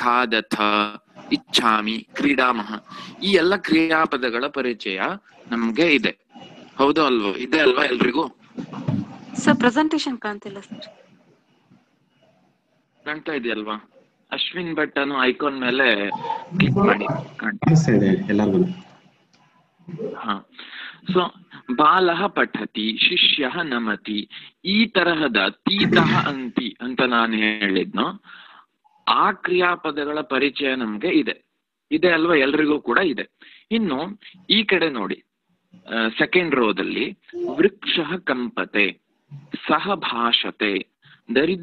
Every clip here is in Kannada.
ಖಾದಥ ಇಚ್ಛಾಮಿ ಕ್ರೀಡಾಮಹ ಈ ಎಲ್ಲ ಕ್ರಿಯಾಪದಗಳ ಪರಿಚಯ ನಮ್ಗೆ ಇದೆ ಹೌದು ಅಲ್ವೋ ಇದೆ ಅಲ್ವಾ ಎಲ್ರಿಗೂ ಸರ್ ಪ್ರೆಸೆಂಟೇಶನ್ ಕಾಣ್ತಿಲ್ಲ ಸರ್ ಕಾಣ್ತಾ ಇದೆಯಲ್ವಾ ಅಶ್ವಿನ್ ಭಟ್ ಅನ್ನೋ ಐಕಾನ್ ಮೇಲೆ ಕ್ಲಿಕ್ ಮಾಡಿ ಕಾಣ್ತಾ ಕಾಣಿಸ್ತಾ ಇದೆ ಎಲ್ಲರಿಗೂ ಹಾ ಸೊ ಬಾಲಃ ಪಠತಿ ಶಿಷ್ಯ ನಮತಿ ಈ ತರಹದ ತೀತಃ ಅಂತಿ ಅಂತ ನಾನು ಹೇಳಿದ್ನೋ ಆ ಕ್ರಿಯಾಪದಗಳ ಪರಿಚಯ ನಮ್ಗೆ ಇದೆ ಇದೆ ಅಲ್ವಾ ಎಲ್ರಿಗೂ ಕೂಡ ಇದೆ ಇನ್ನು ಈ ಕಡೆ ನೋಡಿ ಸೆಕೆಂಡ್ ರೋದಲ್ಲಿ ವೃಕ್ಷ ಕಂಪತೆ ಸಹ ಭಾಷತೆ ದರಿ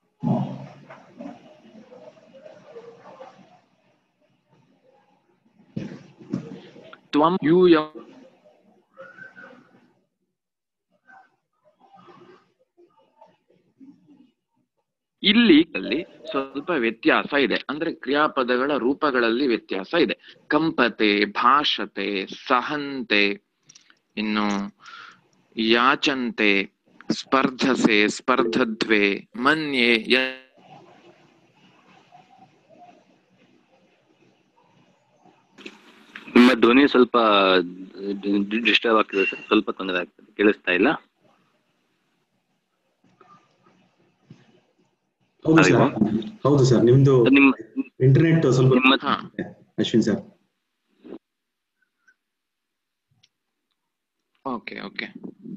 ತ್ವಂ ಯೂಯಂ ಇಲ್ಲಿ ಅಲ್ಲಿ ಸ್ವಲ್ಪ ವ್ಯತ್ಯಾಸ ಇದೆ ಅಂದ್ರೆ ಕ್ರಿಯಾಪದಗಳ ರೂಪಗಳಲ್ಲಿ ವ್ಯತ್ಯಾಸ ಇದೆ ಕಂಪತೆ ಭಾಷತೆ ಸಹಂತೆ ಇನ್ನು ಯಾಚಂತೆ ಸ್ಪರ್ಧಸೆ ಸ್ಪರ್ಧದ್ವೆ ಮನ್ಯೆ ಯ- ನಿಮ್ಮ ಧ್ವನಿ ಸ್ವಲ್ಪ ಡಿಸ್ಟರ್ಬ್ ಆಗ್ತಿದೆ ಸರ್ ಸ್ವಲ್ಪ ತೊಂದರೆ ಆಗ್ತದೆ ಕೇಳಿಸ್ತಾ ಇಲ್ಲ ಹೌದು ಸರ್ ಅಲ್ವಾ? ಹೌದು ಸರ್ ನಿಮ್ದು ನಿಮ್ಮ ಇಂಟರ್ನೆಟ್ ಸ್ವಲ್ಪ ನಿಮ್ಮ ಹಾ ಅಶ್ವಿನ್ ಸರ್ ಓಕೆ ಓಕೆ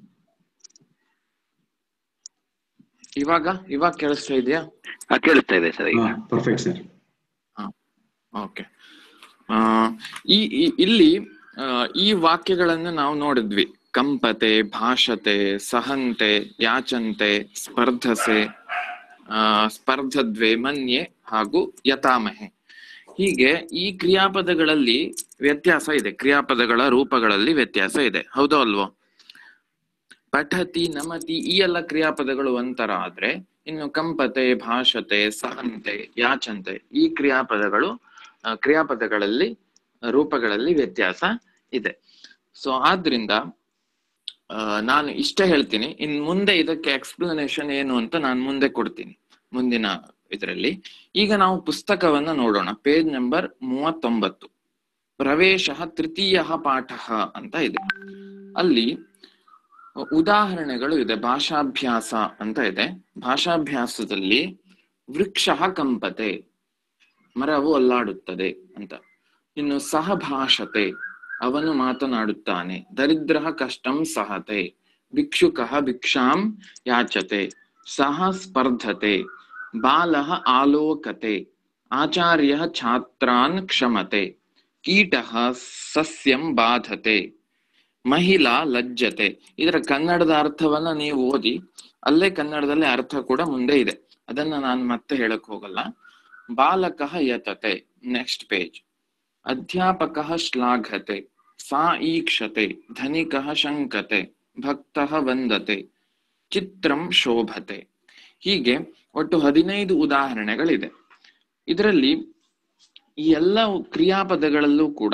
ಇವಾಗ ಇವಾಗ ಕೇಳಿಸ್ತಾ ಇದೆಯಾ ಆ, ಕೇಳಿಸ್ತಾ ಇದೆ ಸರ್ ಈಗ ಪರ್ಫೆಕ್ಟ್ ಸರ್ ಓಕೆ ಈ ಈ- ಇಲ್ಲಿ ಆ, ಈ ವಾಕ್ಯಗಳನ್ನು ನಾವು ನೋಡಿದ್ವಿ ಕಂಪತೆ ಭಾಷತೆ ಸಹಂತೆ ಯಾಚಂತೆ ಸ್ಪರ್ಧಸೆ ಆ, ಸ್ಪರ್ಧದ್ವೆ ಮನ್ಯೆ ಹಾಗೂ ಯತಾಮಹೆ ಹೀಗೆ ಈ ಕ್ರಿಯಾಪದಗಳಲ್ಲಿ ವ್ಯತ್ಯಾಸ ಇದೆ ಕ್ರಿಯಾಪದಗಳ ರೂಪಗಳಲ್ಲಿ ವ್ಯತ್ಯಾಸ ಇದೆ ಹೌದೋ ಅಲ್ವೋ ಪಠತಿ ನಮತಿ ಈ ಎಲ್ಲ ಕ್ರಿಯಾಪದಗಳು ಒಂಥರ ಆದ್ರೆ ಇನ್ನು ಕಂಪತೆ ಭಾಷತೆ ಸಹಂತೆ ಯಾಚಂತೆ ಈ ಕ್ರಿಯಾಪದಗಳು ಆ, ಕ್ರಿಯಾಪದಗಳಲ್ಲಿ ರೂಪಗಳಲ್ಲಿ ವ್ಯತ್ಯಾಸ ಇದೆ ಸೊ ಆದ್ರಿಂದ ಆ, ನಾನು ಇಷ್ಟೇ ಹೇಳ್ತೀನಿ ಇನ್ ಮುಂದೆ ಇದಕ್ಕೆ ಎಕ್ಸ್ಪ್ಲನೇಷನ್ ಏನು ಅಂತ ನಾನು ಮುಂದೆ ಕೊಡ್ತೀನಿ ಮುಂದಿನ ಇದರಲ್ಲಿ ಈಗ ನಾವು ಪುಸ್ತಕವನ್ನ ನೋಡೋಣ ಪೇಜ್ ನಂಬರ್ ಮೂವತ್ತೊಂಬತ್ತು ಪ್ರವೇಶ ತೃತೀಯ ಪಾಠ ಅಂತ ಇದೆ ಅಲ್ಲಿ ಉದಾಹರಣೆಗಳು ಇದೆ ಭಾಷಾಭ್ಯಾಸ ಅಂತ ಇದೆ ಭಾಷಾಭ್ಯಾಸದಲ್ಲಿ ವೃಕ್ಷ ಕಂಪತೆ ಮರವು ಅಲ್ಲಾಡುತ್ತದೆ ಅಂತ ಇನ್ನು ಸಹಭಾಷತೆ ಅವನು ಮಾತನಾಡುತ್ತಾನೆ ದರಿದ್ರ ಕಷ್ಟಂ ಸಹತೆ ಭಿಕ್ಷುಕ ಭಿಕ್ಷಾಂ ಯಾಚತೆ ಸಹ ಸ್ಪರ್ಧತೆ ಬಾಲಃ ಆಲೋಕತೆ ಆಚಾರ್ಯ ಛಾತ್ರಾನ್ ಕ್ಷಮತೆ ಕೀಟಃ ಸಸ್ಯಂ ಬಾಧತೆ ಮಹಿಳಾ ಲಜ್ಜತೆ ಇದರ ಕನ್ನಡದ ಅರ್ಥವನ್ನ ನೀವು ಓದಿ ಅಲ್ಲೇ ಕನ್ನಡದಲ್ಲಿ ಅರ್ಥ ಕೂಡ ಮುಂದೆ ಇದೆ ಅದನ್ನ ನಾನು ಮತ್ತೆ ಹೇಳಕ್ ಹೋಗಲ್ಲ ಬಾಲಕಃ ಯತತೆ ನೆಕ್ಸ್ಟ್ ಪೇಜ್ ಅಧ್ಯಾಪಕಃ ಶ್ಲಾಘತೆ ಸಾ ಈಕ್ಷತೆ ಧನಿಕಃ ಶಂಕತೆ ಭಕ್ತಃ ವಂದತೆ ಚಿತ್ರಂ ಶೋಭತೆ ಹೀಗೆ ಒಟ್ಟು ಹದಿನೈದು ಉದಾಹರಣೆಗಳಿದೆ ಇದರಲ್ಲಿ ಈ ಎಲ್ಲ ಕ್ರಿಯಾಪದಗಳಲ್ಲೂ ಕೂಡ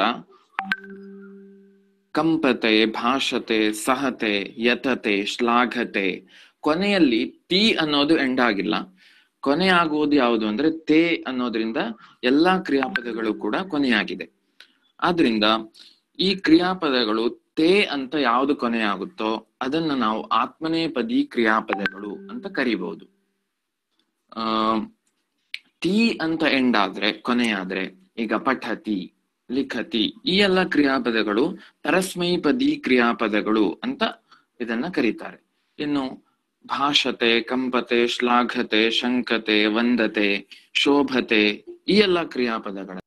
ಕಂಪತೆ ಭಾಷತೆ ಸಹತೆ ಯತತೆ ಶ್ಲಾಘತೆ ಕೊನೆಯಲ್ಲಿ ತಿ ಅನ್ನೋದು ಎಂಡ್ ಆಗಿಲ್ಲ ಕೊನೆ ಆಗುವುದು ಯಾವುದು ಅಂದ್ರೆ ತೇ ಅನ್ನೋದ್ರಿಂದ ಎಲ್ಲಾ ಕ್ರಿಯಾಪದಗಳು ಕೂಡ ಕೊನೆಯಾಗಿದೆ ಆದ್ರಿಂದ ಈ ಕ್ರಿಯಾಪದಗಳು ತೇ ಅಂತ ಯಾವುದು ಕೊನೆಯಾಗುತ್ತೋ ಅದನ್ನ ನಾವು ಆತ್ಮನೇಪದಿ ಕ್ರಿಯಾಪದಗಳು ಅಂತ ಕರಿಬಹುದು ಆ ತಿ ಅಂತ ಎಂಡ್ ಆದ್ರೆ ಕೊನೆಯಾದ್ರೆ ಈಗ ಪಠತಿ ಲಿಖತಿ ಈ ಎಲ್ಲ ಕ್ರಿಯಾಪದಗಳು ಪರಸ್ಮೈಪದಿ ಕ್ರಿಯಾಪದಗಳು ಅಂತ ಇದನ್ನ ಕರೀತಾರೆ ಇನ್ನು ಭಾಷತೆ ಕಂಪತೆ ಶ್ಲಾಘತೆ ಶಂಕತೆ ವಂದತೆ ಶೋಭತೆ ಈ ಎಲ್ಲ ಕ್ರಿಯಾಪದಗಳ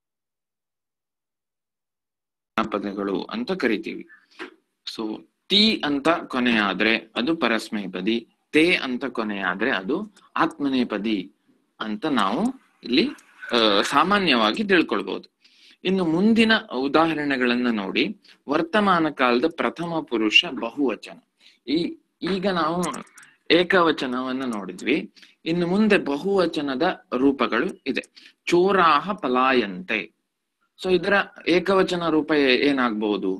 ಕ್ರಿಯಾಪದಗಳು ಅಂತ ಕರಿತೀವಿ ಸೊ ತಿ ಅಂತ ಕೊನೆಯಾದ್ರೆ ಅದು ಪರಸ್ಮೈಪದಿ ತೇ ಅಂತ ಕೊನೆಯಾದ್ರೆ ಅದು ಆತ್ಮನೇಪದಿ ಅಂತ ನಾವು ಇಲ್ಲಿ ಆ, ಸಾಮಾನ್ಯವಾಗಿ ತಿಳ್ಕೊಳ್ಬಹುದು ಇನ್ನು ಮುಂದಿನ ಉದಾಹರಣೆಗಳನ್ನ ನೋಡಿ ವರ್ತಮಾನ ಕಾಲದ ಪ್ರಥಮ ಪುರುಷ ಬಹುವಚನ ಈ ಈಗ ನಾವು ಏಕವಚನವನ್ನ ನೋಡಿದ್ವಿ ಇನ್ನು ಮುಂದೆ ಬಹುವಚನದ ರೂಪಗಳು ಇದೆ ಚೋರಾಹ ಪಲಾಯಂತೆ ಸೊ ಇದರ ಏಕವಚನ ರೂಪ ಏ- ಏನಾಗ್ಬಹುದು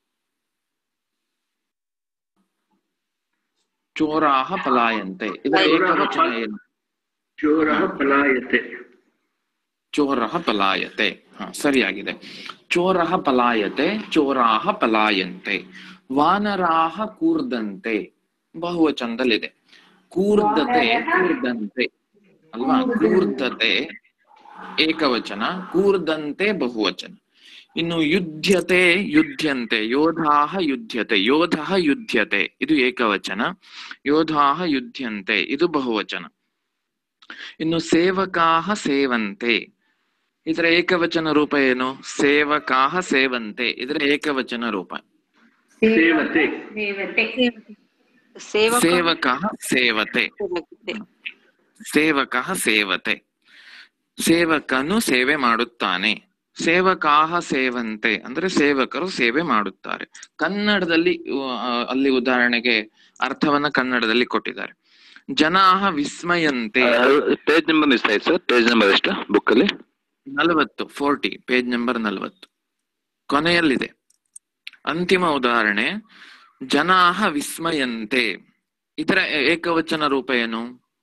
ಚೋರಾಹ ಪಲಾಯಂತೆ ಇದರ ಏಕವಚನ ಏನು ಚೋರಃ ಪಲಾಯತೆ ಚೋರಃ ಪಲಾಯತೆ ಹ ಸರಿಯಾಗಿದೆ ಚೋರಃ ಪಲಾಯತೆ ಚೋರಾಹ ಪಲಾಯಂತೆ ವಾನರಾಹ ಕೂರ್ದಂತೆ ಬಹುವಚನದಲ್ಲಿದೆ ಕೂರ್ದತೆ ಕೂರ್ದಂತೆ ಅಲ್ವಾ ಕೂರ್ದತೆ ಏಕವಚನ ಕೂರ್ದಂತೆ ಬಹುವಚನ ಇನ್ನು ಯುದ್ಧತೆ ಯುದ್ಧಂತೆ ಯೋಧಾಹ ಯುದ್ಧತೆ ಯೋಧಃ ಯುದ್ಧತೆ ಇದು ಏಕವಚನ ಯೋಧಾಹ ಯುದ್ಧಂತೆ ಇದು ಬಹುವಚನ ಇನ್ನು ಸೇವಕಾಹ ಸೇವಂತೆ ಇದರ ಏಕವಚನ ರೂಪ ಏನು ಸೇವಕಾಹ ಸೇವಂತೆ ಇದರ ಏಕವಚನ ರೂಪ ಸೇವತೆ ದೇವತೆ ಸೇವಕ ಸೇವಕಃ ಸೇವತೆ ಸೇವಕತೆ. ಸೇವಕಃ ಸೇವತೆ ಸೇವಕನು ಸೇವೆ ಮಾಡುತ್ತಾನೆ ಸೇವಕಾಹ ಸೇವಂತೆ ಅಂದ್ರೆ ಸೇವಕರು ಸೇವೆ ಮಾಡುತ್ತಾರೆ ಕನ್ನಡದಲ್ಲಿ ಆ, ಅಲ್ಲಿ ಉದಾಹರಣೆಗೆ ಅರ್ಥವನ್ನ ಕನ್ನಡದಲ್ಲಿ ಕೊಟ್ಟಿದ್ದಾರೆ ಜನಾಹ ವಿಸ್ಮಯಂತೆ ಪೇಜ್ ನಂಬರ್ ಮಿಸ್ ಆಯ್ತು ಸರ್ ಪೇಜ್ ನಂಬರ್ ಎಷ್ಟು ಬುಕ್ ಅಲ್ಲಿ ನಲವತ್ತು ಫೋರ್ಟಿ ಪೇಜ್ ನಂಬರ್ ನಲವತ್ತು ಕೊನೆಯಲ್ಲಿದೆ ಅಂತಿಮ ಉದಾಹರಣೆ ಜನಾಹ ವಿಸ್ಮಯಂತೆ ಇದರ ಏಕವಚನ ರೂಪ ಏನು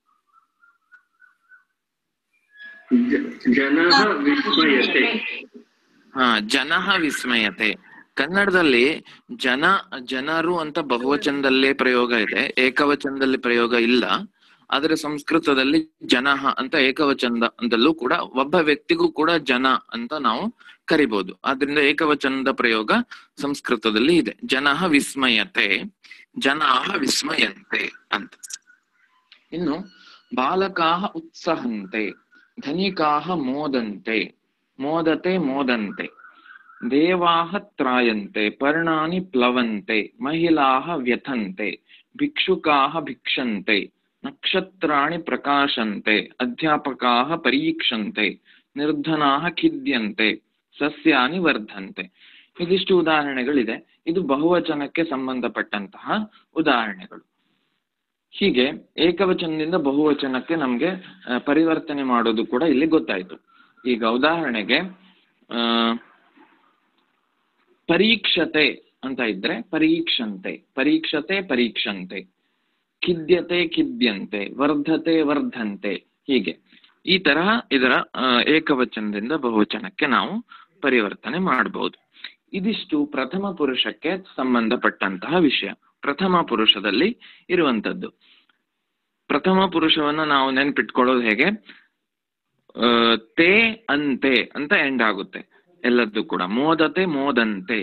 ಜ- ಜನಃ ವಿಸ್ಮಯತೆ ಹಾ ಜನಃ ವಿಸ್ಮಯತೆ ಕನ್ನಡದಲ್ಲಿ ಜನ ಜನರು ಅಂತ ಬಹುವಚನದಲ್ಲೇ ಪ್ರಯೋಗ ಇದೆ ಏಕವಚನದಲ್ಲಿ ಪ್ರಯೋಗ ಇಲ್ಲ ಆದ್ರೆ ಸಂಸ್ಕೃತದಲ್ಲಿ ಜನಃ ಅಂತ ಏಕವಚನದಲ್ಲೂ ಕೂಡ ಒಬ್ಬ ವ್ಯಕ್ತಿಗೂ ಕೂಡ ಜನ ಅಂತ ನಾವು ಕರಿಬಹುದು ಆದ್ರಿಂದ ಏಕವಚನದ ಪ್ರಯೋಗ ಸಂಸ್ಕೃತದಲ್ಲಿ ಇದೆ ಜನಃ ವಿಸ್ಮಯತೆ ಜನಾಹ ವಿಸ್ಮಯಂತೆ ಅಂತ ಇನ್ನು ಬಾಲಕಾಹ ಉತ್ಸಹಂತೆ ಧನಿಕಾಹ ಮೋದಂತೆ ಮೋದತೆ ಮೋದಂತೆ ದೇವಾಹ ತ್ರಾಯಂತೆ ಪರ್ಣಾನಿ ಪ್ಲವಂತೆ ಮಹಿಳಾಹ ವ್ಯಥಂತೆ ಭಿಕ್ಷುಕಾಹ ಭಿಕ್ಷಂತೆ ನಕ್ಷತ್ರಾಣಿ ಪ್ರಕಾಶಂತೆ ಅಧ್ಯಾಪಕಾಹ ಪರೀಕ್ಷಂತೆ ನಿರ್ಧನಾಹ ಖಿದ್ಯಂತೆ ಸಸ್ಯಾನಿ ವರ್ಧಂತೆ ಇದಿಷ್ಟು ಉದಾಹರಣೆಗಳಿದೆ ಇದು ಬಹುವಚನಕ್ಕೆ ಸಂಬಂಧಪಟ್ಟಂತಹ ಉದಾಹರಣೆಗಳು ಹೀಗೆ ಏಕವಚನದಿಂದ ಬಹುವಚನಕ್ಕೆ ನಮ್ಗೆ ಆ, ಪರಿವರ್ತನೆ ಮಾಡೋದು ಕೂಡ ಇಲ್ಲಿ ಗೊತ್ತಾಯ್ತು ಈಗ ಉದಾಹರಣೆಗೆ ಆ ಪರೀಕ್ಷತೆ ಅಂತ ಇದ್ರೆ ಪರೀಕ್ಷಂತೆ ಪರೀಕ್ಷತೆ ಪರೀಕ್ಷಂತೆ ಖಿದ್ಯತೆ ಖಿದ್ಯಂತೆ ವರ್ಧತೆ ವರ್ಧಂತೆ ಹೀಗೆ ಈ ತರಹ ಇದರ ಆ, ಏಕವಚನದಿಂದ ಬಹುವಚನಕ್ಕೆ ನಾವು ಪರಿವರ್ತನೆ ಮಾಡಬಹುದು ಇದಿಷ್ಟು ಪ್ರಥಮ ಪುರುಷಕ್ಕೆ ಸಂಬಂಧಪಟ್ಟಂತಹ ವಿಷಯ ಪ್ರಥಮ ಪುರುಷದಲ್ಲಿ ಇರುವಂತದ್ದು ಪ್ರಥಮ ಪುರುಷವನ್ನ ನಾವು ನೆನ್ಪಿಟ್ಕೊಳ್ಳೋದು ಹೇಗೆ ಆ, ತೇ ಅಂತೆ ಅಂತ ಎಂಡ್ ಆಗುತ್ತೆ ಎಲ್ಲದ್ದು ಕೂಡ ಮೋದತೆ ಮೋದಂತೆ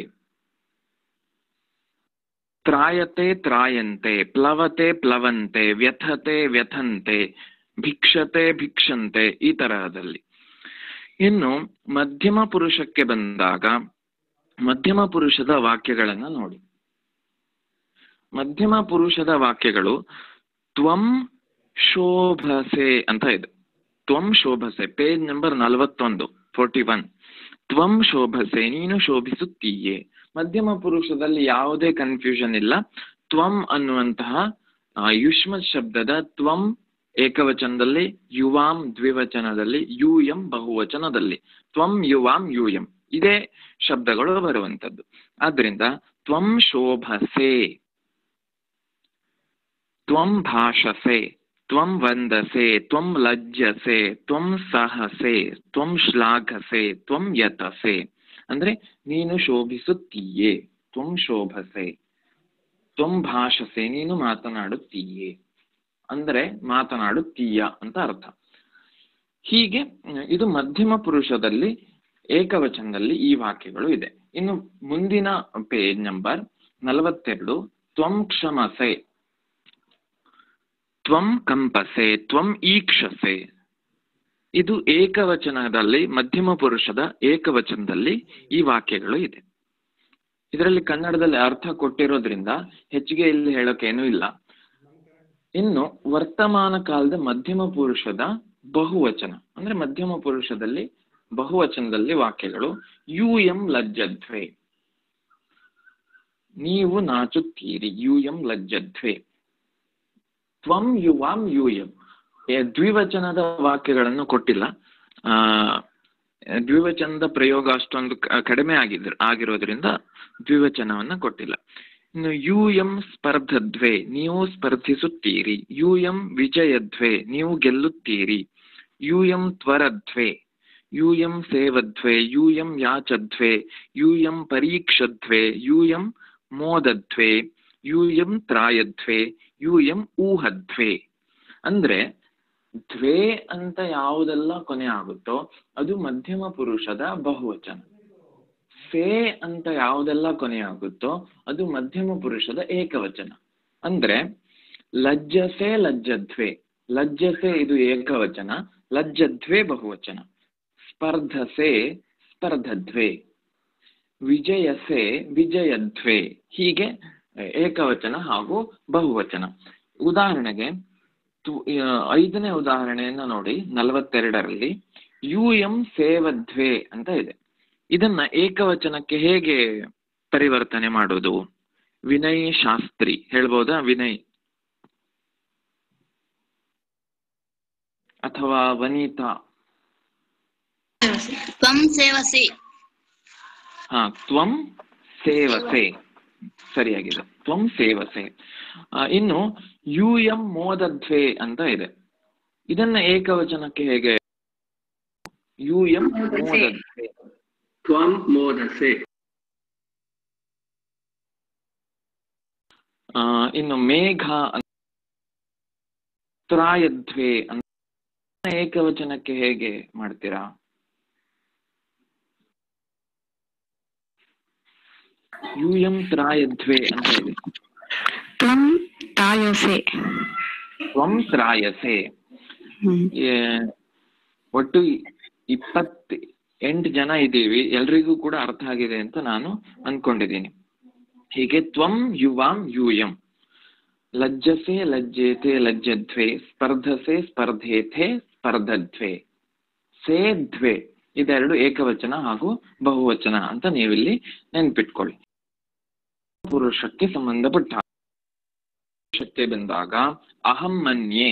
ತ್ರಾಯತೆ ತ್ರಾಯಂತೆ ಪ್ಲವತೆ ಪ್ಲವಂತೆ ವ್ಯಥತೆ ವ್ಯಥಂತೆ ಭಿಕ್ಷತೆ ಭಿಕ್ಷಂತೆ ಈ ತರಹದಲ್ಲಿ ಇನ್ನು ಮಧ್ಯಮ ಪುರುಷಕ್ಕೆ ಬಂದಾಗ ಮಧ್ಯಮ ಪುರುಷದ ವಾಕ್ಯಗಳನ್ನ ನೋಡಿ ಮಧ್ಯಮ ಪುರುಷದ ವಾಕ್ಯಗಳು ತ್ವಂ ಶೋಭಸೆ ಅಂತ ಇದೆ ತ್ವಂ ಶೋಭಸೆ ಪೇಜ್ ನಂಬರ್ ನಲವತ್ತೊಂದು ಫೋರ್ಟಿ ಒನ್ ತ್ವಂ ಶೋಭಸೆ ನೀನು ಶೋಭಿಸುತ್ತೀಯೇ ಮಧ್ಯಮ ಪುರುಷದಲ್ಲಿ ಯಾವುದೇ ಕನ್ಫ್ಯೂಷನ್ ಇಲ್ಲ ತ್ವಂ ಅನ್ನುವಂತಹ ಆ, ಯುಷ್ಮತ್ ಶಬ್ದದ ತ್ವಂ ಏಕವಚನದಲ್ಲಿ ಯುವಾಂ ದ್ವಿವಚನದಲ್ಲಿ ಯೂಯಂ ಬಹುವಚನದಲ್ಲಿ ತ್ವಂ ಯುವಾಂ ಯೂಯಂ ಇದೇ ಶಬ್ದಗಳು ಬರುವಂತದ್ದು ಆದ್ರಿಂದ ತ್ವಂ ಶೋಭಸೆ ತ್ವಂ ಭಾಷಸೆ ತ್ವಂ ವಂದಸೆ ತ್ವಂ ಲಜ್ಜಸೆ ತ್ವಂ ಸಹಸೆ ತ್ವಂ ಶ್ಲಾಘಸೆ ತ್ವಂ ಯತಸೆ ಅಂದ್ರೆ ನೀನು ಶೋಭಿಸುತ್ತೀಯೇ ತ್ವಂ ಶೋಭಸೆ ತ್ವಂ ಭಾಷಸೆ ನೀನು ಮಾತನಾಡುತ್ತೀಯೇ ಅಂದ್ರೆ ಮಾತನಾಡುತ್ತೀಯ ಅಂತ ಅರ್ಥ ಹೀಗೆ ಮ್, ಇದು ಮಧ್ಯಮ ಪುರುಷದಲ್ಲಿ ಏಕವಚನದಲ್ಲಿ ಈ ವಾಕ್ಯಗಳು ಇದೆ ಇನ್ನು ಮುಂದಿನ ಪೇಜ್ ನಂಬರ್ ನಲವತ್ತೆರಡು ತ್ವಂ ಕ್ಷಮಸೆ ತ್ವಂ ಕಂಪಸೆ ತ್ವಂ ಈಕ್ಷಸೆ ಇದು ಏಕವಚನದಲ್ಲಿ ಮಧ್ಯಮ ಪುರುಷದ ಏಕವಚನದಲ್ಲಿ ಈ ವಾಕ್ಯಗಳು ಇದೆ ಇದರಲ್ಲಿ ಕನ್ನಡದಲ್ಲಿ ಅರ್ಥ ಕೊಟ್ಟಿರೋದ್ರಿಂದ ಹೆಚ್ಚಿಗೆ ಇಲ್ಲಿ ಹೇಳೋಕೇನೂ ಇಲ್ಲ ಇನ್ನು ವರ್ತಮಾನ ಕಾಲದ ಮಧ್ಯಮ ಪುರುಷದ ಬಹುವಚನ ಅಂದ್ರೆ ಮಧ್ಯಮ ಪುರುಷದಲ್ಲಿ ಬಹುವಚನದಲ್ಲಿ ವಾಕ್ಯಗಳು ಯು ಎಂ ಲಜ್ಜಧ್ವೆ ನೀವು ನಾಚುತ್ತೀರಿ ಯು ಎಂ ಲಜ್ಜಧ್ವೆ ತ್ವಂ ಯುವಾಂ ಯೂಯಂ ಏ, ದ್ವಿವಚನದ ವಾಕ್ಯಗಳನ್ನು ಕೊಟ್ಟಿಲ್ಲ ಆ ದ್ವಿವಚನದ ಪ್ರಯೋಗ ಅಷ್ಟೊಂದು ಕ- ಕಡಿಮೆ ಆಗಿದ್ರ ಆಗಿರೋದ್ರಿಂದ ದ್ವಿವಚನವನ್ನ ಕೊಟ್ಟಿಲ್ಲ ಇನ್ನು ಯು ಎಂ ಸ್ಪರ್ಧದ್ವೆ ನೀವು ಸ್ಪರ್ಧಿಸುತ್ತೀರಿ ಯು ಎಂ ವಿಜಯದ್ವೆ ನೀವು ಗೆಲ್ಲುತ್ತೀರಿ ಯು ಎಂ ತ್ವರದ್ವೆ ಯೂಯಂ ಸೇವಧ್ವೆ ಯೂಯಂ ಯಾಚಧ್ವೆ ಯೂಯಂ ಪರೀಕ್ಷಧ್ವೆ ಯೂಯಂ ಮೋದಧ್ವೆ ಯೂಯಂ ತ್ರಾಯಧ್ವೆ ಯೂಯಂ ಊಹಧ್ವೆ ಅಂದ್ರೆ ದ್ವೇ ಅಂತ ಯಾವುದೆಲ್ಲ ಕೊನೆ ಆಗುತ್ತೋ ಅದು ಮಧ್ಯಮ ಪುರುಷದ ಬಹುವಚನ ಸೇ ಅಂತ ಯಾವುದೆಲ್ಲ ಕೊನೆ ಆಗುತ್ತೋ ಅದು ಮಧ್ಯಮ ಪುರುಷದ ಏಕವಚನ ಅಂದ್ರೆ ಲಜ್ಜಸೆ ಲಜ್ಜಧ್ವೆ ಲಜ್ಜಸೆ ಇದು ಏಕವಚನ ಲಜ್ಜಧ್ವೆ ಬಹುವಚನ ಸ್ಪರ್ಧಸೆ ಸ್ಪರ್ಧಧ್ವೆ ವಿಜಯಸೆ ವಿಜಯಧ್ವೆ ಹೀಗೆ ಏಕವಚನ ಹಾಗೂ ಬಹುವಚನ ಉದಾಹರಣೆಗೆ ತು- ಆ, ಐದನೇ ಉದಾಹರಣೆಯನ್ನ ನೋಡಿ ನಲವತ್ತೆರಡರಲ್ಲಿ ಯು ಎಂ ಸೇವಧ್ವೆ ಅಂತ ಇದೆ ಇದನ್ನ ಏಕವಚನಕ್ಕೆ ಹೇಗೆ ಪರಿವರ್ತನೆ ಮಾಡೋದು ವಿನಯ್ ಶಾಸ್ತ್ರಿ ಹೇಳ್ಬೋದಾ ವಿನಯ್ ಅಥವಾ ವನಿತಾ ತ್ವಂ ಸೇವಸಿ ಹಾ ತ್ವಂ ಸೇವಸೆ ಸರಿಯಾಗಿದೆ ತ್ವಂ ಸೇವಸೆ ಆ, ಇನ್ನು ಯು ಎಂ ಮೋದಧ್ವೆ ಅಂತ ಇದೆ ಇದನ್ನ ಏಕವಚನಕ್ಕೆ ಹೇಗೆ ಯು ಎಂ ಮೋದಧ್ವೆ ತ್ವಂ ಮೋದಸೆ ಆ, ಇನ್ನು ಮೇಘ ಅಂತ ತ್ರಾಯಧ್ವೆ ಅಂತ ಏಕವಚನಕ್ಕೆ ಹೇಗೆ ಮಾಡ್ತೀರಾ ಯು ಎಂ ತ್ರಾಯಧ್ವೆ ಅಂತ ಇದೆ ತ್ವಂ ತಾಯಸೆ ತ್ವಂ ತ್ರಾಯಸೆ ಏ- ಒಟ್ಟು ಇಪ್ಪತ್ ಎಂಟು ಜನ ಇದ್ದೀವಿ ಎಲ್ರಿಗೂ ಕೂಡ ಅರ್ಥ ಆಗಿದೆ ಅಂತ ನಾನು ಅನ್ಕೊಂಡಿದ್ದೀನಿ ಹೀಗೆ ತ್ವಂ ಯುವಾಂ ಯೂಯಂ ಲಜ್ಜಸೆ ಲಜ್ಜೇತೆ ಲಜ್ಜಧ್ವೆ ಸ್ಪರ್ಧಸೆ ಸ್ಪರ್ಧೇತೆ ಸ್ಪರ್ಧಧ್ವೆ ಸೇಧ್ವೆ ಇದೆರಡು ಏಕವಚನ ಹಾಗೂ ಬಹುವಚನ ಅಂತ ನೀವಿಲ್ಲಿ ನೆನ್ಪಿಟ್ಕೊಳ್ಳಿ ಪುರುಷಕ್ಕೆ ಸಂಬಂಧಪಟ್ಟ ಪುರುಷಕ್ಕೆ ಬಂದಾಗ ಅಹಂ ಮನ್ಯೆ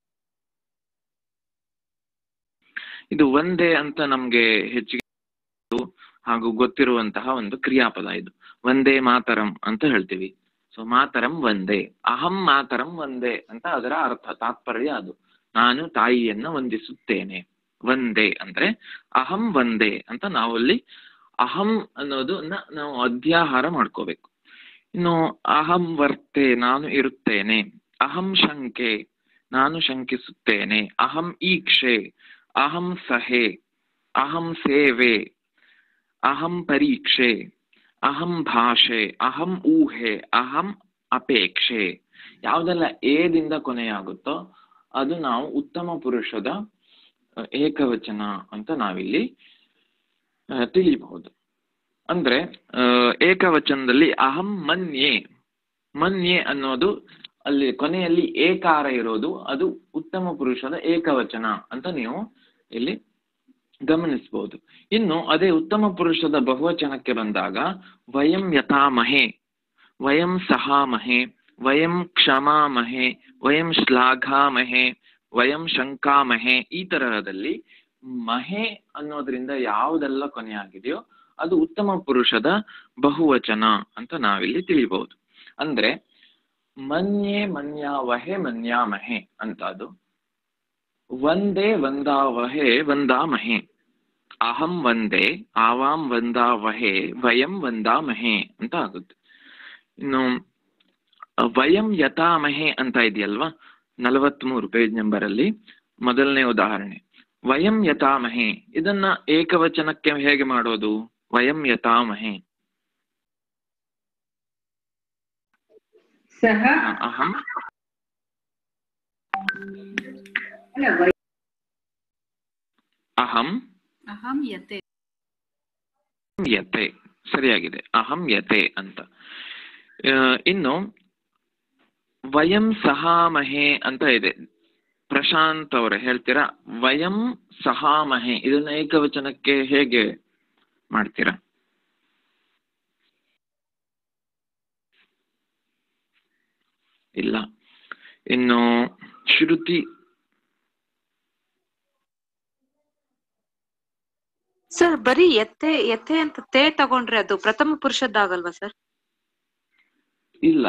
ಇದು ಒಂದೇ ಅಂತ ನಮ್ಗೆ ಹೆಚ್ಚಿಗೆ ಹಾಗೂ ಗೊತ್ತಿರುವಂತಹ ಒಂದು ಕ್ರಿಯಾಪದ ಇದು ಒಂದೇ ಮಾತರಂ ಅಂತ ಹೇಳ್ತೀವಿ ಸೊ ಮಾತರಂ ಒಂದೇ ಅಹಂ ಮಾತರಂ ಒಂದೇ ಅಂತ ಅದರ ಅರ್ಥ ತಾತ್ಪರ್ಯ ಅದು ನಾನು ತಾಯಿಯನ್ನ ವಂದಿಸುತ್ತೇನೆ ಒಂದೇ ಅಂದ್ರೆ ಅಹಂ ಒಂದೇ ಅಂತ ನಾವಲ್ಲಿ ಅಹಂ ಅನ್ನೋದನ್ನ ನಾವು ಅಧ್ಯಾಹಾರ ಮಾಡ್ಕೋಬೇಕು ಇನ್ನು ಅಹಂ ವರ್ತೆ ನಾನು ಇರುತ್ತೇನೆ ಅಹಂ ಶಂಕೆ ನಾನು ಶಂಕಿಸುತ್ತೇನೆ ಅಹಂ ಈಕ್ಷೆ ಅಹಂ ಸಹೆ ಅಹಂ ಸೇವೆ ಅಹಂ ಪರೀಕ್ಷೆ ಅಹಂ ಭಾಷೆ ಅಹಂ ಊಹೆ ಅಹಂ ಅಪೇಕ್ಷೆ ಯಾವುದೆಲ್ಲ ಏದಿಂದ ಕೊನೆಯಾಗುತ್ತೋ ಅದು ನಾವು ಉತ್ತಮ ಪುರುಷದ ಅ, ಏಕವಚನ ಅಂತ ನಾವಿಲ್ಲಿ ಆ, ತಿಳಿಬಹುದು ಅಂದ್ರೆ ಆ, ಏಕವಚನದಲ್ಲಿ ಅಹಂ ಮನ್ಯೆ ಮನ್ಯೆ ಅನ್ನೋದು ಅಲ್ಲಿ ಕೊನೆಯಲ್ಲಿ ಏಕಾರ ಇರೋದು ಅದು ಉತ್ತಮ ಪುರುಷದ ಏಕವಚನ ಅಂತ ನೀವು ಇಲ್ಲಿ ಗಮನಿಸಬಹುದು ಇನ್ನು ಅದೇ ಉತ್ತಮ ಪುರುಷದ ಬಹುವಚನಕ್ಕೆ ಬಂದಾಗ ವಯಂ ಯಥಾಮಹೆ ವಯಂ ಸಹಾಮಹೆ ವಯಂ ಕ್ಷಮಾಮಹೆ ವಯಂ ಶ್ಲಾಘಾಮಹೆ ವಯಂ ಶಂಕಾಮಹೆ ಈ ತರಹದಲ್ಲಿ ಮಹೆ ಅನ್ನೋದ್ರಿಂದ ಯಾವುದೆಲ್ಲ ಕೊನೆಯಾಗಿದೆಯೋ ಅದು ಉತ್ತಮ ಪುರುಷದ ಬಹುವಚನ ಅಂತ ನಾವಿಲ್ಲಿ ತಿಳಿಬಹುದು ಅಂದ್ರೆ ಮನ್ಯೆ ಮನ್ಯಾವಹೆ ಮನ್ಯಾಮಹೆ ಅಂತ ಅದು ಒಂದೇ ವಂದಾವಹೆ ವಂದಾಮಹೆ ಅಹಂ ಒಂದೇ ಆವಾಂ ವಂದಾವಹೆ ವಯಂ ವಂದಾಮಹೆ ಅಂತ ಆಗುತ್ತೆ ಇನ್ನು ಅ, ವಯಂ ಯಥಾಮಹೆ ಅಂತ ಇದೆಯಲ್ವಾ ನಲವತ್ಮೂರು ಪೇಜ್ ನಂಬರ್ ಅಲ್ಲಿ ಮೊದಲನೇ ಉದಾಹರಣೆ ವಯಂ ಯಥಾಮಹೆ ಇದನ್ನ ಏಕವಚನಕ್ಕೆ ಹೇಗೆ ಮಾಡೋದು ವಯಂ ಯಥಾಮಹೆ ಸಹ ಅ, ಅಹಂ ಅಲ್ಲ ವೈ- ಅಹಂ ಅಹಂ ಯತೆ ಯತೆ ಸರಿಯಾಗಿದೆ ಅಹಂ ಯತೆ ಅಂತ ಆ, ಇನ್ನು ವಯಂ ಸಹಾಮಹೆ ಅಂತ ಇದೆ ಪ್ರಶಾಂತ್ ಅವರೇ ಹೇಳ್ತೀರಾ ವಯಂ ಸಹಾಮಹೆ ಇದನ್ನ ಏಕವಚನಕ್ಕೆ ಹೇಗೆ ಮಾಡ್ತೀರಾ ಇಲ್ಲ ಇನ್ನು ಶ್ರುತಿ ಸರ್ ಬರೀ ಎತ್ತೆ ಎತ್ತೆ ಅಂತ ತೇ ತಗೊಂಡ್ರೆ ಅದು ಪ್ರಥಮ ಪುರುಷದ್ದಾಗಲ್ವಾ ಸರ್ ಇಲ್ಲ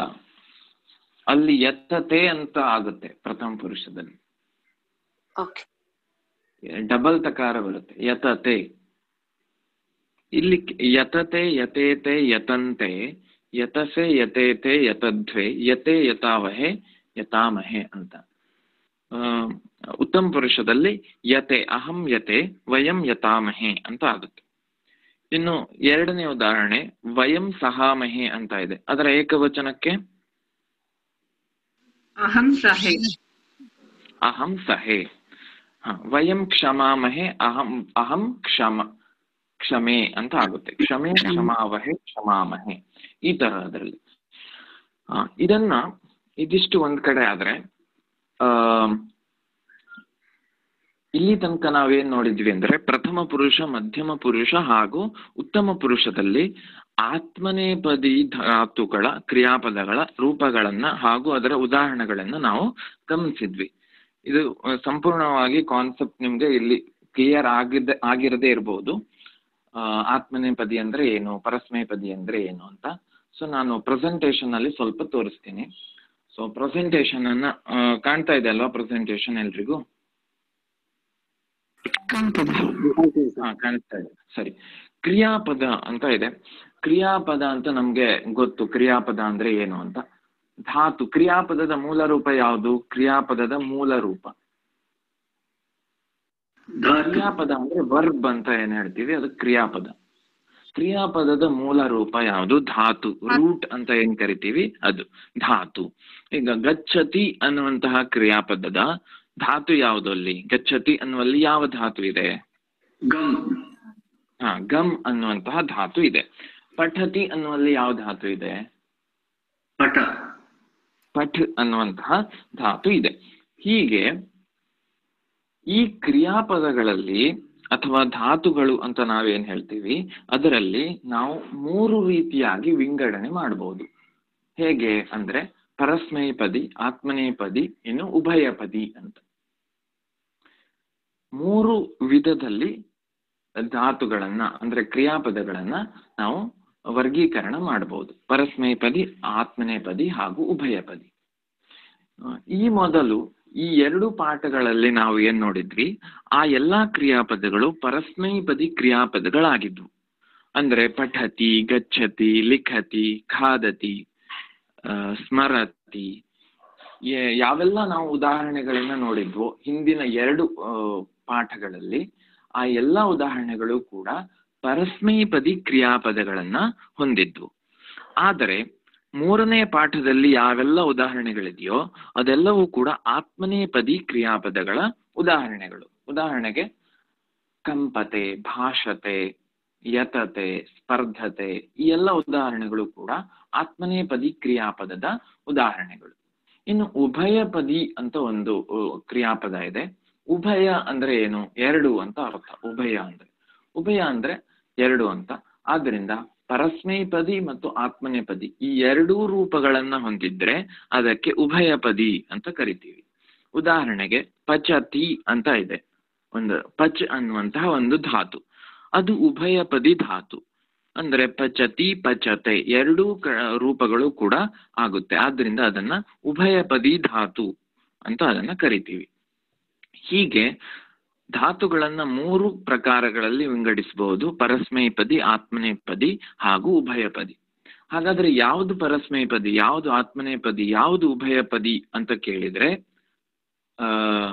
ಅಲ್ಲಿ ಎತ್ತತೆ ಅಂತ ಆಗುತ್ತೆ ಪ್ರಥಮ ಪುರುಷದಲ್ಲಿ ಓಕೆ ಡಬಲ್ ತಕಾರ ಬರುತ್ತೆ ಯತತೆ ಇಲ್ಲಿ ಯತತೆ ಯತೇತೆ ಯತಂತೆ ಯತಸೆ ಯತೇತೆ ಯತಧ್ವೆ ಯತೆ ಯತಾವಹೆ ಯತಾಮಹೆ ಅಂತ ಆ, ಉತ್ತಮ ಪುರುಷದಲ್ಲಿ ಯತೆ ಅಹಂ ಯತೆ ವಯಂ ಯತಾಮಹೆ ಅಂತ ಆಗುತ್ತೆ ಇನ್ನು ಎರಡನೇ ಉದಾಹರಣೆ ವಯಂ ಸಹಾಮಹೆ ಅಂತ ಇದೆ ಅದರ ಏಕವಚನಕ್ಕೆ ಅಹಂ ಸಹೆ ಅಹಂ ಸಹೆ ಹ, ವಯಂ ಕ್ಷಮಾಮಹೆ ಅಹಂ ಅಹಂ ಕ್ಷಮ ಕ್ಷಮೆ ಅಂತ ಆಗುತ್ತೆ ಕ್ಷಮೆ ಕ್ಷಮಾವಹೆ ಕ್ಷಮಾಮಹೆ ಈ ತರ ಅದರಲ್ಲಿ ಆ, ಇದನ್ನ ಇದಿಷ್ಟು ಒಂದ್ ಕಡೆ ಆದ್ರೆ ಆ ಇಲ್ಲಿ ತನಕ ನಾವೇನ್ ನೋಡಿದ್ವಿ ಅಂದ್ರೆ ಪ್ರಥಮ ಪುರುಷ ಮಧ್ಯಮ ಪುರುಷ ಹಾಗೂ ಉತ್ತಮ ಪುರುಷದಲ್ಲಿ ಆತ್ಮನೇಪದಿ ಧಾತುಗಳ ಕ್ರಿಯಾಪದಗಳ ರೂಪಗಳನ್ನ ಹಾಗೂ ಅದರ ಉದಾಹರಣೆಗಳನ್ನ ನಾವು ಗಮನಿಸಿದ್ವಿ ಇದು ಆ, ಸಂಪೂರ್ಣವಾಗಿ ಕಾನ್ಸೆಪ್ಟ್ ನಿಮ್ಗೆ ಇಲ್ಲಿ ಕ್ಲಿಯರ್ ಆಗಿದ್ದ ಆಗಿರದೇ ಇರಬಹುದು ಆ, ಆತ್ಮನೇಪದಿ ಅಂದ್ರೆ ಏನು ಪರಸ್ಮೈಪದಿ ಅಂದ್ರೆ ಏನು ಅಂತ ಸೊ ನಾನು ಪ್ರೆಸೆಂಟೇಶನ್ ಅಲ್ಲಿ ಸ್ವಲ್ಪ ತೋರಿಸ್ತೀನಿ ಸೊ ಪ್ರೆಸೆಂಟೇಶನ್ ಅನ್ನ ಆ, ಕಾಣ್ತಾ ಇದೆ ಅಲ್ವಾ ಪ್ರೆಸೆಂಟೇಶನ್ ಎಲ್ರಿಗೂ ಹಾ ಕಾಣಿಸ್ತಾ ಇದೆ ಸರಿ ಕ್ರಿಯಾಪದ ಅಂತ ಇದೆ ಕ್ರಿಯಾಪದ ಅಂತ ನಮ್ಗೆ ಗೊತ್ತು ಕ್ರಿಯಾಪದ ಅಂದ್ರೆ ಏನು ಅಂತ ಧಾತು ಕ್ರಿಯಾಪದದ ಮೂಲ ರೂಪ ಯಾವುದು ಕ್ರಿಯಾಪದದ ಮೂಲ ರೂಪ ಧಾತು ಕ್ರಿಯಾಪದ ಅಂದ್ರೆ ವರ್ಬ್ ಅಂತ ಏನ್ ಹೇಳ್ತೀವಿ ಅದು ಕ್ರಿಯಾಪದ ಕ್ರಿಯಾಪದದ ಮೂಲ ರೂಪ ಯಾವುದು ಧಾತು ರೂಟ್ ಅಂತ ಏನ್ ಕರಿತೀವಿ ಅದು ಧಾತು ಈಗ ಗಚ್ಚತಿ ಅನ್ನುವಂತಹ ಕ್ರಿಯಾಪದದ ಧಾತು ಯಾವುದು ಅಲ್ಲಿ ಗಚ್ಚತಿ ಅನ್ನುವಲ್ಲಿ ಯಾವ ಧಾತು ಇದೆ ಗಮ್ ಹಾ ಗಮ್ ಅನ್ನುವಂತಹ ಧಾತು ಇದೆ ಪಠತಿ ಅನ್ನುವಲ್ಲಿ ಯಾವ ಧಾತು ಇದೆ ಪಟ ಪಠ್ ಅನ್ನುವಂತಹ ಧಾತು ಇದೆ ಹೀಗೆ ಈ ಕ್ರಿಯಾಪದಗಳಲ್ಲಿ ಅಥವಾ ಧಾತುಗಳು ಅಂತ ನಾವೇನ್ ಹೇಳ್ತೀವಿ ಅದರಲ್ಲಿ ನಾವು ಮೂರು ರೀತಿಯಾಗಿ ವಿಂಗಡಣೆ ಮಾಡಬಹುದು ಹೇಗೆ ಅಂದ್ರೆ ಪರಸ್ಮೈಪದಿ ಆತ್ಮನೇಪದಿ ಇನ್ನು ಉಭಯಪದಿ ಅಂತ ಮೂರು ವಿಧದಲ್ಲಿ ಧಾತುಗಳನ್ನ ಅಂದ್ರೆ ಕ್ರಿಯಾಪದಗಳನ್ನ ನಾವು ವರ್ಗೀಕರಣ ಮಾಡಬಹುದು ಪರಸ್ಮೈಪದಿ ಆತ್ಮನೇಪದಿ ಹಾಗೂ ಉಭಯಪದಿ ಆ, ಈ ಮೊದಲು ಈ ಎರಡು ಪಾಠಗಳಲ್ಲಿ ನಾವು ಏನ್ ನೋಡಿದ್ವಿ ಆ ಎಲ್ಲಾ ಕ್ರಿಯಾಪದಗಳು ಪರಸ್ಮೈಪದಿ ಕ್ರಿಯಾಪದಗಳಾಗಿದ್ವು ಅಂದ್ರೆ ಪಠತಿ ಗಚ್ಚತಿ ಲಿಖತಿ ಖಾದತಿ ಆ, ಸ್ಮರತಿ ಯೆ- ಯಾವೆಲ್ಲ ನಾವು ಉದಾಹರಣೆಗಳನ್ನ ನೋಡಿದ್ವೋ ಹಿಂದಿನ ಎರಡು ಆ, ಪಾಠಗಳಲ್ಲಿ ಆ ಎಲ್ಲ ಉದಾಹರಣೆಗಳು ಕೂಡ ಪರಸ್ಮೈಪದಿ ಕ್ರಿಯಾಪದಗಳನ್ನ ಹೊಂದಿದ್ವು ಆದರೆ ಮೂರನೇ ಪಾಠದಲ್ಲಿ ಯಾವೆಲ್ಲ ಉದಾಹರಣೆಗಳಿದೆಯೋ ಅದೆಲ್ಲವೂ ಕೂಡ ಆತ್ಮನೇಪದಿ ಕ್ರಿಯಾಪದಗಳ ಉದಾಹರಣೆಗಳು ಉದಾಹರಣೆಗೆ ಕಂಪತೆ ಭಾಷತೆ ಯತತೆ ಸ್ಪರ್ಧತೆ ಈ ಎಲ್ಲ ಉದಾಹರಣೆಗಳು ಕೂಡ ಆತ್ಮನೇಪದಿ ಕ್ರಿಯಾಪದದ ಉದಾಹರಣೆಗಳು ಇನ್ನು ಉಭಯಪದಿ ಅಂತ ಒಂದು ಅ, ಕ್ರಿಯಾಪದ ಇದೆ ಉಭಯ ಅಂದ್ರೆ ಏನು ಎರಡು ಅಂತ ಅರ್ಥ ಉಭಯ ಅಂದ್ರೆ ಉಭಯ ಅಂದ್ರೆ ಎರಡು ಅಂತ ಆದ್ರಿಂದ ಪರಸ್ಮೈಪದಿ ಮತ್ತು ಆತ್ಮನೇಪದಿ ಈ ಎರಡೂ ರೂಪಗಳನ್ನ ಹೊಂದಿದ್ರೆ ಅದಕ್ಕೆ ಉಭಯಪದಿ ಅಂತ ಕರಿತೀವಿ ಉದಾಹರಣೆಗೆ ಪಚತಿ ಅಂತ ಇದೆ ಒಂದು ಪಚ್ ಅನ್ನುವಂತಹ ಒಂದು ಧಾತು ಅದು ಉಭಯಪದಿ ಧಾತು ಅಂದ್ರೆ ಪಚತಿ ಪಚತೆ ಎರಡೂ ಕ- ರೂಪಗಳು ಕೂಡ ಆಗುತ್ತೆ ಆದ್ರಿಂದ ಅದನ್ನ ಉಭಯಪದಿ ಧಾತು ಅಂತ ಅದನ್ನ ಕರಿತೀವಿ ಹೀಗೆ ಧಾತುಗಳನ್ನ ಮೂರು ಪ್ರಕಾರಗಳಲ್ಲಿ ವಿಂಗಡಿಸಬಹುದು ಪರಸ್ಮೈಪದಿ ಆತ್ಮನೇಪದಿ ಹಾಗೂ ಉಭಯಪದಿ ಹಾಗಾದ್ರೆ ಯಾವುದು ಪರಸ್ಮೈಪದಿ ಯಾವುದು ಆತ್ಮನೇಪದಿ ಯಾವುದು ಉಭಯಪದಿ ಅಂತ ಕೇಳಿದ್ರೆ ಆ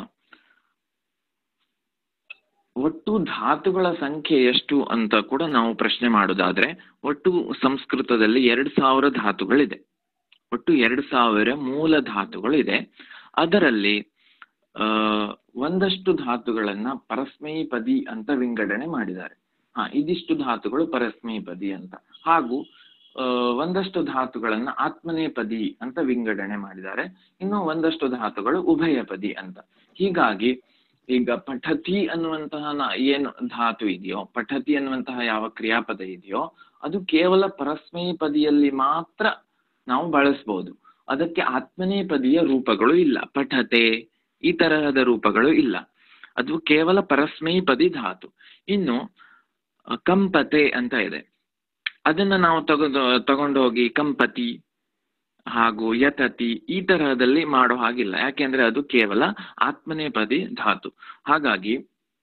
ಒಟ್ಟು ಧಾತುಗಳ ಸಂಖ್ಯೆ ಎಷ್ಟು ಅಂತ ಕೂಡ ನಾವು ಪ್ರಶ್ನೆ ಮಾಡೋದಾದ್ರೆ ಒಟ್ಟು ಸಂಸ್ಕೃತದಲ್ಲಿ ಎರಡು ಸಾವಿರ ಧಾತುಗಳಿದೆ ಒಟ್ಟು ಎರಡು ಸಾವಿರ ಮೂಲ ಧಾತುಗಳಿದೆ ಅದರಲ್ಲಿ ಆ ಒಂದಷ್ಟು ಧಾತುಗಳನ್ನ ಪರಸ್ಮೈಪದಿ ಅಂತ ವಿಂಗಡಣೆ ಮಾಡಿದ್ದಾರೆ ಹಾ ಇದಿಷ್ಟು ಧಾತುಗಳು ಪರಸ್ಮೈಪದಿ ಅಂತ ಹಾಗೂ ಆ, ಒಂದಷ್ಟು ಧಾತುಗಳನ್ನ ಆತ್ಮನೇಪದಿ ಅಂತ ವಿಂಗಡಣೆ ಮಾಡಿದ್ದಾರೆ ಇನ್ನು ಒಂದಷ್ಟು ಧಾತುಗಳು ಉಭಯಪದಿ ಅಂತ ಹೀಗಾಗಿ ಈಗ ಪಠತಿ ಅನ್ನುವಂತಹ ನ- ಏನು ಧಾತು ಇದೆಯೋ ಪಠತಿ ಅನ್ನುವಂತಹ ಯಾವ ಕ್ರಿಯಾಪದ ಇದೆಯೋ ಅದು ಕೇವಲ ಪರಸ್ಮೈಪದಿಯಲ್ಲಿ ಮಾತ್ರ ನಾವು ಬಳಸ್ಬೋದು ಅದಕ್ಕೆ ಆತ್ಮನೇಪದಿಯ ರೂಪಗಳು ಇಲ್ಲ ಪಠತೆ ಈ ತರಹದ ರೂಪಗಳು ಇಲ್ಲ ಅದು ಕೇವಲ ಪರಸ್ಮೈಪದಿ ಧಾತು ಇನ್ನು ಅ, ಕಂಪತೆ ಅಂತ ಇದೆ ಅದನ್ನ ನಾವು ತಗೊಂಡು ತಗೊಂಡು ಹೋಗಿ ಕಂಪತಿ ಹಾಗೂ ಯತತಿ ಈ ತರಹದಲ್ಲಿ ಮಾಡೋ ಹಾಗಿಲ್ಲ ಯಾಕೆಂದ್ರೆ ಅದು ಕೇವಲ ಆತ್ಮನೇಪದಿ ಧಾತು ಹಾಗಾಗಿ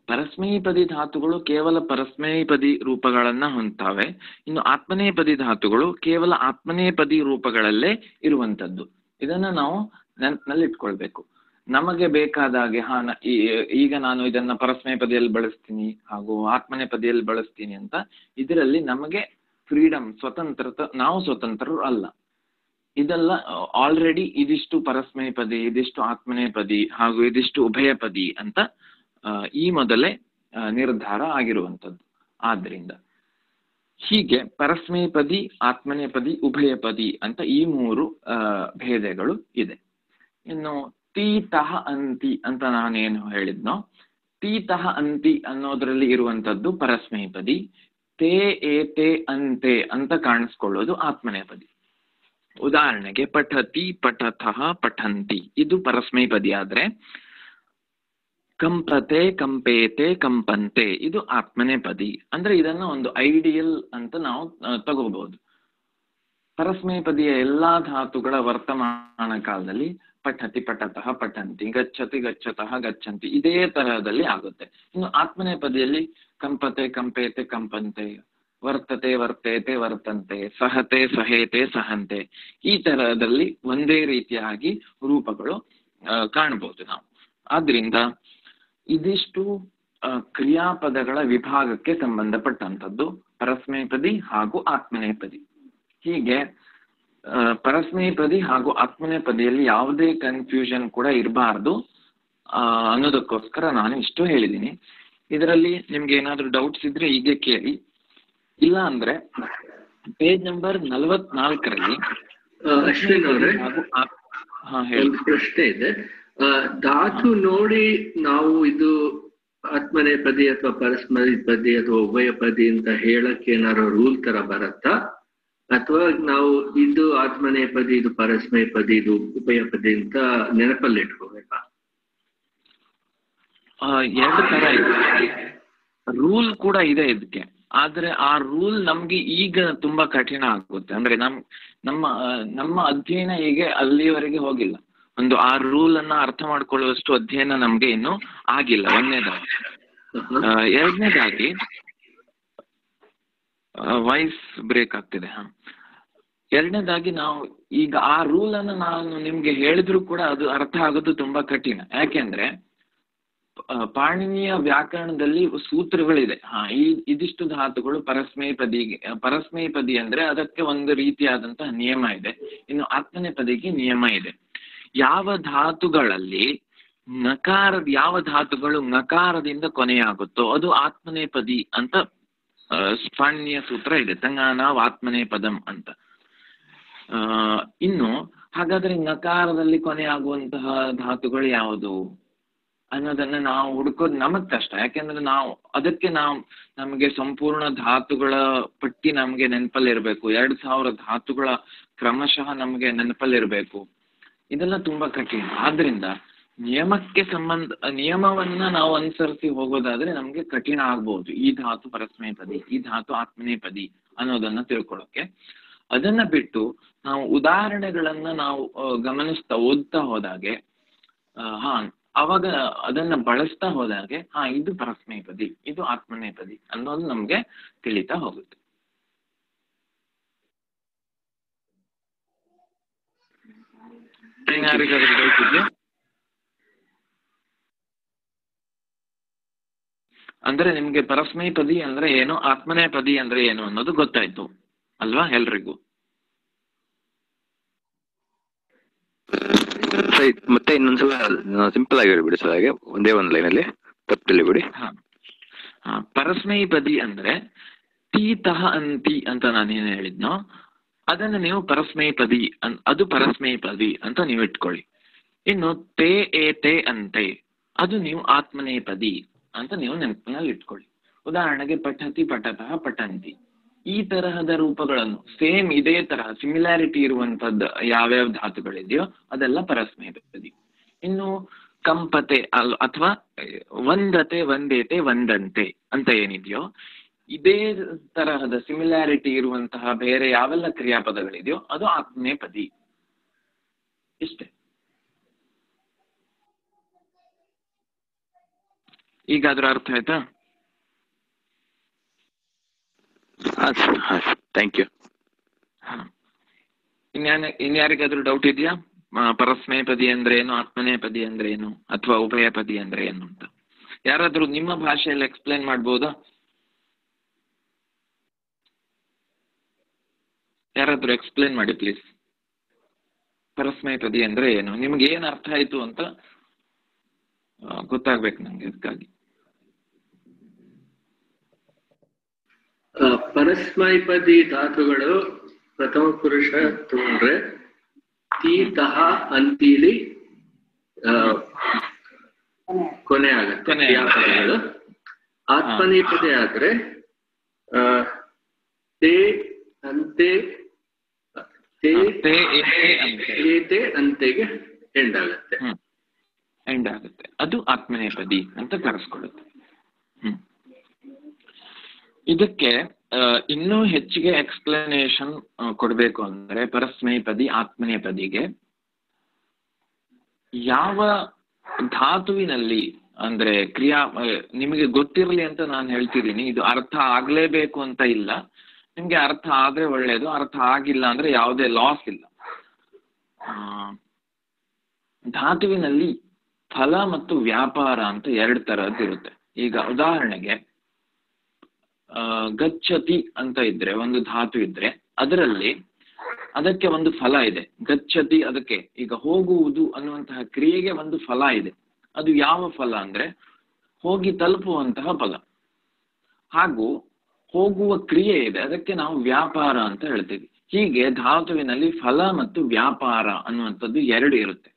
ಪರಸ್ಮೈಪದಿ ಧಾತುಗಳು ಕೇವಲ ಪರಸ್ಮೈಪದಿ ರೂಪಗಳನ್ನ ಹೊಂದ್ತಾವೆ ಇನ್ನು ಆತ್ಮನೇಪದಿ ಧಾತುಗಳು ಕೇವಲ ಆತ್ಮನೇಪದಿ ರೂಪಗಳಲ್ಲೇ ಇರುವಂತದ್ದು ಇದನ್ನ ನಾವು ನೆನಪಿನಲ್ಲಿ ಇಟ್ಕೊಳ್ಬೇಕು ನಮಗೆ ಬೇಕಾದಾಗೆ ಹಾ ನ- ಈ- ಈಗ ನಾನು ಇದನ್ನ ಪರಸ್ಮೈಪದಿಯಲ್ಲಿ ಬಳಸ್ತೀನಿ ಹಾಗೂ ಆತ್ಮನೇಪದಿಯಲ್ಲಿ ಬಳಸ್ತೀನಿ ಅಂತ ಇದರಲ್ಲಿ ನಮಗೆ ಫ್ರೀಡಮ್ ಸ್ವತಂತ್ರತ ನಾವು ಸ್ವತಂತ್ರರು ಅಲ್ಲ ಇದೆಲ್ಲ ಆಲ್ರೆಡಿ ಇದಿಷ್ಟು ಪರಸ್ಮೈಪದಿ ಇದಿಷ್ಟು ಆತ್ಮನೇಪದಿ ಹಾಗೂ ಇದಿಷ್ಟು ಉಭಯಪದಿ ಅಂತ ಆ, ಈ ಮೊದಲೇ ಆ, ನಿರ್ಧಾರ ಆಗಿರುವಂಥದ್ದು ಆದ್ರಿಂದ ಹೀಗೆ ಪರಸ್ಮೈಪದಿ ಆತ್ಮನೇಪದಿ ಉಭಯಪದಿ ಅಂತ ಈ ಮೂರು ಆ, ಭೇದಗಳು ಇದೆ ಇನ್ನು ತೀತಃ ಅಂತಿ ಅಂತ ನಾನೇನು ಹೇಳಿದ್ನೋ ತೀತಃ ಅಂತಿ ಅನ್ನೋದ್ರಲ್ಲಿ ಇರುವಂತದ್ದು ಪರಸ್ಮೈಪದಿ ತೇ ಏತೆ ಅಂತೆ ಅಂತ ಕಾಣಿಸ್ಕೊಳ್ಳೋದು ಆತ್ಮನೇಪದಿ ಉದಾಹರಣೆಗೆ ಪಠತಿ ಪಠತಃ ಪಠಂತಿ ಇದು ಪರಸ್ಮೈಪದಿ ಆದ್ರೆ ಕಂಪತೆ ಕಂಪೇತೆ ಕಂಪಂತೆ ಇದು ಆತ್ಮನೇಪದಿ ಅಂದ್ರೆ ಇದನ್ನ ಒಂದು ಐಡಿಯಲ್ ಅಂತ ನಾವು ಆ, ತಗೋಬಹುದು ಪರಸ್ಮೈಪದಿಯ ಎಲ್ಲಾ ಧಾತುಗಳ ವರ್ತಮಾನ ಕಾಲದಲ್ಲಿ ಪಠತಿ ಪಠತಃ ಪಠಂತಿ ಗಚ್ಚತಿ ಗಚ್ಚತಃ ಗಚ್ಚಂತಿ ಇದೇ ತರಹದಲ್ಲಿ ಆಗುತ್ತೆ ಇನ್ನು ಆತ್ಮನೇಪದಿಯಲ್ಲಿ ಕಂಪತೆ ಕಂಪೇತೆ ಕಂಪಂತೆ ವರ್ತತೆ ವರ್ತೇತೆ ವರ್ತಂತೆ ಸಹತೆ ಸಹೇತೆ ಸಹಂತೆ ಈ ತರಹದಲ್ಲಿ ಒಂದೇ ರೀತಿಯಾಗಿ ರೂಪಗಳು ಆ, ಕಾಣ್ಬೋದು ನಾವು ಆದ್ರಿಂದ ಇದಿಷ್ಟು ಆ, ಕ್ರಿಯಾಪದಗಳ ವಿಭಾಗಕ್ಕೆ ಸಂಬಂಧಪಟ್ಟಂತದ್ದು ಪರಸ್ಮೈಪದಿ ಹಾಗೂ ಆತ್ಮನೇಪದಿ ಹೀಗೆ ಆ, ಪರಸ್ಮೈಪದಿ ಹಾಗೂ ಆತ್ಮನೇಪದಿಯಲ್ಲಿ ಯಾವುದೇ ಕನ್ಫ್ಯೂಷನ್ ಕೂಡ ಇರಬಾರ್ದು ಅನ್ನೋದಕ್ಕೋಸ್ಕರ ನಾನು ಇಷ್ಟು ಹೇಳಿದ್ದೀನಿ ಇದರಲ್ಲಿ ನಿಮ್ಗೆ ಏನಾದ್ರೂ ಡೌಟ್ಸ್ ಇದ್ರೆ ಹೀಗೆ ಕೇಳಿ ಇಲ್ಲ ಅಂದ್ರೆ ಪೇಜ್ ನಂಬರ್ ನಲವತ್ನಾಲ್ಕರಲ್ಲಿ ಆ, ಅಶ್ವಿನ್ ಅವರೇ ಹಾಗೂ ಆತ್- ಹಾ ಹೇಳಿ ಒಂದು ಪ್ರಶ್ನೆ ಇದೆ ಆ, ಧಾತು ನೋಡಿ ನಾವು ಇದು ಆತ್ಮನೆ ಪದಿ ಅಥವಾ ಪರಸ್ಮರಿ ಪದಿ ಅಥವಾ ಉಭಯ ಪದಿ ಅಂತ ಹೇಳಕ್ಕೆ ಏನಾದ್ರು ರೂಲ್ ತರ ಬರತ್ತಾ ಅಥವಾ ನಾವು ಇದು ಆತ್ಮನೆ ಪದಿ ಇದು ಪರಸ್ಮಯ ಪದಿ ಇದು ಉಭಯ ಪದಿ ಅಂತ ನೆನಪಲ್ಲಿ ಇಟ್ಕೋಬೇಕಾ ಆ, ಎರಡು ತರ ಇದೆ ರೂಲ್ ಕೂಡ ಇದೆ ಇದಕ್ಕೆ ಆದ್ರೆ ಆ ರೂಲ್ ನಮ್ಗೆ ಈಗ ತುಂಬಾ ಕಠಿಣ ಆಗುತ್ತೆ ಅಂದ್ರೆ ನಮ್ ನಮ್ಮ ಆ, ನಮ್ಮ ಅಧ್ಯಯನ ಹೀಗೆ ಅಲ್ಲಿವರೆಗೆ ಹೋಗಿಲ್ಲ ಒಂದು ಆ ರೂಲ್ ಅನ್ನ ಅರ್ಥ ಮಾಡ್ಕೊಳ್ಳುವಷ್ಟು ಅಧ್ಯಯನ ನಮ್ಗೆ ಇನ್ನು ಆಗಿಲ್ಲ ಒಂದನೇದಾಗಿ ಆ, ಎರಡನೇದಾಗಿ ವಾಯ್ಸ್ ಬ್ರೇಕ್ ಆಗ್ತಿದೆ ಹಾ ಎರಡನೇದಾಗಿ ನಾವು ಈಗ ಆ ರೂಲ್ ಅನ್ನ ನಾನು ನಿಮ್ಗೆ ಹೇಳಿದ್ರು ಕೂಡ ಅದು ಅರ್ಥ ಆಗೋದು ತುಂಬಾ ಕಠಿಣ ಯಾಕೆಂದ್ರೆ ಆ, ಪಾಣಿನಿಯ ವ್ಯಾಕರಣದಲ್ಲಿ ಸೂತ್ರಗಳಿದೆ ಹಾ ಈ ಇದಿಷ್ಟು ಧಾತುಗಳು ಪರಸ್ಮೈ ಪದಿಗೆ ಪರಸ್ಮೈ ಪದಿ ಅಂದ್ರೆ ಅದಕ್ಕೆ ಒಂದು ರೀತಿಯಾದಂತಹ ನಿಯಮ ಇದೆ ಇನ್ನು ಆತ್ಮನೆ ಪದಿಗೆ ನಿಯಮ ಇದೆ ಯಾವ ಧಾತುಗಳಲ್ಲಿ ನಕಾರ ಯಾವ ಧಾತುಗಳು ನಕಾರದಿಂದ ಕೊನೆಯಾಗುತ್ತೋ ಅದು ಆತ್ಮನೆ ಪದಿ ಅಂತ ಆ, ಪಾಣಿನಿಯ ಸೂತ್ರ ಇದೆ ತಂಗಾನಾವ್ ಆತ್ಮನೆ ಪದಂ ಅಂತ ಆ, ಇನ್ನು ಹಾಗಾದ್ರೆ ನಕಾರದಲ್ಲಿ ಕೊನೆಯಾಗುವಂತಹ ಧಾತುಗಳು ಯಾವುದು ಅನ್ನೋದನ್ನ ನಾವು ಹುಡುಕೋದು ನಮಗ್ ಕಷ್ಟ ಯಾಕೆಂದ್ರೆ ನಾವು ಅದಕ್ಕೆ ನಾವು ನಮಗೆ ಸಂಪೂರ್ಣ ಧಾತುಗಳ ಪಟ್ಟಿ ನಮಗೆ ನೆನಪಲ್ಲಿರ್ಬೇಕು ಎರಡ್ ಸಾವಿರ ಧಾತುಗಳ ಕ್ರಮಶಃ ನಮಗೆ ನೆನಪಲ್ಲಿರ್ಬೇಕು ಇದೆಲ್ಲ ತುಂಬಾ ಕಠಿಣ ಆದ್ರಿಂದ ನಿಯಮಕ್ಕೆ ಸಂಬಂಧ ನಿಯಮವನ್ನ ನಾವು ಅನುಸರಿಸಿ ಹೋಗೋದಾದ್ರೆ ನಮ್ಗೆ ಕಠಿಣ ಆಗ್ಬಹುದು ಈ ಧಾತು ಪರಸ್ಮೈ ಪದಿ ಈ ಧಾತು ಆತ್ಮನೇ ಪದಿ ಅನ್ನೋದನ್ನ ತಿಳ್ಕೊಳಕ್ಕೆ ಅದನ್ನ ಬಿಟ್ಟು ನಾವು ಉದಾಹರಣೆಗಳನ್ನ ನಾವು ಆ, ಗಮನಿಸ್ತಾ ಓದ್ತಾ ಹೋದಾಗೆ ಆ, ಹಾ ಅವಾಗ ಅದನ್ನ ಬಳಸ್ತಾ ಹೋದಾಗೆ ಹಾ ಇದು ಪರಸ್ಮೈ ಪದಿ ಇದು ಆತ್ಮನೇ ಪದಿ ಅನ್ನೋದು ನಮ್ಗೆ ತಿಳಿತಾ ಹೋಗುತ್ತೆ ಯಾರಿಗಾದ್ರೂ doubt ಇದ್ಯಾ? ಅಂದ್ರೆ ನಿಮ್ಗೆ ಪರಸ್ಮೈ ಪದಿ ಅಂದ್ರೆ ಏನು ಆತ್ಮನೇ ಪದಿ ಅಂದ್ರೆ ಏನು ಅನ್ನೋದು ಗೊತ್ತಾಯ್ತು ಅಲ್ವಾ ಎಲ್ರಿಗೂ ಸರಿ ಮತ್ತೆ ಇನ್ನೊಂದ್ಸಲ ಸಿಂಪಲ್ ಆಗಿ ಹೇಳ್ಬಿಡಿ ಸರ್ ಹಾಗೆ ಒಂದೇ ಒಂದು ಲೈನಲ್ಲಿ ತಪ್ಪು ತಿಳಿಬಿಡಿ ಹಾ ಹಾ ಪರಸ್ಮೈ ಪದಿ ಅಂದ್ರೆ ತೀತಃ ಅಂತಿ ಅಂತ ನಾನೇನು ಹೇಳಿದ್ನೋ ಅದನ್ನ ನೀವು ಪರಸ್ಮೈ ಪದಿ ಅನ್- ಅದು ಪರಸ್ಮೈ ಪದಿ ಅಂತ ನೀವು ಇಟ್ಕೊಳ್ಳಿ ಇನ್ನು ತೇ ಏತೆ ಅಂತೆ ಅದು ನೀವು ಆತ್ಮನೇಪದಿ ಅಂತ ನೀವು ನೆನಪಿನಲ್ಲಿ ಇಟ್ಕೊಳ್ಳಿ ಉದಾಹರಣೆಗೆ ಪಠತಿ ಪಠತಃ ಪಠಂತಿ ಈ ತರಹದ ರೂಪಗಳನ್ನು ಸೇಮ್ ಇದೇ ತರಹ ಸಿಮಿಲಾರಿಟಿ ಇರುವಂತದ್ದು ಯಾವ್ಯಾವ ಧಾತುಗಳಿದೆಯೋ ಅದೆಲ್ಲ ಪರಸ್ಮೈಪದಿ ಇನ್ನು ಕಂಪತೆ ಅಲ್ ಅಥವಾ ಒಂದತೆ ಒಂದೇತೆ ಒಂದಂತೆ ಅಂತ ಏನಿದೆಯೋ ಇದೇ ತರಹದ ಸಿಮಿಲಾರಿಟಿ ಇರುವಂತಹ ಬೇರೆ ಯಾವೆಲ್ಲ ಕ್ರಿಯಾಪದಗಳಿದೆಯೋ ಅದು ಆತ್ಮೇಪದಿ ಇಷ್ಟೇ ಈಗ ಅದ್ರ ಅರ್ಥ ಆಯ್ತಾ ಹಾ ಸರ್ ಹಾ ಥ್ಯಾಂಕ್ ಯು ಹ. ಇನ್ಯಾನ ಇನ್ಯಾರಿಗಾದ್ರೂ ಡೌಟ್ ಇದೆಯಾ ಪರಸ್ಮೈಪದಿ ಅಂದ್ರೆ ಏನು ಆತ್ಮನೇಪದಿ ಅಂದ್ರೆ ಏನು ಅಥವಾ ಉಭಯಪದಿ ಅಂದ್ರೆ ಏನು ಅಂತ ಯಾರಾದ್ರೂ ನಿಮ್ಮ ಭಾಷೆಯಲ್ಲಿ ಎಕ್ಸ್ಪ್ಲೇನ್ ಮಾಡ್ಬೋದಾ ಯಾರಾದ್ರೂ ಎಕ್ಸ್ಪ್ಲೇನ್ ಮಾಡಿ ಪ್ಲೀಸ್ ಪರಸ್ಮೈಪದಿ ಅಂದ್ರೆ ಏನು ನಿಮ್ಗೆ ಏನ್ ಅರ್ಥ ಆಯ್ತು ಅಂತ ಆ, ಗೊತ್ತಾಗ್ಬೇಕು ನಂಗೆ ಅದಕ್ಕಾಗಿ ಆ, ಪರಸ್ಮೈಪದಿ ಧಾತುಗಳು ಪ್ರಥಮ ಪುರುಷ ತಗೊಂಡ್ರೆ ತೀ ತಹ ಅಂತೀಲಿ ಆ, ಕೊನೆ ಆಗತ್ತೆ ಕೊನೆ ಕ್ರಿಯಾಪದಗಳು ಆತ್ಮನೇಪದಿ ಆದ್ರೆ ಆ, ತೇ ಅಂತೆ ತೇ ತೇ ಏತೆ ಅಂತೆ ಏತೆ ಅಂತೆಗೆ ಎಂಡ್ ಆಗತ್ತೆ ಹ್ಮ್ ಎಂಡ್ ಆಗುತ್ತೆ ಅದು ಆತ್ಮನೇಪದಿ ಅಂತ ಕರೆಸ್ಕೊಳ್ಳುತ್ತೆ ಹ್ಮ್ ಇದಕ್ಕೆ ಆ, ಇನ್ನೂ ಹೆಚ್ಚಿಗೆ ಎಕ್ಸ್ಪ್ಲನೇಷನ್ ಕೊಡಬೇಕು ಅಂದ್ರೆ ಪರಸ್ಮೈಪದಿ ಆತ್ಮನೇಪದಿಗೆ ಯಾವ ಧಾತುವಿನಲ್ಲಿ ಅಂದ್ರೆ ಕ್ರಿಯಾ ಆ, ನಿಮಗೆ ಗೊತ್ತಿರಲಿ ಅಂತ ನಾನು ಹೇಳ್ತಿದ್ದೀನಿ ಇದು ಅರ್ಥ ಆಗ್ಲೇಬೇಕು ಅಂತ ಇಲ್ಲ ನಿಮ್ಗೆ ಅರ್ಥ ಆದ್ರೆ ಒಳ್ಳೇದು ಅರ್ಥ ಆಗಿಲ್ಲ ಅಂದ್ರೆ ಯಾವುದೇ ಲಾಸ್ ಇಲ್ಲ ಆ, ಧಾತುವಿನಲ್ಲಿ ಫಲ ಮತ್ತು ವ್ಯಾಪಾರ ಅಂತ ಎರಡು ತರದ್ದು ಇರುತ್ತೆ ಈಗ ಉದಾಹರಣೆಗೆ ಆ, ಗಚ್ಚತಿ ಅಂತ ಇದ್ರೆ ಒಂದು ಧಾತು ಇದ್ರೆ ಅದರಲ್ಲಿ ಅದಕ್ಕೆ ಒಂದು ಫಲ ಇದೆ ಗಚ್ಚತಿ ಅದಕ್ಕೆ ಈಗ ಹೋಗುವುದು ಅನ್ನುವಂತಹ ಕ್ರಿಯೆಗೆ ಒಂದು ಫಲ ಇದೆ ಅದು ಯಾವ ಫಲ ಅಂದ್ರೆ ಹೋಗಿ ತಲುಪುವಂತಹ ಫಲ ಹಾಗೂ ಹೋಗುವ ಕ್ರಿಯೆ ಇದೆ ಅದಕ್ಕೆ ನಾವು ವ್ಯಾಪಾರ ಅಂತ ಹೇಳ್ತೀವಿ ಹೀಗೆ ಧಾತುವಿನಲ್ಲಿ ಫಲ ಮತ್ತು ವ್ಯಾಪಾರ ಅನ್ನುವಂಥದ್ದು ಎರಡು ಇರುತ್ತೆ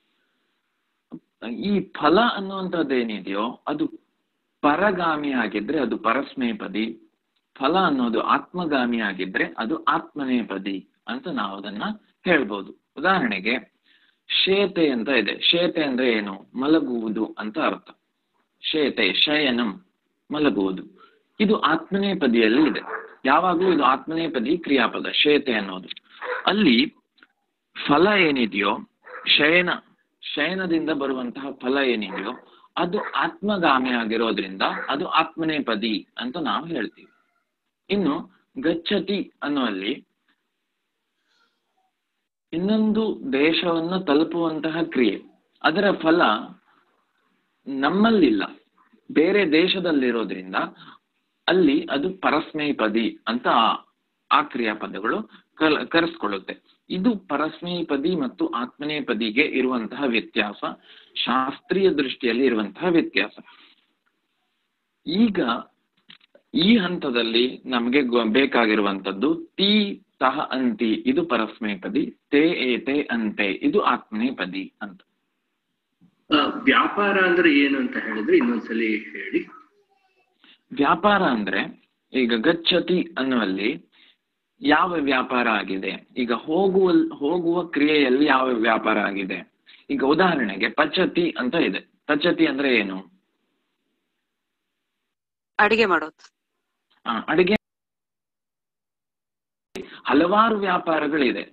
ಈ ಫಲ ಅನ್ನುವಂಥದ್ದು ಏನಿದೆಯೋ ಅದು ಪರಗಾಮಿ ಆಗಿದ್ರೆ ಅದು ಪರಸ್ಮೇಪದಿ ಫಲ ಅನ್ನೋದು ಆತ್ಮಗಾಮಿ ಆಗಿದ್ರೆ ಅದು ಆತ್ಮನೇಪದಿ ಅಂತ ನಾವು ಅದನ್ನ ಹೇಳ್ಬೋದು ಉದಾಹರಣೆಗೆ ಶೇತೆ ಅಂತ ಇದೆ ಶೇತೆ ಅಂದ್ರೆ ಏನು ಮಲಗುವುದು ಅಂತ ಅರ್ಥ ಶೇತೆ ಶಯನಂ ಮಲಗುವುದು ಇದು ಆತ್ಮನೇಪದಿಯಲ್ಲಿ ಇದೆ ಯಾವಾಗಲೂ ಇದು ಆತ್ಮನೇಪದಿ ಕ್ರಿಯಾಪದ ಶೇತೆ ಅನ್ನೋದು ಅಲ್ಲಿ ಫಲ ಏನಿದೆಯೋ ಶಯನ ಶಯನದಿಂದ ಬರುವಂತಹ ಫಲ ಏನಿದೆಯೋ ಅದು ಆತ್ಮಗಾಮಿ ಆಗಿರೋದ್ರಿಂದ ಅದು ಆತ್ಮನೇಪದಿ ಅಂತ ನಾವು ಹೇಳ್ತೀವಿ ಇನ್ನು ಗಚ್ಚತಿ ಅನ್ನುವಲ್ಲಿ ಇನ್ನೊಂದು ದೇಶವನ್ನು ತಲುಪುವಂತಹ ಕ್ರಿಯೆ ಅದರ ಫಲ ನಮ್ಮಲ್ಲಿಲ್ಲ ಬೇರೆ ದೇಶದಲ್ಲಿರೋದ್ರಿಂದ ಅಲ್ಲಿ ಅದು ಪರಸ್ಮೈಪದಿ ಅಂತ ಆ- ಆ ಕ್ರಿಯಾಪದಗಳು ಕಲ್ ಕರೆಸ್ಕೊಳ್ಳುತ್ತೆ ಇದು ಪರಸ್ಮೈಪದಿ ಮತ್ತು ಆತ್ಮನೇಪದಿಗೆ ಇರುವಂತಹ ವ್ಯತ್ಯಾಸ ಶಾಸ್ತ್ರೀಯ ದೃಷ್ಟಿಯಲ್ಲಿ ಇರುವಂತಹ ವ್ಯತ್ಯಾಸ ಈಗ ಈ ಹಂತದಲ್ಲಿ ನಮಗೆ ಗೊ- ಬೇಕಾಗಿರುವಂತದ್ದು ತಿ ತಹ ಅಂತಿ ಇದು ಪರಸ್ಮೈಪದಿ ತೇ ಏತೆ ಅಂತೆ ಇದು ಆತ್ಮನೇಪದಿ ಅಂತ ಆ, ವ್ಯಾಪಾರ ಅಂದ್ರೆ ಏನು ಅಂತ ಹೇಳಿದ್ರೆ ಇನ್ನೊಂದ್ಸಲಿ ಹೇಳಿ ವ್ಯಾಪಾರ ಅಂದ್ರೆ ಈಗ ಗಚ್ಚತಿ ಅನ್ನುವಲ್ಲಿ ಯಾವ ವ್ಯಾಪಾರ ಆಗಿದೆ ಈಗ ಹೋಗುವ ಹೋಗುವ ಕ್ರಿಯೆಯಲ್ಲಿ ಯಾವ ವ್ಯಾಪಾರ ಆಗಿದೆ ಈಗ ಉದಾಹರಣೆಗೆ ಪಚತಿ ಅಂತ ಇದೆ ಪಚತಿ ಅಂದ್ರೆ ಏನು ಅಡಿಗೆ ಮಾಡೋದು ಆ, ಅಡಿಗೆ ಹಲವಾರು ವ್ಯಾಪಾರಗಳಿದೆ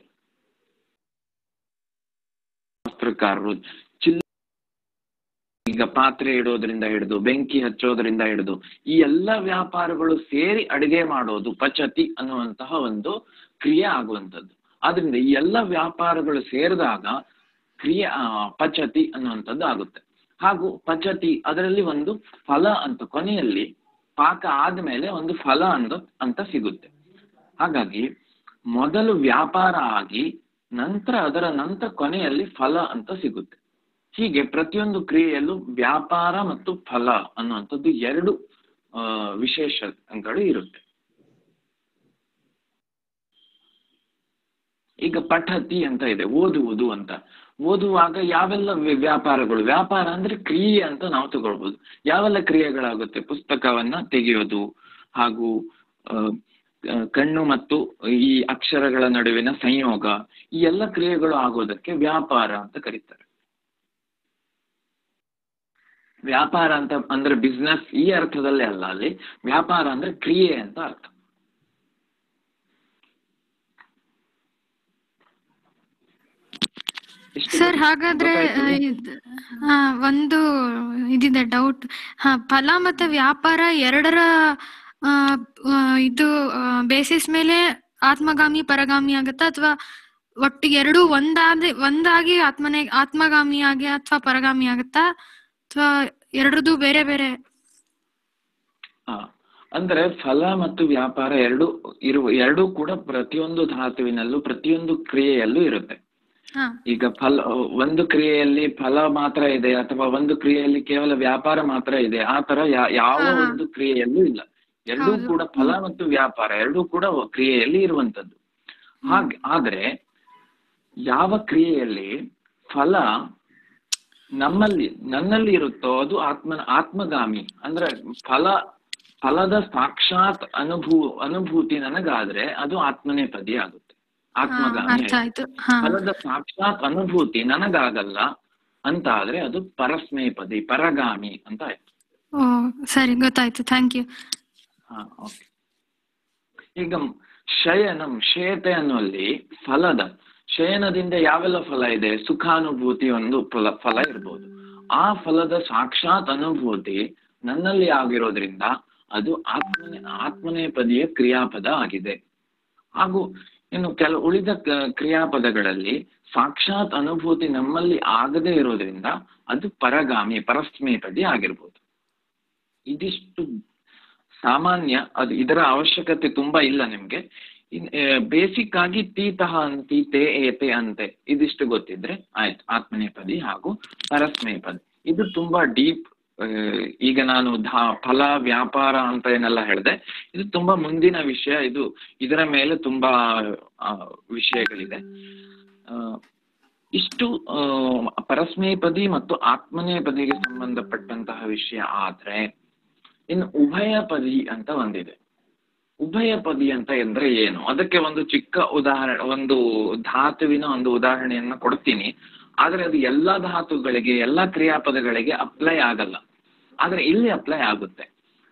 ವಸ್ತ್ರಕಾರರು ಚಿಲ್ಲ ಈಗ ಪಾತ್ರೆ ಇಡೋದ್ರಿಂದ ಹಿಡಿದು ಬೆಂಕಿ ಹಚ್ಚೋದ್ರಿಂದ ಹಿಡಿದು ಈ ಎಲ್ಲ ವ್ಯಾಪಾರಗಳು ಸೇರಿ ಅಡಿಗೆ ಮಾಡೋದು ಪಚತಿ ಅನ್ನುವಂತಹ ಒಂದು ಕ್ರಿಯೆ ಆಗುವಂಥದ್ದು ಆದ್ರಿಂದ ಈ ಎಲ್ಲ ವ್ಯಾಪಾರಗಳು ಸೇರಿದಾಗ ಕ್ರಿಯೆ ಆ, ಪಚತಿ ಅನ್ನುವಂಥದ್ದು ಆಗುತ್ತೆ ಹಾಗೂ ಪಚತಿ ಅದರಲ್ಲಿ ಒಂದು ಫಲ ಅಂತ ಕೊನೆಯಲ್ಲಿ ಪಾಕ ಆದ್ಮೇಲೆ ಒಂದು ಫಲ ಅಂತ ಅಂತ ಸಿಗುತ್ತೆ ಹಾಗಾಗಿ ಮೊದಲು ವ್ಯಾಪಾರ ಆಗಿ ನಂತರ ಅದರ ನಂತರ ಕೊನೆಯಲ್ಲಿ ಫಲ ಅಂತ ಸಿಗುತ್ತೆ ಹೀಗೆ ಪ್ರತಿಯೊಂದು ಕ್ರಿಯೆಯಲ್ಲೂ ವ್ಯಾಪಾರ ಮತ್ತು ಫಲ ಅನ್ನುವಂಥದ್ದು ಎರಡು ಆ, ವಿಶೇಷಗಳು ಇರುತ್ತೆ ಈಗ ಪಠತಿ ಅಂತ ಇದೆ ಓದುವುದು ಅಂತ ಓದುವಾಗ ಯಾವೆಲ್ಲ ವ್ಯ- ವ್ಯಾಪಾರಗಳು ವ್ಯಾಪಾರ ಅಂದ್ರೆ ಕ್ರಿಯೆ ಅಂತ ನಾವು ತಗೊಳ್ಬೋದು ಯಾವೆಲ್ಲ ಕ್ರಿಯೆಗಳಾಗುತ್ತೆ ಪುಸ್ತಕವನ್ನ ತೆಗೆಯೋದು ಹಾಗೂ ಆ, ಆ, ಕಣ್ಣು ಮತ್ತು ಈ ಅಕ್ಷರಗಳ ನಡುವಿನ ಸಂಯೋಗ ಈ ಎಲ್ಲ ಕ್ರಿಯೆಗಳು ಆಗೋದಕ್ಕೆ ವ್ಯಾಪಾರ ಅಂತ ಕರೀತಾರೆ ವ್ಯಾಪಾರ ಅಂತ ಅಂದ್ರೆ ಬಿಸ್ನೆಸ್ ಈ ಅರ್ಥದಲ್ಲೇ ಅಲ್ಲ ಅಲ್ಲಿ ವ್ಯಾಪಾರ ಅಂದ್ರೆ ಕ್ರಿಯೆ ಅಂತ ಅರ್ಥ ಇಷ್ಟು ಸರ್ ಹಾಗಾದ್ರೆ ಗೊತ್ತಾಯ್ತು? ಆ, ಇದ್- ಆ, ಒಂದು ಇದಿದೆ ಡೌಟ್ ಹಾ ಫಲ ಮತ್ತೆ ವ್ಯಾಪಾರ ಎರಡರ ಆ, ಆ, ಇದು ಬೇಸಿಸ್ ಮೇಲೆ ಆತ್ಮಗಾಮಿ ಪರಗಾಮಿ ಆಗತ್ತಾ ಅಥವಾ ಒಟ್ಟಿಗೆ ಎರಡು ಒಂದಾದ ಒಂದಾಗಿ ಆತ್ಮನೆ ಆತ್ಮಗಾಮಿ ಆಗಿ ಅಥವಾ ಪರಗಾಮಿ ಆಗತ್ತಾ ಅಥವಾ ಎರಡರದು ಬೇರೆ ಬೇರೆ ಆ, ಅಂದ್ರೆ ಫಲ ಮತ್ತು ವ್ಯಾಪಾರ ಎರಡು ಇರುವ ಎರಡೂ ಕೂಡ ಪ್ರತಿಯೊಂದು ಧಾತುವಿನಲ್ಲೂ ಪ್ರತಿಯೊಂದು ಕ್ರಿಯೆಯಲ್ಲೂ ಇರುತ್ತೆ ಹಾ ಈಗ ಫಲ ಒಂದು ಕ್ರಿಯೆಯಲ್ಲಿ ಫಲ ಮಾತ್ರ ಇದೆ ಅಥವಾ ಒಂದು ಕ್ರಿಯೆಯಲ್ಲಿ ಕೇವಲ ವ್ಯಾಪಾರ ಮಾತ್ರ ಇದೆ ಆ ತರ ಯಾ- ಯಾವ ಹಾ, ಹಾ. ಒಂದು ಕ್ರಿಯೆಯಲ್ಲೂ ಇಲ್ಲ ಎರಡೂ ಹೌದು. ಕೂಡ ಫಲ ಮತ್ತು ವ್ಯಾಪಾರ ಎರಡೂ ಕೂಡ ಕ್ರಿಯೆಯಲ್ಲಿ ಇರುವಂತದ್ದು ಹಾಗೆ ಆದ್ರೆ ಯಾವ ಕ್ರಿಯೆಯಲ್ಲಿ ಫಲ ನಮ್ಮಲ್ಲಿ ನನ್ನಲ್ಲಿ ಇರುತ್ತೋ ಅದು ಆತ್ಮ ಆತ್ಮಗಾಮಿ ಅಂದ್ರೆ ಫಲ ಫಲದ ಸಾಕ್ಷಾತ್ ಅನುಭೂ ಅನುಭೂತಿ ನನಗಾದ್ರೆ ಅದು ಆತ್ಮನೇ ಪದಿ ಆಗುತ್ತೆ ಹಾ ಆತ್ಮಗಾಮಿ ಅರ್ಥ ಆಗುತ್ತೆ. ಆಯ್ತು ಹಾ ಫಲದ ಸಾಕ್ಷಾತ್ ಅನುಭೂತಿ ನನಗಾಗಲ್ಲ ಅಂತ ಆದ್ರೆ ಅದು ಪರಸ್ಮೈಪದಿ ಪರಗಾಮಿ ಅಂತ ಆಯ್ತು ಓ ಸರಿ ಗೊತ್ತಾಯ್ತು ಥ್ಯಾಂಕ್ ಯು ಹಾ ಓಕೆ ಈಗ ಶಯನಂ ಶೇತೆ ಅನ್ನುವಲ್ಲಿ ಫಲದ ಶಯನದಿಂದ ಯಾವೆಲ್ಲ ಫಲ ಇದೆ ಸುಖಾನುಭೂತಿ ಒಂದು ಫಲ ಫಲ ಇರ್ಬೋದು ಆ ಫಲದ ಸಾಕ್ಷಾತ್ ಅನುಭೂತಿ ನನ್ನಲ್ಲಿ ಆಗಿರೋದ್ರಿಂದ ಅದು ಆತ್ಮನೆ ಆತ್ಮನೇ ಪದಿಯ ಕ್ರಿಯಾಪದ ಆಗಿದೆ ಹಾಗೂ ಇನ್ನು ಕೆಲ ಉಳಿದ ಕ- ಕ್ರಿಯಾಪದಗಳಲ್ಲಿ ಸಾಕ್ಷಾತ್ ಅನುಭೂತಿ ನಮ್ಮಲ್ಲಿ ಆಗದೇ ಇರೋದ್ರಿಂದ ಅದು ಪರಗಾಮಿ ಪರಸ್ಮೈಪದಿ ಆಗಿರ್ಬೋದು ಇದಿಷ್ಟು ಸಾಮಾನ್ಯ ಅದು ಇದರ ಅವಶ್ಯಕತೆ ತುಂಬಾ ಇಲ್ಲ ನಿಮ್ಗೆ ಬೇಸಿಕ್ ಆಗಿ ತೀತಃ ಅಂತಿ ತೇ ಏತೆ ಅಂತೆ ಇದಿಷ್ಟು ಗೊತ್ತಿದ್ರೆ ಆಯ್ತು ಆತ್ಮನೇಪದಿ ಹಾಗೂ ಪರಸ್ಮೈಪದಿ ಇದು ತುಂಬಾ ಡೀಪ್ ಈಗ ನಾನು ಧಾ ಫಲ ವ್ಯಾಪಾರ ಅಂತ ಏನೆಲ್ಲ ಹೇಳಿದೆ ಇದು ತುಂಬಾ ಮುಂದಿನ ವಿಷಯ ಇದು ಇದರ ಮೇಲೆ ತುಂಬಾ ಆ, ವಿಷಯಗಳಿದೆ ಆ, ಇಷ್ಟು ಆ, ಪರಸ್ಮೈಪದಿ ಮತ್ತು ಆತ್ಮನೇಪದಿಗೆ ಸಂಬಂಧಪಟ್ಟಂತಹ ವಿಷಯ ಆದ್ರೆ ಇನ್ನು ಉಭಯ ಪದಿ ಅಂತ ಒಂದಿದೆ ಉಭಯ ಪದಿ ಅಂತ ಎಂದ್ರೆ ಏನು ಅದಕ್ಕೆ ಒಂದು ಚಿಕ್ಕ ಉದಾಹರಣೆ ಒಂದು ಧಾತುವಿನ ಒಂದು ಉದಾಹರಣೆಯನ್ನ ಕೊಡ್ತೀನಿ ಆದ್ರೆ ಅದು ಎಲ್ಲಾ ಧಾತುಗಳಿಗೆ ಎಲ್ಲಾ ಕ್ರಿಯಾಪದಗಳಿಗೆ ಅಪ್ಲೈ ಆಗಲ್ಲ ಆದ್ರೆ ಇಲ್ಲಿ ಅಪ್ಲೈ ಆಗುತ್ತೆ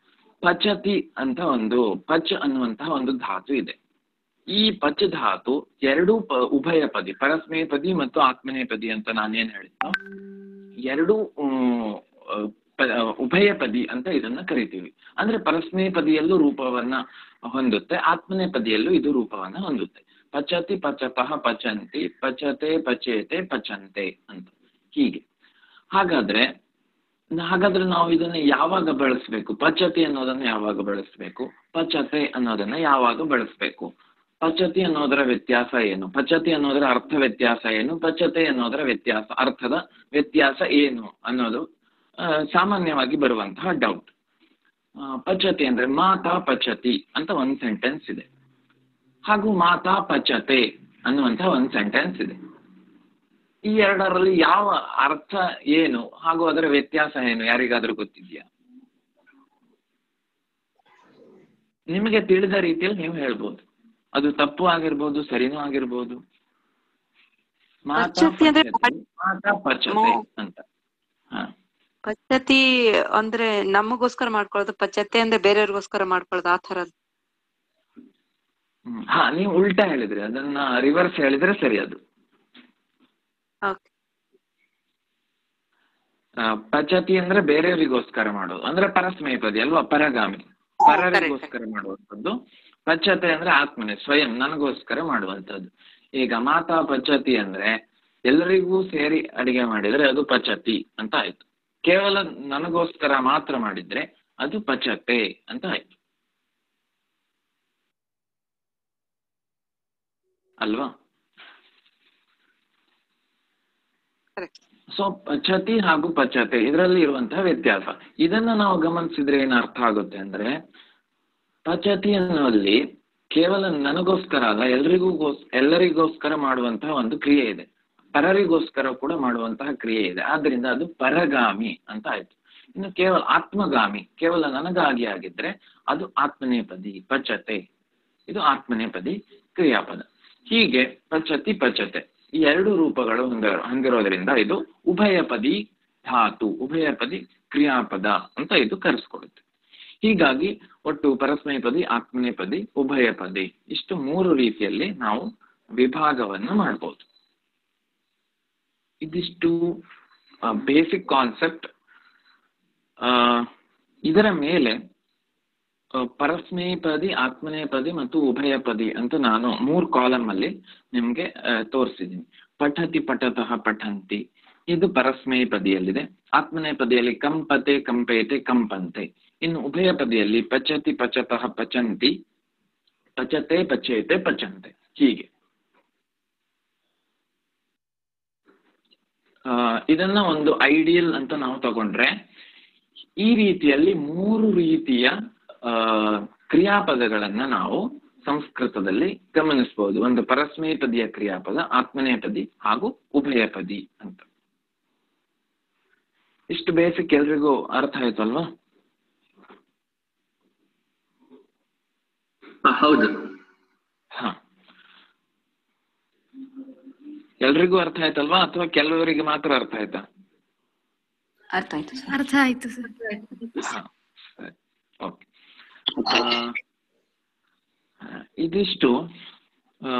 ಪಚತಿ ಅಂತ ಒಂದು ಪಚ್ ಅನ್ನುವಂತಹ ಒಂದು ಧಾತು ಇದೆ ಈ ಪಚ್ ಧಾತು ಎರಡೂ ಪ ಉಭಯ ಪದಿ ಪರಸ್ಮೈ ಪದಿ ಮತ್ತು ಆತ್ಮನೇ ಪದಿ ಅಂತ ನಾನೇನ್ ಹೇಳಿದ್ನೋ ಎರಡೂ ಹ್ಮ್, ಪ- ಉಭಯ ಪದಿ ಅಂತ ಇದನ್ನ ಕರಿತೀವಿ ಅಂದ್ರೆ ಪರಸ್ಮೈ ಪದಿಯಲ್ಲೂ ರೂಪವನ್ನ ಹೊಂದುತ್ತೆ ಆತ್ಮನೇ ಪದಿಯಲ್ಲೂ ಇದು ರೂಪವನ್ನ ಹೊಂದುತ್ತೆ ಪಚತಿ ಪಚತಃ ಪಚಂತಿ ಪಚತೆ ಪಚೇತೆ ಪಚಂತೆ ಅಂತ ಹೀಗೆ ಹಾಗಾದ್ರೆ ಹಾಗಾದ್ರೆ ನಾವು ಇದನ್ನ ಯಾವಾಗ ಬಳಸ್ಬೇಕು ಪಚತಿ ಅನ್ನೋದನ್ನ ಯಾವಾಗ ಬಳಸ್ಬೇಕು ಪಚತೆ ಅನ್ನೋದನ್ನ ಯಾವಾಗ ಬಳಸ್ಬೇಕು ಪಚತಿ ಅನ್ನೋದರ ವ್ಯತ್ಯಾಸ ಏನು ಪಚತಿ ಅನ್ನೋದರ ಅರ್ಥ ವ್ಯತ್ಯಾಸ ಏನು ಪಚತೆ ಅನ್ನೋದರ ವ್ಯತ್ಯಾಸ ಅರ್ಥದ ವ್ಯತ್ಯಾಸ ಏನು ಅನ್ನೋದು ಆ, ಸಾಮಾನ್ಯವಾಗಿ ಬರುವಂತಹ ಡೌಟ್ ಪಚತಿ ಅಂದ್ರೆ ಮಾತಾ ಪಚತಿ ಅಂತ ಒಂದು ಸೆಂಟೆನ್ಸ್ ಇದೆ ಹಾಗೂ ಮಾತಾ ಪಚತೆ ಅನ್ನುವಂತಹ ಒಂದು ಸೆಂಟೆನ್ಸ್ ಇದೆ ಈ ಎರಡರಲ್ಲಿ ಯಾವ ಅರ್ಥ ಏನು ಹಾಗೂ ಅದರ ವ್ಯತ್ಯಾಸ ಏನು ಯಾರಿಗಾದ್ರೂ ಗೊತ್ತಿದ್ಯಾ ನಿಮಗೆ ತಿಳಿದ ರೀತಿಯಲ್ಲಿ ನೀವು ಹೇಳ್ಬೋದು ಅದು ತಪ್ಪು ಆಗಿರ್ಬೋದು ಸರಿನೂ ಆಗಿರ್ಬೋದು ಮಾತಾ ಪಚತಿ ಅಂದ್ರೆ ಪಚತಿ, ಮಾತಾ ಪಚತೆ ಮೋ- ಅಂತ ಹಾ ಪದ್ಧತಿ ಅಂದ್ರೆ ನಮಗೋಸ್ಕರ ಮಾಡ್ಕೊಳ್ಳೋದು ಪದ್ಧತಿ ಅಂದ್ರೆ ಬೇರೆಯವ್ರಿಗೋಸ್ಕರ ಮಾಡ್ಕೊಳ್ಳೋದು ಆ ಥರದ್ದು ಹ್ಮ್. ಹಾ ನೀವು ಉಲ್ಟಾ ಹೇಳಿದ್ರಿ ಅದನ್ನ ರಿವರ್ಸ್ ಹೇಳಿದ್ರೆ ಸರಿ ಅದು ಓಕೆ ಆ, ಪಚತಿ ಅಂದ್ರೆ ಬೇರೆಯವರಿಗೋಸ್ಕರ ಮಾಡೋದು ಅಂದ್ರೆ ಪರಸ್ಮೈಪದಿ ಅಲ್ವಾ ಪರಗಾಮಿ ಪರರಿಗೋಸ್ಕರ ಮಾಡುವಂಥದ್ದು ಪಚತೆ ಅಂದ್ರೆ ಆತ್ಮನೆ ಸ್ವಯಂ ನನಗೋಸ್ಕರ ಮಾಡುವಂಥದ್ದು ಈಗ ಮಾತಾ ಪಚತಿ ಅಂದ್ರೆ ಎಲ್ಲರಿಗೂ ಸೇರಿ ಅಡಿಗೆ ಮಾಡಿದ್ರೆ ಅದು ಪಚತಿ ಅಂತ ಆಯ್ತು ಕೇವಲ ನನಗೋಸ್ಕರ ಮಾತ್ರ ಮಾಡಿದ್ರೆ ಅದು ಪಚತೆ ಅಂತ ಆಯ್ತು ಅಲ್ವಾ ಕರೆಕ್ಟ್ ಸೊ ಪಚತಿ ಹಾಗೂ ಪಚತೆ ಇದರಲ್ಲಿ ಇರುವಂತಹ ವ್ಯತ್ಯಾಸ ಇದನ್ನ ನಾವು ಗಮನಿಸಿದ್ರೆ ಏನ್ ಅರ್ಥ ಆಗುತ್ತೆ ಅಂದ್ರೆ ಪಚತಿ ಅನ್ನುವಲ್ಲಿ ಕೇವಲ ನನಗೋಸ್ಕರ ಅಲ್ಲ ಎಲ್ರಿಗೂ ಎಲ್ಲರಿಗೋಸ್ಕರ ಮಾಡುವಂತಹ ಒಂದು ಕ್ರಿಯೆ ಇದೆ ಪರರಿಗೋಸ್ಕರ ಕೂಡ ಮಾಡುವಂತಹ ಕ್ರಿಯೆ ಇದೆ ಆದ್ರಿಂದ ಅದು ಪರಗಾಮಿ ಅಂತ ಆಯ್ತು ಇನ್ನು ಕೇವಲ ಆತ್ಮಗಾಮಿ ಕೇವಲ ನನಗಾಗಿ ಆಗಿದ್ರೆ ಅದು ಆತ್ಮನೇಪದಿ ಪಚತೆ ಇದು ಆತ್ಮನೇಪದಿ ಕ್ರಿಯಾಪದ ಹೀಗೆ ಪಚತಿ ಪಚತೆ ಈ ಎರಡು ರೂಪಗಳು ಹೊಂದ ಹೊಂದಿರೋದ್ರಿಂದ ಇದು ಉಭಯಪದಿ ಧಾತು ಉಭಯಪದಿ ಕ್ರಿಯಾಪದ ಅಂತ ಇದು ಕರೆಸ್ಕೊಡುತ್ತೆ ಹೀಗಾಗಿ ಒಟ್ಟು ಪರಸ್ಮೈಪದಿ ಆತ್ಮನೇಪದಿ ಉಭಯಪದಿ ಇಷ್ಟು ಮೂರು ರೀತಿಯಲ್ಲಿ ನಾವು ವಿಭಾಗವನ್ನು ಮಾಡ್ಬೋದು ಇದಿಷ್ಟು ಬೇಸಿಕ್ ಕಾನ್ಸೆಪ್ಟ್ ಇದರ ಮೇಲೆ ಆ, ಪರಸ್ಮೈಪದಿ ಆತ್ಮನೇಪದಿ ಮತ್ತು ಉಭಯಪದಿ ಅಂತ ನಾನು ಮೂರ್ ಕಾಲಮ್ ಅಲ್ಲಿ ನಿಮ್ಗೆ ತೋರಿಸಿದ್ದೀನಿ ಪಠತಿ ಪಠತಃ ಪಠಂತಿ ಇದು ಪರಸ್ಮೈಪದಿಯಲ್ಲಿದೆ ಆತ್ಮನೇಪದಿಯಲ್ಲಿ ಕಂಪತೆ ಕಂಪೇತೆ ಕಂಪಂತೆ ಇನ್ನು ಉಭಯಪದಿಯಲ್ಲಿ ಪಚತಿ ಪಚತಃ ಪಚಂತಿ ಪಚತೆ ಪಚೇತೆ ಪಚಂತೆ ಹೀಗೆ ಆ, ಇದನ್ನ ಒಂದು ಐಡಿಯಲ್ ಅಂತ ನಾವು ತಗೊಂಡ್ರೆ ಈ ರೀತಿಯಲ್ಲಿ ಮೂರು ರೀತಿಯ ಆ, ಕ್ರಿಯಾಪದಗಳನ್ನ ನಾವು ಸಂಸ್ಕೃತದಲ್ಲಿ ಗಮನಿಸಬಹುದು ಒಂದು ಪರಸ್ಮೈಪದಿಯ ಕ್ರಿಯಾಪದ ಆತ್ಮನೇಪದಿ ಹಾಗೂ ಉಭಯಪದಿ ಅಂತ ಇಷ್ಟು ಬೇಸಿಕ್ ಎಲ್ರಿಗೂ ಅರ್ಥ ಆಯ್ತು ಅಲ್ವಾ ಹ, ಹೌದು ಹ ಎಲ್ರಿಗೂ ಅರ್ಥ ಆಯ್ತಲ್ವಾ ಅಥವಾ ಕೆಲವರಿಗೆ ಮಾತ್ರ ಅರ್ಥ ಆಯ್ತಾ ಅರ್ಥ ಆಯ್ತು ಸರ್ ಅರ್ಥ ಆಯ್ತು ಸರ್ ಹ, ಸರಿ. ಓಕೆ ಆ, ಇದಿಷ್ಟು ಆ,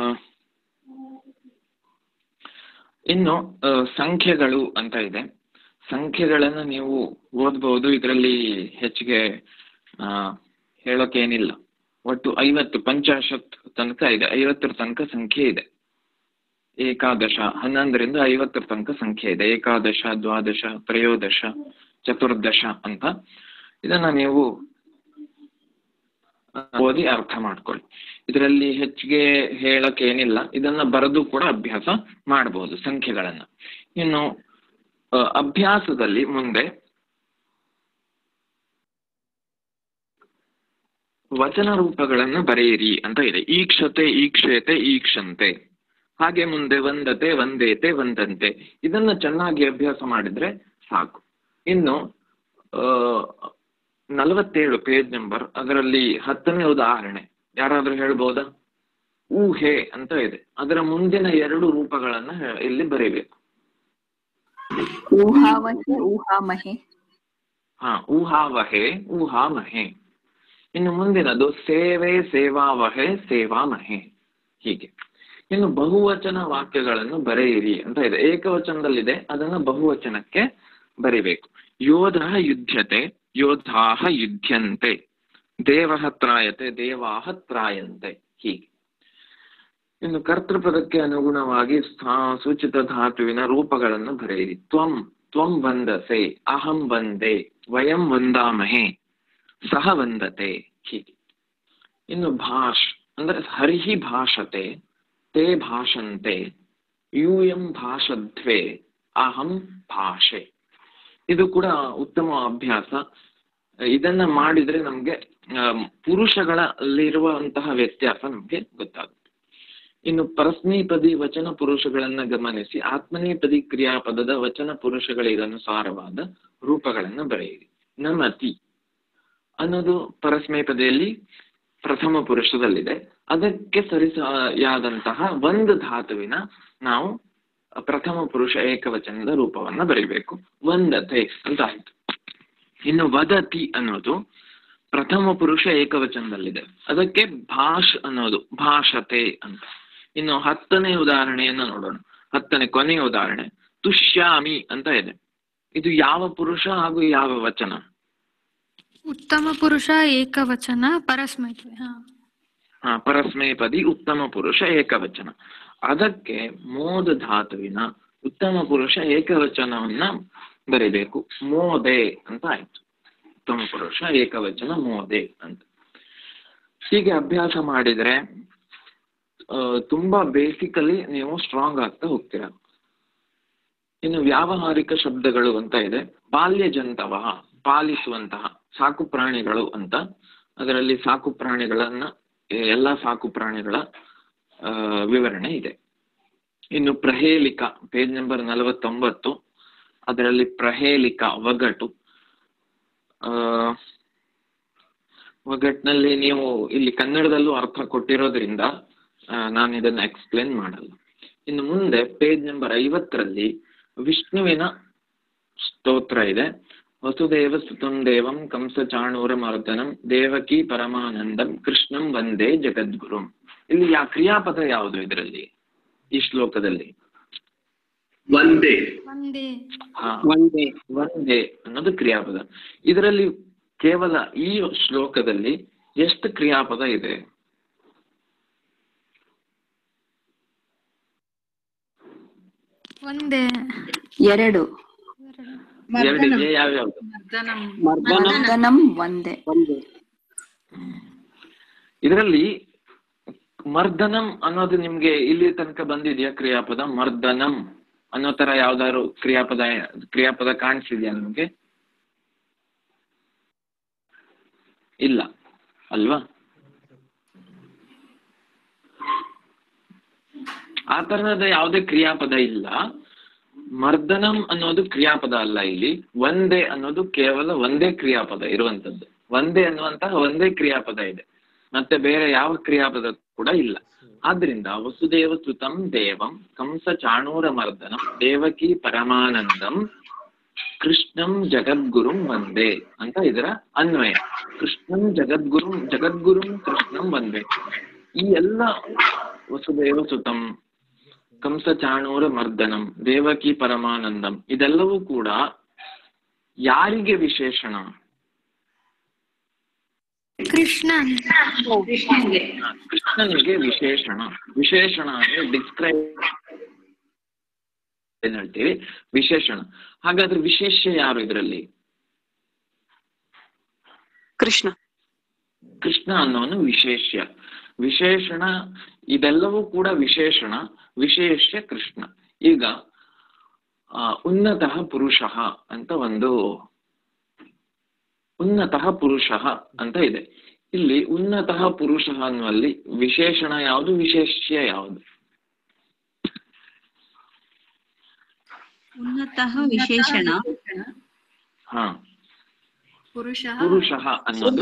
ಇನ್ನು ಆ, ಸಂಖ್ಯೆಗಳು ಅಂತ ಇದೆ ಸಂಖ್ಯೆಗಳನ್ನು ನೀವು ಓದ್ಬಹುದು ಇದರಲ್ಲಿ ಹೆಚ್ಚಿಗೆ ಆ, ಹೇಳೋಕೇನಿಲ್ಲ ಒಟ್ಟು ಐವತ್ತು ಪಂಚಾಶತ್ ತನಕ ಇದೆ ಐವತ್ತರ ತನಕ ಸಂಖ್ಯೆ ಇದೆ ಏಕಾದಶ ಹನ್ನೊಂದರಿಂದ ಐವತ್ತರ ತನಕ ಸಂಖ್ಯೆ ಇದೆ ಏಕಾದಶ ದ್ವಾದಶ ತ್ರಯೋದಶ ಚತುರ್ದಶ ಅಂತ ಇದನ್ನ ನೀವು ಆ, ಓದಿ ಅರ್ಥ ಮಾಡ್ಕೊಳ್ಳಿ ಇದರಲ್ಲಿ ಹೆಚ್ಚಿಗೆ ಹೇಳಕ್ ಏನಿಲ್ಲ ಇದನ್ನ ಬರೆದು ಕೂಡ ಅಭ್ಯಾಸ ಮಾಡಬಹುದು ಸಂಖ್ಯೆಗಳನ್ನ ಇನ್ನು ಆ, ಅಭ್ಯಾಸದಲ್ಲಿ ಮುಂದೆ ವಚನ ರೂಪಗಳನ್ನ ಬರೆಯಿರಿ ಅಂತ ಇದೆ ಈಕ್ಷತೆ ಈಕ್ಷೇತೆ ಈಕ್ಷಂತೆ ಹಾಗೆ ಮುಂದೆ ವಂದತೆ ವಂದೇತೆ ವಂದಂತೆ ಇದನ್ನ ಚೆನ್ನಾಗಿ ಅಭ್ಯಾಸ ಮಾಡಿದ್ರೆ ಸಾಕು ಇನ್ನು ಆ, ನಲವತ್ತೇಳು ಪೇಜ್ ನಂಬರ್ ಅದರಲ್ಲಿ ಹತ್ತನೇ ಉದಾಹರಣೆ ಯಾರಾದ್ರೂ ಹೇಳ್ಬೋದಾ ಊಹೆ ಅಂತ ಇದೆ ಅದರ ಮುಂದಿನ ಎರಡು ರೂಪಗಳನ್ನ ಹೇ- ಇಲ್ಲಿ ಬರೀಬೇಕು ಊಹಾವಹೆ ಊಹಾಮಹೆ ಹಾ ಊಹಾವಹೆ ಊಹಾಮಹೆ ಇನ್ನು ಮುಂದಿನದು ಸೇವೆ ಸೇವಾವಹೆ ಸೇವಾಮಹೆ ಹೀಗೆ ಇನ್ನು ಬಹುವಚನ ವಾಕ್ಯಗಳನ್ನು ಬರೆಯಿರಿ ಅಂತ ಇದೆ ಏಕವಚನದಲ್ಲಿದೆ ಅದನ್ನ ಬಹುವಚನಕ್ಕೆ ಬರಿಬೇಕು ಯೋಧ ಯುದ್ಧತೆ ಯೋಧಾಹ ಯುದ್ಧಂತೆ ದೇವಃ ತ್ರಾಯತೆ ದೇವಾಹ ತ್ರಾಯಂತೆ ಹೀಗೆ ಇನ್ನು ಕರ್ತೃಪದಕ್ಕೆ ಅನುಗುಣವಾಗಿ ಸ್ಥಾ- ಸೂಚಿತ ಧಾತುವಿನ ರೂಪಗಳನ್ನು ಬರೆಯಿರಿ ತ್ವಂ ತ್ವಂ ವಂದಸೆ ಅಹಂ ವಂದೆ ವಯಂ ವಂದಾಮಹೆ ಸಹ ವಂದತೆ ಹೀಗೆ ಇನ್ನು ಭಾಷ್ ಅಂದ್ರೆ ಹರಿಹಿ ಭಾಷತೆ ತೇ ಭಾಷಂತೆ ಯೂಯಂ ಭಾಷಧ್ವೇ ಅಹಂ ಭಾಷೆ ಇದು ಕೂಡ ಉತ್ತಮ ಅಭ್ಯಾಸ ಇದನ್ನ ಮಾಡಿದ್ರೆ ನಮ್ಗೆ ಆಮ್, ಪುರುಷಗಳಲ್ಲಿರುವಂತಹ ವ್ಯತ್ಯಾಸ ನಮ್ಗೆ ಗೊತ್ತಾಗುತ್ತೆ ಇನ್ನು ಪರಸ್ಮೈಪದಿ ವಚನ ಪುರುಷಗಳನ್ನ ಗಮನಿಸಿ ಆತ್ಮನೇಪದಿ ಕ್ರಿಯಾಪದದ ವಚನ ಪುರುಷಗಳಿಗನುಸಾರವಾದ ರೂಪಗಳನ್ನ ಬರೆಯಿರಿ ನಮತಿ ಅನ್ನೋದು ಪರಸ್ಮೈಪದಿಯಲ್ಲಿ ಪ್ರಥಮ ಪುರುಷದಲ್ಲಿದೆ ಅದಕ್ಕೆ ಸರಿಸಾಯಾದಂತಹ ಒಂದು ಧಾತುವಿನ ನಾವು ಪ್ರಥಮ ಪುರುಷ ಏಕವಚನದ ರೂಪವನ್ನ ಬರೀಬೇಕು ವಂದತೆ ಅಂತ ಆಯ್ತು ಇನ್ನು ವದತಿ ಅನ್ನೋದು ಪ್ರಥಮ ಪುರುಷ ಏಕವಚನದಲ್ಲಿದೆ ಅದಕ್ಕೆ ಭಾಷ್ ಅನ್ನೋದು ಭಾಷತೆ ಅಂತ ಇನ್ನು ಹತ್ತನೇ ಉದಾಹರಣೆಯನ್ನ ನೋಡೋಣ ಹತ್ತನೇ ಕೊನೆಯ ಉದಾಹರಣೆ ತುಷ್ಯಾಮಿ ಅಂತ ಇದೆ ಇದು ಯಾವ ಪುರುಷ ಹಾಗೂ ಯಾವ ವಚನ ಉತ್ತಮ ಪುರುಷ ಏಕವಚನ ಪರಸ್ಮೈತ್ರಿ ಹಾ ಹಾ ಪರಸ್ಮೈಪದಿ ಉತ್ತಮ ಪುರುಷ ಏಕವಚನ ಅದಕ್ಕೆ ಮೋದ ಧಾತುವಿನ ಉತ್ತಮ ಪುರುಷ ಏಕವಚನವನ್ನ ಬರಿಬೇಕು ಮೋದೆ ಅಂತ ಆಯ್ತು ಉತ್ತಮ ಪುರುಷ ಏಕವಚನ ಮೋದೆ ಅಂತ ಹೀಗೆ ಅಭ್ಯಾಸ ಮಾಡಿದ್ರೆ ಆ, ತುಂಬಾ ಬೇಸಿಕಲಿ ನೀವು ಸ್ಟ್ರಾಂಗ್ ಆಗ್ತಾ ಹೋಗ್ತೀರಾ ಇನ್ನು ವ್ಯಾವಹಾರಿಕ ಶಬ್ದಗಳು ಅಂತ ಇದೆ ಬಾಲ್ಯಜಂತವ ಪಾಲಿಸುವಂತಹ ಸಾಕು ಪ್ರಾಣಿಗಳು ಅಂತ ಅದರಲ್ಲಿ ಸಾಕು ಪ್ರಾಣಿಗಳನ್ನ ಎಲ್ಲ ಸಾಕು ಪ್ರಾಣಿಗಳ ಆ, ವಿವರಣೆ ಇದೆ ಇನ್ನು ಪ್ರಹೇಲಿಕ ಪೇಜ್ ನಂಬರ್ ನಲವತ್ತೊಂಬತ್ತು ಅದರಲ್ಲಿ ಪ್ರಹೇಲಿಕ ಒಗಟು ಆ, ಒಗಟ್ನಲ್ಲಿ ನೀವು ಇಲ್ಲಿ ಕನ್ನಡದಲ್ಲೂ ಅರ್ಥ ಕೊಟ್ಟಿರೋದ್ರಿಂದ ಆ, ನಾನು ಇದನ್ನ ಎಕ್ಸ್ಪ್ಲೇನ್ ಮಾಡಲ್ಲ ಇನ್ನು ಮುಂದೆ ಪೇಜ್ ನಂಬರ್ ಐವತ್ತರಲ್ಲಿ ವಿಷ್ಣುವಿನ ಸ್ತೋತ್ರ ಇದೆ ವಸುದೇವ ಸುತಂ ದೇವಂ ಕಂಸ ಚಾಣೂರ ಮರ್ದನಂ ದೇವಕಿ ಪರಮಾನಂದಂ ಕೃಷ್ಣಂ ವಂದೇ ಜಗದ್ಗುರುಂ ಇಲ್ಲಿ ಯಾ ಕ್ರಿಯಾಪದ ಯಾವುದು ಇದರಲ್ಲಿ ಈ ಶ್ಲೋಕದಲ್ಲಿ ಒಂದೇ ಒಂದೇ ಹಾ ಒಂದೇ ಅನ್ನೋದು ಕ್ರಿಯಾಪದ ಇದರಲ್ಲಿ ಕೇವಲ ಈ ಶ್ಲೋಕದಲ್ಲಿ ಎಷ್ಟು ಕ್ರಿಯಾಪದ ಇದೆ ಒಂದೇ ಎರಡು ಎರಡಿದೆ ಯಾವ್ಯಾವ್ದು ಮರ್ದನಂ ಒಂದೇ ಇದರಲ್ಲಿ ಮರ್ದನಂ ಅನ್ನೋದು ನಿಮ್ಗೆ ಇಲ್ಲಿ ತನಕ ಬಂದಿದೆಯಾ ಕ್ರಿಯಾಪದ ಮರ್ದನಂ ಅನ್ನೋ ತರ ಯಾವ್ದಾದ್ರು ಕ್ರಿಯಾಪದ ಕ್ರಿಯಾಪದ ಕಾಣಿಸಿದ್ಯಾ ನಿಮ್ಗೆ ಇಲ್ಲ ಅಲ್ವಾ ಆ ತರಹದ ಯಾವುದೇ ಕ್ರಿಯಾಪದ ಇಲ್ಲ ಮರ್ದನಂ ಅನ್ನೋದು ಕ್ರಿಯಾಪದ ಅಲ್ಲ ಇಲ್ಲಿ ಒಂದೇ ಅನ್ನೋದು ಕೇವಲ ಒಂದೇ ಕ್ರಿಯಾಪದ ಇರುವಂತದ್ದು ಒಂದೇ ಅನ್ನುವಂತಹ ಒಂದೇ ಕ್ರಿಯಾಪದ ಇದೆ ಮತ್ತೆ ಬೇರೆ ಯಾವ ಕ್ರಿಯಾಪದ ಕೂಡ ಇಲ್ಲ ಆದ್ರಿಂದ ವಸುದೇವ ಸುತಂ ದೇವಂ ಕಂಸ ಚಾಣೂರ ಮರ್ದನಂ ದೇವಕಿ ಪರಮಾನಂದಂ ಕೃಷ್ಣಂ ಜಗದ್ಗುರುಂ ಒಂದೇ ಅಂತ ಇದರ ಅನ್ವಯ ಕೃಷ್ಣಂ ಜಗದ್ಗುರುಂ ಜಗದ್ಗುರುಂ ಕೃಷ್ಣಂ ಒಂದೇ ಈ ಎಲ್ಲ ವಸುದೇವ ಸುತಂ ಕಂಸ ಚಾಣೂರ ಮರ್ದನಂ ದೇವಕಿ ಪರಮಾನಂದಂ ಇದೆಲ್ಲವೂ ಕೂಡ ಯಾರಿಗೆ ವಿಶೇಷಣ ಕೃಷ್ಣ ಕೃಷ್ಣನ್ಗೆ ಕೃಷ್ಣನಿಗೆ ವಿಶೇಷಣ ವಿಶೇಷಣ ಅಂದ್ರೆ ಡಿಸ್ಕ್ರೈಬ್ ಏನ್ ಹೇಳ್ತೀವಿ ವಿಶೇಷಣ ಹಾಗಾದ್ರೆ ವಿಶೇಷ ಯಾರು ಇದರಲ್ಲಿ ಕೃಷ್ಣ ಕೃಷ್ಣ ಅನ್ನೋನು ವಿಶೇಷ್ಯ ವಿಶೇಷಣ ಇದೆಲ್ಲವೂ ಕೂಡ ವಿಶೇಷಣ ವಿಶೇಷ್ಯ ಕೃಷ್ಣ ಈಗ ಆ, ಉನ್ನತಃ ಪುರುಷಃ ಅಂತ ಒಂದು ಉನ್ನತಃ ಪುರುಷಃ ಅಂತ ಇದೆ ಇಲ್ಲಿ ಉನ್ನತಃ ಪುರುಷಃ ಅನ್ನುವಲ್ಲಿ ವಿಶೇಷಣ ಯಾವುದು ವಿಶೇಷ್ಯ ಯಾವುದು ಉನ್ನತಃ ವಿಶೇಷಣ ಹಾ ಪುರುಷ ಪುರುಷಃ ಅನ್ನೋದು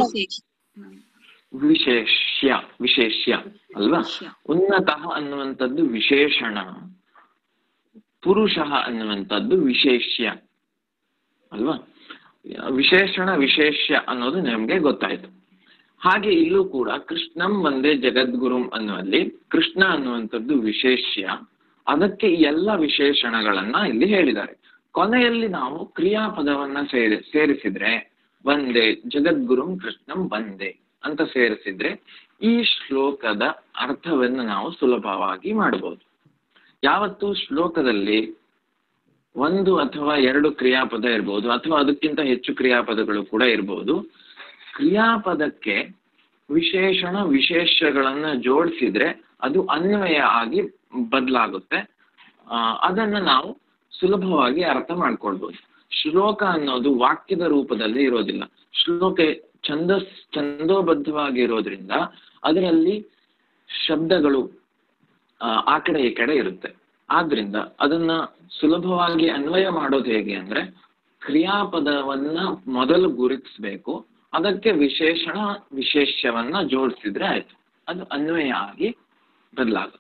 ವಿಶೇಷ್ಯ ವಿಶೇಷ್ಯ ಅಲ್ವಾ ಉನ್ನತಃ ಅನ್ನುವಂಥದ್ದು ವಿಶೇಷಣ ಪುರುಷಃ ಅನ್ನುವಂಥದ್ದು ವಿಶೇಷ್ಯ ಅಲ್ವಾ ವಿಶೇಷಣ ವಿಶೇಷ್ಯ ಅನ್ನೋದು ನಿಮ್ಗೆ ಗೊತ್ತಾಯ್ತು ಹಾಗೆ ಇಲ್ಲೂ ಕೂಡ ಕೃಷ್ಣಂ ಒಂದೇ ಜಗದ್ಗುರುಂ ಅನ್ನುವಲ್ಲಿ ಕೃಷ್ಣ ಅನ್ನುವಂಥದ್ದು ವಿಶೇಷ್ಯ ಅದಕ್ಕೆ ಈ ಎಲ್ಲ ವಿಶೇಷಣಗಳನ್ನ ಇಲ್ಲಿ ಹೇಳಿದ್ದಾರೆ ಕೊನೆಯಲ್ಲಿ ನಾವು ಕ್ರಿಯಾಪದವನ್ನ ಸೇರಿ ಸೇರಿಸಿದ್ರೆ ಒಂದೇ ಜಗದ್ಗುರುಂ ಕೃಷ್ಣಂ ಒಂದೇ ಅಂತ ಸೇರಿಸಿದ್ರೆ ಈ ಶ್ಲೋಕದ ಅರ್ಥವನ್ನು ನಾವು ಸುಲಭವಾಗಿ ಮಾಡಬಹುದು ಯಾವತ್ತು ಶ್ಲೋಕದಲ್ಲಿ ಒಂದು ಅಥವಾ ಎರಡು ಕ್ರಿಯಾಪದ ಇರ್ಬೋದು ಅಥವಾ ಅದಕ್ಕಿಂತ ಹೆಚ್ಚು ಕ್ರಿಯಾಪದಗಳು ಕೂಡ ಇರ್ಬೋದು ಕ್ರಿಯಾಪದಕ್ಕೆ ವಿಶೇಷಣ ವಿಶೇಷಗಳನ್ನ ಜೋಡಿಸಿದ್ರೆ ಅದು ಅನ್ವಯ ಆಗಿ ಬದಲಾಗುತ್ತೆ ಅದನ್ನ ನಾವು ಸುಲಭವಾಗಿ ಅರ್ಥ ಮಾಡ್ಕೊಳ್ಬೋದು ಶ್ಲೋಕ ಅನ್ನೋದು ವಾಕ್ಯದ ರೂಪದಲ್ಲಿ ಇರೋದಿಲ್ಲ ಶ್ಲೋಕ ಛಂದಸ್ ಛಂದೋಬದ್ಧವಾಗಿ ಇರೋದ್ರಿಂದ ಅದರಲ್ಲಿ ಶಬ್ದಗಳು ಆ, ಆ ಕಡೆ ಈ ಕಡೆ ಇರುತ್ತೆ ಆದ್ರಿಂದ ಅದನ್ನ ಸುಲಭವಾಗಿ ಅನ್ವಯ ಮಾಡೋದು ಹೇಗೆ ಅಂದ್ರೆ ಕ್ರಿಯಾಪದವನ್ನ ಮೊದಲು ಗುರುತಿಸ್ಬೇಕು ಅದಕ್ಕೆ ವಿಶೇಷಣ ವಿಶೇಷ್ಯವನ್ನ ಜೋಡಿಸಿದ್ರೆ ಆಯ್ತು ಅದು ಅನ್ವಯ ಆಗಿ ಬದಲಾಗುತ್ತೆ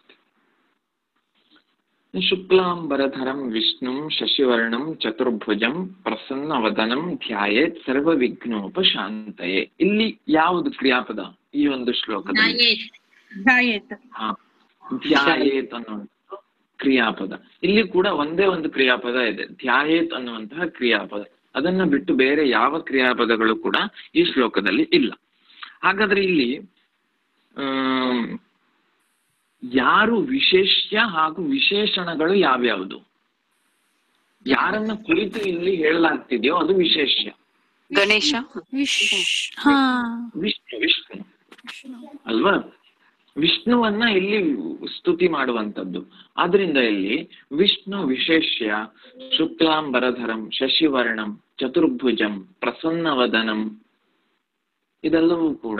ಶುಕ್ಲಾಂಬರಧರಂ ವಿಷ್ಣುಂ ಶಶಿವರ್ಣಂ ಚತುರ್ಭುಜಂ ಪ್ರಸನ್ನವದನಂ ಧ್ಯಾಯೇತ್ ಸರ್ವ ವಿಘ್ನೋಪಶಾಂತಯೇ ಇಲ್ಲಿ ಯಾವುದು ಕ್ರಿಯಾಪದ ಈ ಒಂದು ಶ್ಲೋಕದಲ್ಲಿ ಹಾ ಧ್ಯಾಯೇತ್ ಅನ್ನುವಂಥ ಕ್ರಿಯಾಪದ ಇಲ್ಲಿ ಕೂಡ ಒಂದೇ ಒಂದು ಕ್ರಿಯಾಪದ ಇದೆ ಧ್ಯಾಯೇತ್ ಅನ್ನುವಂತಹ ಕ್ರಿಯಾಪದ ಅದನ್ನ ಬಿಟ್ಟು ಬೇರೆ ಯಾವ ಕ್ರಿಯಾಪದಗಳು ಕೂಡ ಈ ಶ್ಲೋಕದಲ್ಲಿ ಇಲ್ಲ ಹಾಗಾದ್ರೆ ಇಲ್ಲಿ ಆಮ್, ಯಾರು ವಿಶೇಷ್ಯ ಹಾಗೂ ವಿಶೇಷಣಗಳು ಯಾವ್ಯಾವುದು ಯಾರನ್ನ ಕುರಿತು ಇಲ್ಲಿ ಹೇಳಲಾಗ್ತಿದೆಯೋ ಅದು ವಿಶೇಷ್ಯ ಗಣೇಶ ವಿಶ್ ಹಾ ವಿಷ್ಣು ವಿಷ್ಣು ಅಲ್ವಾ ವಿಷ್ಣುವನ್ನ ಇಲ್ಲಿ ಸ್ತುತಿ ಮಾಡುವಂತದ್ದು ಆದ್ರಿಂದ ಇಲ್ಲಿ ವಿಷ್ಣು ವಿಶೇಷ್ಯ ಶುಕ್ಲಾಂಬರಧರಂ ಶಶಿವರ್ಣಂ ಚತುರ್ಭುಜಂ ಪ್ರಸನ್ನವದನಂ ಇದೆಲ್ಲವೂ ಕೂಡ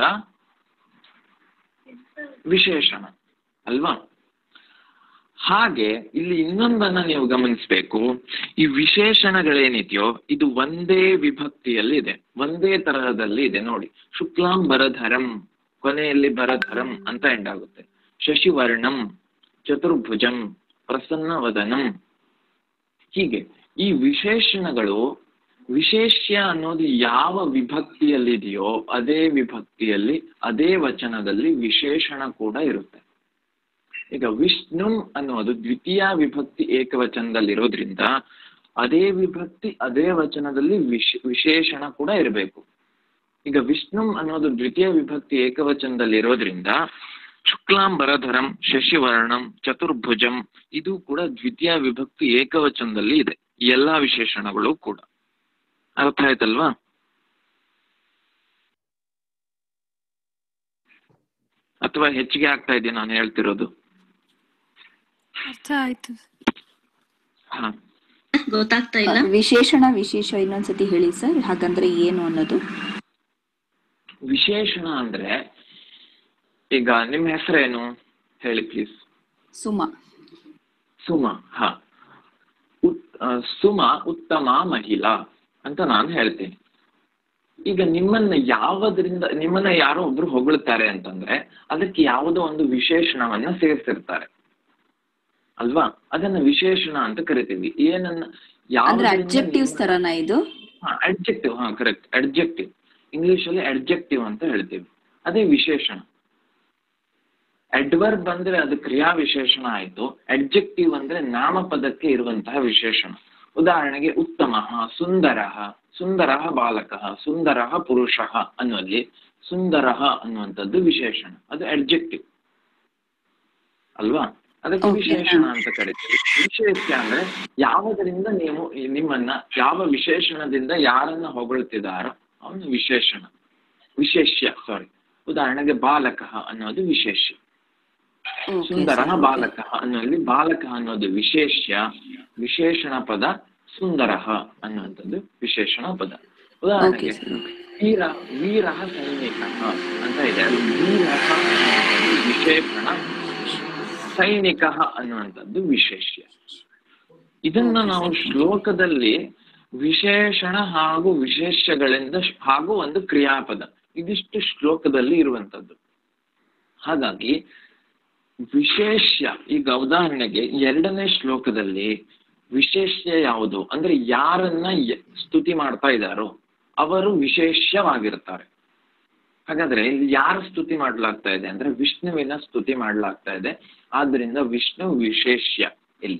ವಿಶೇಷಣ ಅಲ್ವಾ ಹಾಗೆ ಇಲ್ಲಿ ಇನ್ನೊಂದನ್ನ ನೀವು ಗಮನಿಸ್ಬೇಕು ಈ ವಿಶೇಷಣಗಳೇನಿದೆಯೋ ಇದು ಒಂದೇ ವಿಭಕ್ತಿಯಲ್ಲಿ ಇದೆ ಒಂದೇ ತರಹದಲ್ಲಿ ಇದೆ ನೋಡಿ ಶುಕ್ಲಾಂಬರಧರಂ ಕೊನೆಯಲ್ಲಿ ಬರಧರಂ ಅಂತ ಎಂಡ್ ಆಗುತ್ತೆ ಶಶಿವರ್ಣಂ ಚತುರ್ಭುಜಂ ಪ್ರಸನ್ನವದನಂ ಹೀಗೆ ಈ ವಿಶೇಷಣಗಳು ವಿಶೇಷ್ಯ ಅನ್ನೋದು ಯಾವ ವಿಭಕ್ತಿಯಲ್ಲಿದೆಯೋ ಅದೇ ವಿಭಕ್ತಿಯಲ್ಲಿ ಅದೇ ವಚನದಲ್ಲಿ ವಿಶೇಷಣ ಕೂಡ ಇರುತ್ತೆ ಈಗ ವಿಷ್ಣು ಅನ್ನೋದು ದ್ವಿತೀಯ ವಿಭಕ್ತಿ ಏಕವಚನದಲ್ಲಿರೋದ್ರಿಂದ ಅದೇ ವಿಭಕ್ತಿ ಅದೇ ವಚನದಲ್ಲಿ ವಿಶ್ ವಿಶೇಷಣ ಕೂಡ ಇರಬೇಕು ಈಗ ವಿಷ್ಣು ಅನ್ನೋದು ದ್ವಿತೀಯ ವಿಭಕ್ತಿ ಏಕವಚನದಲ್ಲಿ ಇರೋದ್ರಿಂದ ಶುಕ್ಲಾಂಬರಧರಂ ಶಶಿವರ್ಣಂ ಚತುರ್ಭುಜಂ ಇದು ಕೂಡ ದ್ವಿತೀಯ ವಿಭಕ್ತಿ ಏಕವಚನದಲ್ಲಿ ಇದೆ ಈ ಎಲ್ಲಾ ವಿಶೇಷಣಗಳು ಕೂಡ ಅರ್ಥ ಆಯ್ತಲ್ವಾ ಅಥವಾ ಹೆಚ್ಚಿಗೆ ಆಗ್ತಾ ಇದೆಯಾ ನಾನು ಹೇಳ್ತಿರೋದು ಅರ್ಥ ಆಯ್ತು ಹಾ ಗೊತ್ತಾಗ್ತಾ ಇಲ್ಲ ವಿಶೇಷಣ ವಿಶೇಷ ಇನ್ನೊಂದ್ಸತಿ ಹೇಳಿ ಸರ್ ಹಾಗಂದ್ರೆ ಏನು ಅನ್ನೋದು ವಿಶೇಷಣ ಅಂದ್ರೆ ಈಗ ನಿಮ್ಮ ಹೆಸರೇನು ಹೇಳಿ ಪ್ಲೀಸ್ ಸುಮ ಸುಮ ಹ ಉತ್- ಆ, ಸುಮ ಉತ್ತಮ ಮಹಿಳಾ ಅಂತ ನಾನು ಹೇಳ್ತೀನಿ ಈಗ ನಿಮ್ಮನ್ನ ಯಾವದ್ರಿಂದ ನಿಮ್ಮನ್ನ ಯಾರೋ ಒಬ್ರು ಹೊಗಳ್ತಾರೆ ಅಂತಂದ್ರೆ ಅದಕ್ಕೆ ಯಾವುದೋ ಒಂದು ವಿಶೇಷಣವನ್ನ ಸೇರಿಸಿರ್ತಾರೆ ಅಲ್ವಾ ಅದನ್ನ ವಿಶೇಷಣ ಅಂತ ಕರಿತೀವಿ ಏನನ್ನ ಅಂದ್ರೆ ಅಬ್ಜೆಕ್ಟಿವ್ಸ್ ತರನಾ ಇದು ಅಡ್ಜೆಕ್ಟಿವ್ ಹಾ ಕರೆಕ್ಟ್ ಅಡ್ಜೆಕ್ಟಿವ್ ಇಂಗ್ಲಿಷ್ ಅಲ್ಲಿ ಅಡ್ಜೆಕ್ಟಿವ್ ಅಂತ ಹೇಳ್ತೀವಿ ಅದೇ ವಿಶೇಷಣ ಅಡ್ವರ್ಬ್ ಬಂದ್ರೆ ಅದು ಕ್ರಿಯಾ ವಿಶೇಷಣ ಆಯ್ತು ಅಡ್ಜೆಕ್ಟಿವ್ ಅಂದ್ರೆ ನಾಮಪದಕ್ಕೆ ಇರುವಂತಹ ವಿಶೇಷಣ ಉದಾಹರಣೆಗೆ ಉತ್ತಮ ಸುಂದರ ಸುಂದರ ಬಾಲಕ ಸುಂದರ ಪುರುಷ ಅನ್ನುವಲ್ಲಿ ಸುಂದರ ಅನ್ನುವಂಥದ್ದು ವಿಶೇಷಣ ಅದು ಅಡ್ಜೆಕ್ಟಿವ್ ಅಲ್ವಾ ಅದಕ್ಕೆ Okay, ವಿಶೇಷಣ ಹಾ. ಅಂತ ಕರಿತೀವಿ ವಿಶೇಷ ಅಂದ್ರೆ ಯಾವುದರಿಂದ ನೀವು ಈ- ನಿಮ್ಮನ್ನ ಯಾವ ವಿಶೇಷಣದಿಂದ ಯಾರನ್ನ ಹೊಗಳ್ತಿದಾರೋ ಅವನು ವಿಶೇಷಣ ವಿಶೇಷ್ಯ ಸಾರಿ ಉದಾಹರಣೆಗೆ ಬಾಲಕ ಅನ್ನೋದು ವಿಶೇಷ್ಯ Okay, ಸುಂದರ sir. ಬಾಲಕ ಅನ್ನೋಲ್ಲಿ ಬಾಲಕ ಅನ್ನೋದು ವಿಶೇಷ್ಯ ವಿಶೇಷಣ ಪದ ಸುಂದರ ಅನ್ನುವಂಥದ್ದು ವಿಶೇಷಣ ಪದ ಓಕೆ ಉದಾಹರಣೆಗೆ ಸರ್ ಓಕೆ ವೀರ ವೀರ ಸೈನಿಕ ಅಂತ ಇದೆ ಅಲ್ಲಿ ವೀರ ಅನ್ನುವಂಥದ್ದು ವಿಶೇಷಣ ಸೈನಿಕ ಅನ್ನುವಂಥದ್ದು ವಿಶೇಷ್ಯ ಇದನ್ನ ನಾವು ಶ್ಲೋಕದಲ್ಲಿ ವಿಶೇಷಣ ಹಾಗೂ ವಿಶೇಷಗಳಿಂದ ಶ್- ಹಾಗೂ ಒಂದು ಕ್ರಿಯಾಪದ ಇದಿಷ್ಟು ಶ್ಲೋಕದಲ್ಲಿ ಇರುವಂತದ್ದು ಹಾಗಾಗಿ ವಿಶೇಷ್ಯ ಈಗ ಉದಾಹರಣೆಗೆ ಎರಡನೇ ಶ್ಲೋಕದಲ್ಲಿ ವಿಶೇಷ್ಯ ಯಾವುದು ಅಂದ್ರೆ ಯಾರನ್ನ ಯ- ಸ್ತುತಿ ಮಾಡ್ತಾ ಇದ್ದಾರೋ ಅವರು ವಿಶೇಷ್ಯವಾಗಿರ್ತಾರೆ ಹಾಗಾದ್ರೆ ಇಲ್ಲಿ ಯಾರ ಸ್ತುತಿ ಮಾಡ್ಲಾಗ್ತಾ ಇದೆ ಅಂದ್ರೆ ವಿಷ್ಣುವಿನ ಸ್ತುತಿ ಮಾಡ್ಲಾಗ್ತಾ ಇದೆ ಆದ್ರಿಂದ ವಿಷ್ಣು ವಿಶೇಷ್ಯ ಇಲ್ಲಿ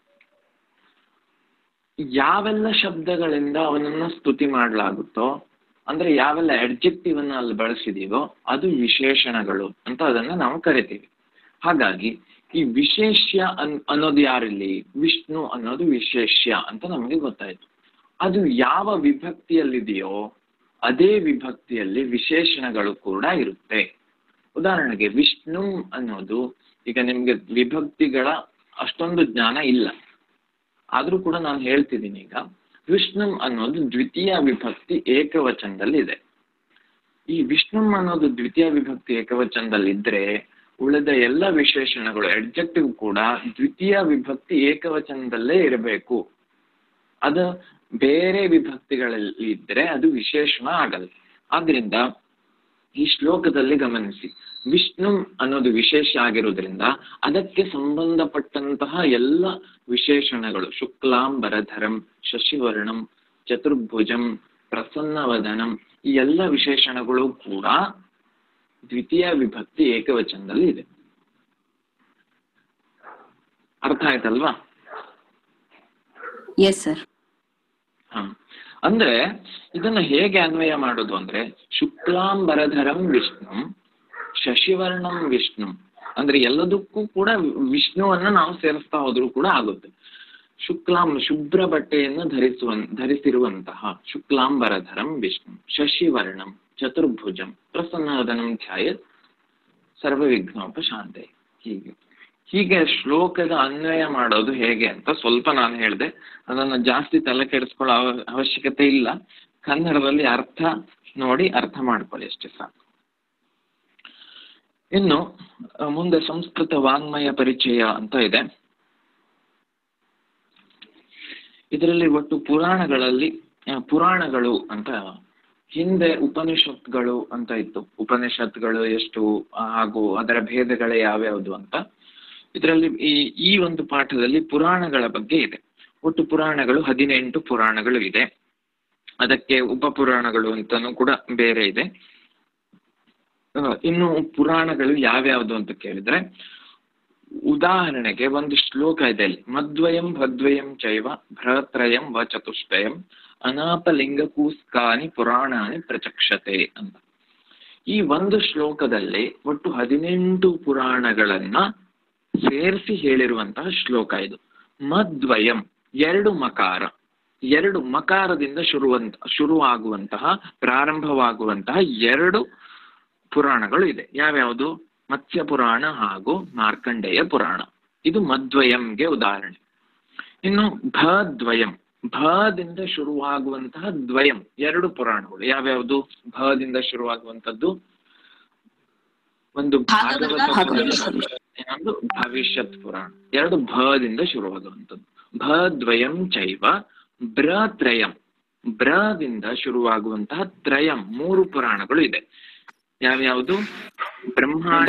ಯಾವೆಲ್ಲ ಶಬ್ದಗಳಿಂದ ಅವನನ್ನ ಸ್ತುತಿ ಮಾಡ್ಲಾಗುತ್ತೋ ಅಂದ್ರೆ ಯಾವೆಲ್ಲ ಅಡ್ಜೆಕ್ಟಿವ್ ಅನ್ನ ಅಲ್ಲಿ ಬಳಸಿದೀವೋ ಅದು ವಿಶೇಷಣಗಳು ಅಂತ ಅದನ್ನ ನಾವು ಕರಿತೀವಿ ಹಾಗಾಗಿ ಈ ವಿಶೇಷ್ಯ ಅನ್ ಅನ್ನೋದು ಯಾರಿಲ್ಲಿ ವಿಷ್ಣು ಅನ್ನೋದು ವಿಶೇಷ್ಯ ಅಂತ ನಮಗೆ ಗೊತ್ತಾಯ್ತು ಅದು ಯಾವ ವಿಭಕ್ತಿಯಲ್ಲಿದೆಯೋ ಅದೇ ವಿಭಕ್ತಿಯಲ್ಲಿ ವಿಶೇಷಣಗಳು ಕೂಡ ಇರುತ್ತೆ ಉದಾಹರಣೆಗೆ ವಿಷ್ಣು ಅನ್ನೋದು ಈಗ ನಿಮ್ಗೆ ವಿಭಕ್ತಿಗಳ ಅಷ್ಟೊಂದು ಜ್ಞಾನ ಇಲ್ಲ ಆದ್ರೂ ಕೂಡ ನಾನು ಹೇಳ್ತಿದ್ದೀನಿ ಈಗ ವಿಷ್ಣು ಅನ್ನೋದು ದ್ವಿತೀಯ ವಿಭಕ್ತಿ ಏಕವಚನದಲ್ಲಿ ಇದೆ ಈ ವಿಷ್ಣು ಅನ್ನೋದು ದ್ವಿತೀಯ ವಿಭಕ್ತಿ ಏಕವಚನದಲ್ಲಿ ಇದ್ರೆ ಉಳಿದ ಎಲ್ಲ ವಿಶೇಷಣಗಳು ಅಡ್ಜೆಕ್ಟಿವ್ ಕೂಡ ದ್ವಿತೀಯ ವಿಭಕ್ತಿ ಏಕವಚನದಲ್ಲೇ ಇರಬೇಕು ಅದು ಬೇರೆ ವಿಭಕ್ತಿಗಳಲ್ಲಿ ಇದ್ರೆ ಅದು ವಿಶೇಷಣ ಆಗಲ್ಲ ಆದ್ರಿಂದ ಈ ಶ್ಲೋಕದಲ್ಲಿ ಗಮನಿಸಿ ವಿಷ್ಣು ಅನ್ನೋದು ವಿಶೇಷ ಆಗಿರೋದ್ರಿಂದ ಅದಕ್ಕೆ ಸಂಬಂಧಪಟ್ಟಂತಹ ಎಲ್ಲ ವಿಶೇಷಣಗಳು ಶುಕ್ಲಾಂಬರಧರಂ ಶಶಿವರ್ಣಂ ಚತುರ್ಭುಜಂ ಪ್ರಸನ್ನವದನಂ ಈ ಎಲ್ಲ ವಿಶೇಷಣಗಳು ಕೂಡ ದ್ವಿತೀಯ ವಿಭಕ್ತಿ ಏಕವಚನದಲ್ಲಿ ಇದೆ ಅರ್ಥ ಆಯ್ತಲ್ವಾ ಎಸ್ ಸರ್ ಹ ಅಂದ್ರೆ ಇದನ್ನ ಹೇಗೆ ಅನ್ವಯ ಮಾಡೋದು ಅಂದ್ರೆ ಶುಕ್ಲಾಂಬರಧರಂ ವಿಷ್ಣು ಶಶಿವರ್ಣಂ ವಿಷ್ಣು ಅಂದ್ರೆ ಎಲ್ಲದಕ್ಕೂ ಕೂಡ ವಿಷ್ಣುವನ್ನ ನಾವು ಸೇರಿಸ್ತಾ ಹೋದ್ರೂ ಕೂಡ ಆಗುತ್ತೆ ಶುಕ್ಲಾಂ ಶುಭ್ರ ಬಟ್ಟೆಯನ್ನು ಧರಿಸುವ ಧರಿಸಿರುವಂತಹ ಶುಕ್ಲಾಂಬರಧರಂ ವಿಷ್ಣು ಶಶಿವರ್ಣಂ ಚತುರ್ಭುಜಂ ಪ್ರಸನ್ನವದನಂ ಧ್ಯಾಯ ಸರ್ವವಿಘ್ನೋಪಶಾಂತೆ ಹೀಗೆ ಹೀಗೆ ಶ್ಲೋಕದ ಅನ್ವಯ ಮಾಡೋದು ಹೇಗೆ ಅಂತ ಸ್ವಲ್ಪ ನಾನು ಹೇಳಿದೆ ಅದನ್ನ ಜಾಸ್ತಿ ತಲೆ ಕೆಡಿಸ್ಕೊಳ್ಳೋ ಅವ- ಅವಶ್ಯಕತೆ ಇಲ್ಲ ಕನ್ನಡದಲ್ಲಿ ಅರ್ಥ ನೋಡಿ ಅರ್ಥ ಮಾಡ್ಕೊಳ್ಳಿ ಅಷ್ಟೇ ಸಾಕು ಇನ್ನು ಅಹ್, ಮುಂದೆ ಸಂಸ್ಕೃತ ವಾಂಗ್ಮಯ ಪರಿಚಯ ಅಂತ ಇದೆ ಇದರಲ್ಲಿ ಒಟ್ಟು ಪುರಾಣಗಳಲ್ಲಿ ಅಹ್, ಪುರಾಣಗಳು ಅಂತ ಹಿಂದೆ ಉಪನಿಷತ್ಗಳು ಅಂತ ಇತ್ತು ಉಪನಿಷತ್ಗಳು ಎಷ್ಟು ಆ, ಹಾಗೂ ಅದರ ಭೇದಗಳೇ ಯಾವ್ಯಾವುದು ಅಂತ ಇದರಲ್ಲಿ ಈ ಈ ಒಂದು ಪಾಠದಲ್ಲಿ ಪುರಾಣಗಳ ಬಗ್ಗೆ ಇದೆ ಒಟ್ಟು ಪುರಾಣಗಳು ಹದಿನೆಂಟು ಪುರಾಣಗಳು ಇದೆ ಅದಕ್ಕೆ ಉಪಪುರಾಣಗಳು ಅಂತಾನು ಕೂಡ ಬೇರೆ ಇದೆ ಆ, ಇನ್ನು ಪುರಾಣಗಳು ಯಾವ್ಯಾವುದು ಅಂತ ಕೇಳಿದ್ರೆ ಉದಾಹರಣೆಗೆ ಒಂದು ಶ್ಲೋಕ ಇದೆ ಅಲ್ಲಿ ಮದ್ವಯಂ ಭದ್ವಯಂ ಚೈವ ಭ್ರತ್ರಯಂ ವ ಚತುಷ್ಟಯಂ ಅನಾಪಲಿಂಗಕೂಸ್ಕಾನಿ ಪುರಾಣಾನಿ ಪ್ರಚಕ್ಷತೆ ಅಂತ ಈ ಒಂದು ಶ್ಲೋಕದಲ್ಲಿ ಒಟ್ಟು ಹದಿನೆಂಟು ಪುರಾಣಗಳನ್ನ ಸೇರಿಸಿ ಹೇಳಿರುವಂತಹ ಶ್ಲೋಕ ಇದು ಮದ್ವಯಂ ಎರಡು ಮಕಾರ ಎರಡು ಮಕಾರದಿಂದ ಶುರುವಂತ ಶುರುವಾಗುವಂತಹ ಪ್ರಾರಂಭವಾಗುವಂತಹ ಎರಡು ಪುರಾಣಗಳು ಇದೆ ಯಾವ್ಯಾವುದು ಮತ್ಸ್ಯ ಪುರಾಣ ಹಾಗೂ ಮಾರ್ಕಂಡೇಯ ಪುರಾಣ ಇದು ಮದ್ವಯಂಗೆ ಉದಾಹರಣೆ ಇನ್ನು ಭದ್ವಯಂ ಭದಿಂದ ಶುರುವಾಗುವಂತಹ ದ್ವಯಂ ಎರಡು ಪುರಾಣಗಳು ಯಾವ್ಯಾವುದು ಭದಿಂದ ಶುರುವಾಗುವಂತದ್ದು ಒಂದು ಭಾಗವತ ಪುರಾಣ, ಇನ್ನೊಂದು ಭವಿಷ್ಯತ್ ಪುರಾಣ ಎರಡು ಭದಿಂದ ಶುರುವಾಗುವಂಥದ್ದು ಭದ್ವಯಂ ಚೈವ ಬ್ರತ್ರಯಂ ಬ್ರದಿಂದ ಶುರುವಾಗುವಂತಹ ತ್ರಯಂ ಮೂರು ಪುರಾಣಗಳು ಇದೆ ಯಾವ್ಯಾವುದು ಬ್ರಹ್ಮಾಂಡ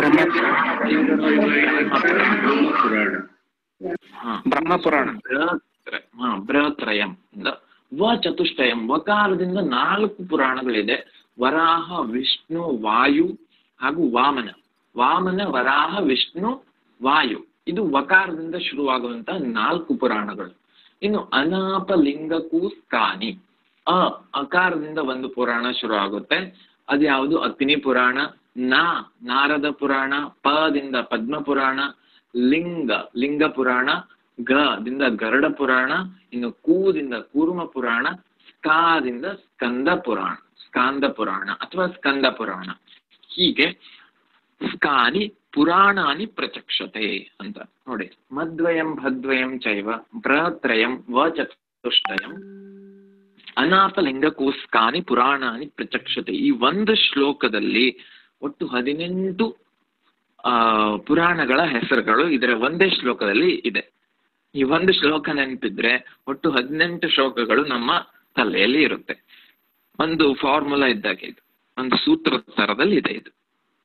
ಪುರಾಣ ಹಾ, ಬ್ರಹ್ಮಪುರಾಣ ಬೃಹತ್ರ ಹಾ ಬೃಹತ್ರಯಂ ಇಂದ ವ ಚತುಷ್ಟಯಂ ವಕಾರದಿಂದ ನಾಲ್ಕು ಪುರಾಣಗಳಿದೆ ವರಾಹ ವಿಷ್ಣು ವಾಯು ಹಾಗೂ ವಾಮನ ವಾಮನ ವರಾಹ ವಿಷ್ಣು ವಾಯು ಇದು ವಕಾರದಿಂದ ಶುರುವಾಗುವಂತಹ ನಾಲ್ಕು ಪುರಾಣಗಳು ಇನ್ನು ಅನಾಪಲಿಂಗಕೂ ಸ್ಕಾನಿ ಅ ಅಕಾರದಿಂದ ಒಂದು ಪುರಾಣ ಶುರು ಆಗುತ್ತೆ ಅದ್ಯಾವುದು ಅಗ್ನಿ ಪುರಾಣ ನಾ ನಾರದ ಪುರಾಣ ಪದಿಂದ ಪದ್ಮ ಪುರಾಣ ಲಿಂಗ ಲಿಂಗ ಪುರಾಣ ಗ ದಿಂದ ಗರುಡ ಪುರಾಣ ಇನ್ನು ಕೂದಿಂದ ಕೂರ್ಮ ಪುರಾಣ ಸ್ಕಾದಿಂದ ಸ್ಕಂದ ಪುರಾಣ ಸ್ಕಾಂದ ಪುರಾಣ ಅಥವಾ ಸ್ಕಂದ ಪುರಾಣ ಹೀಗೆ ಸ್ಕಾನಿ ಪುರಾಣಾನಿ ಪ್ರಚಕ್ಷತೆ ಅಂತ ನೋಡಿ ಮದ್ವಯಂ ಭದ್ವಯಂ ಚೈವ ಬೃಹತ್ರಯಂ ವ ಚತುಷ್ಟಯಂ ಅನಾಥಲಿಂಗಕೋಸ್ಕಾನಿ ಪುರಾಣಾನಿ ಪ್ರಚಕ್ಷತೆ ಈ ಒಂದು ಶ್ಲೋಕದಲ್ಲಿ ಒಟ್ಟು ಹದಿನೆಂಟು ಆ ಪುರಾಣಗಳ ಹೆಸರುಗಳು ಇದರ ಒಂದೇ ಶ್ಲೋಕದಲ್ಲಿ ಇದೆ ಈ ಒಂದು ಶ್ಲೋಕ ನೆನಪಿದ್ರೆ ಒಟ್ಟು ಹದಿನೆಂಟು ಶ್ಲೋಕಗಳು ನಮ್ಮ ತಲೆಯಲ್ಲಿ ಇರುತ್ತೆ ಒಂದು ಫಾರ್ಮುಲಾ ಇದ್ದಾಗ ಇದು ಒಂದು ಸೂತ್ರ ತರದಲ್ಲಿ ಇದೆ ಇದು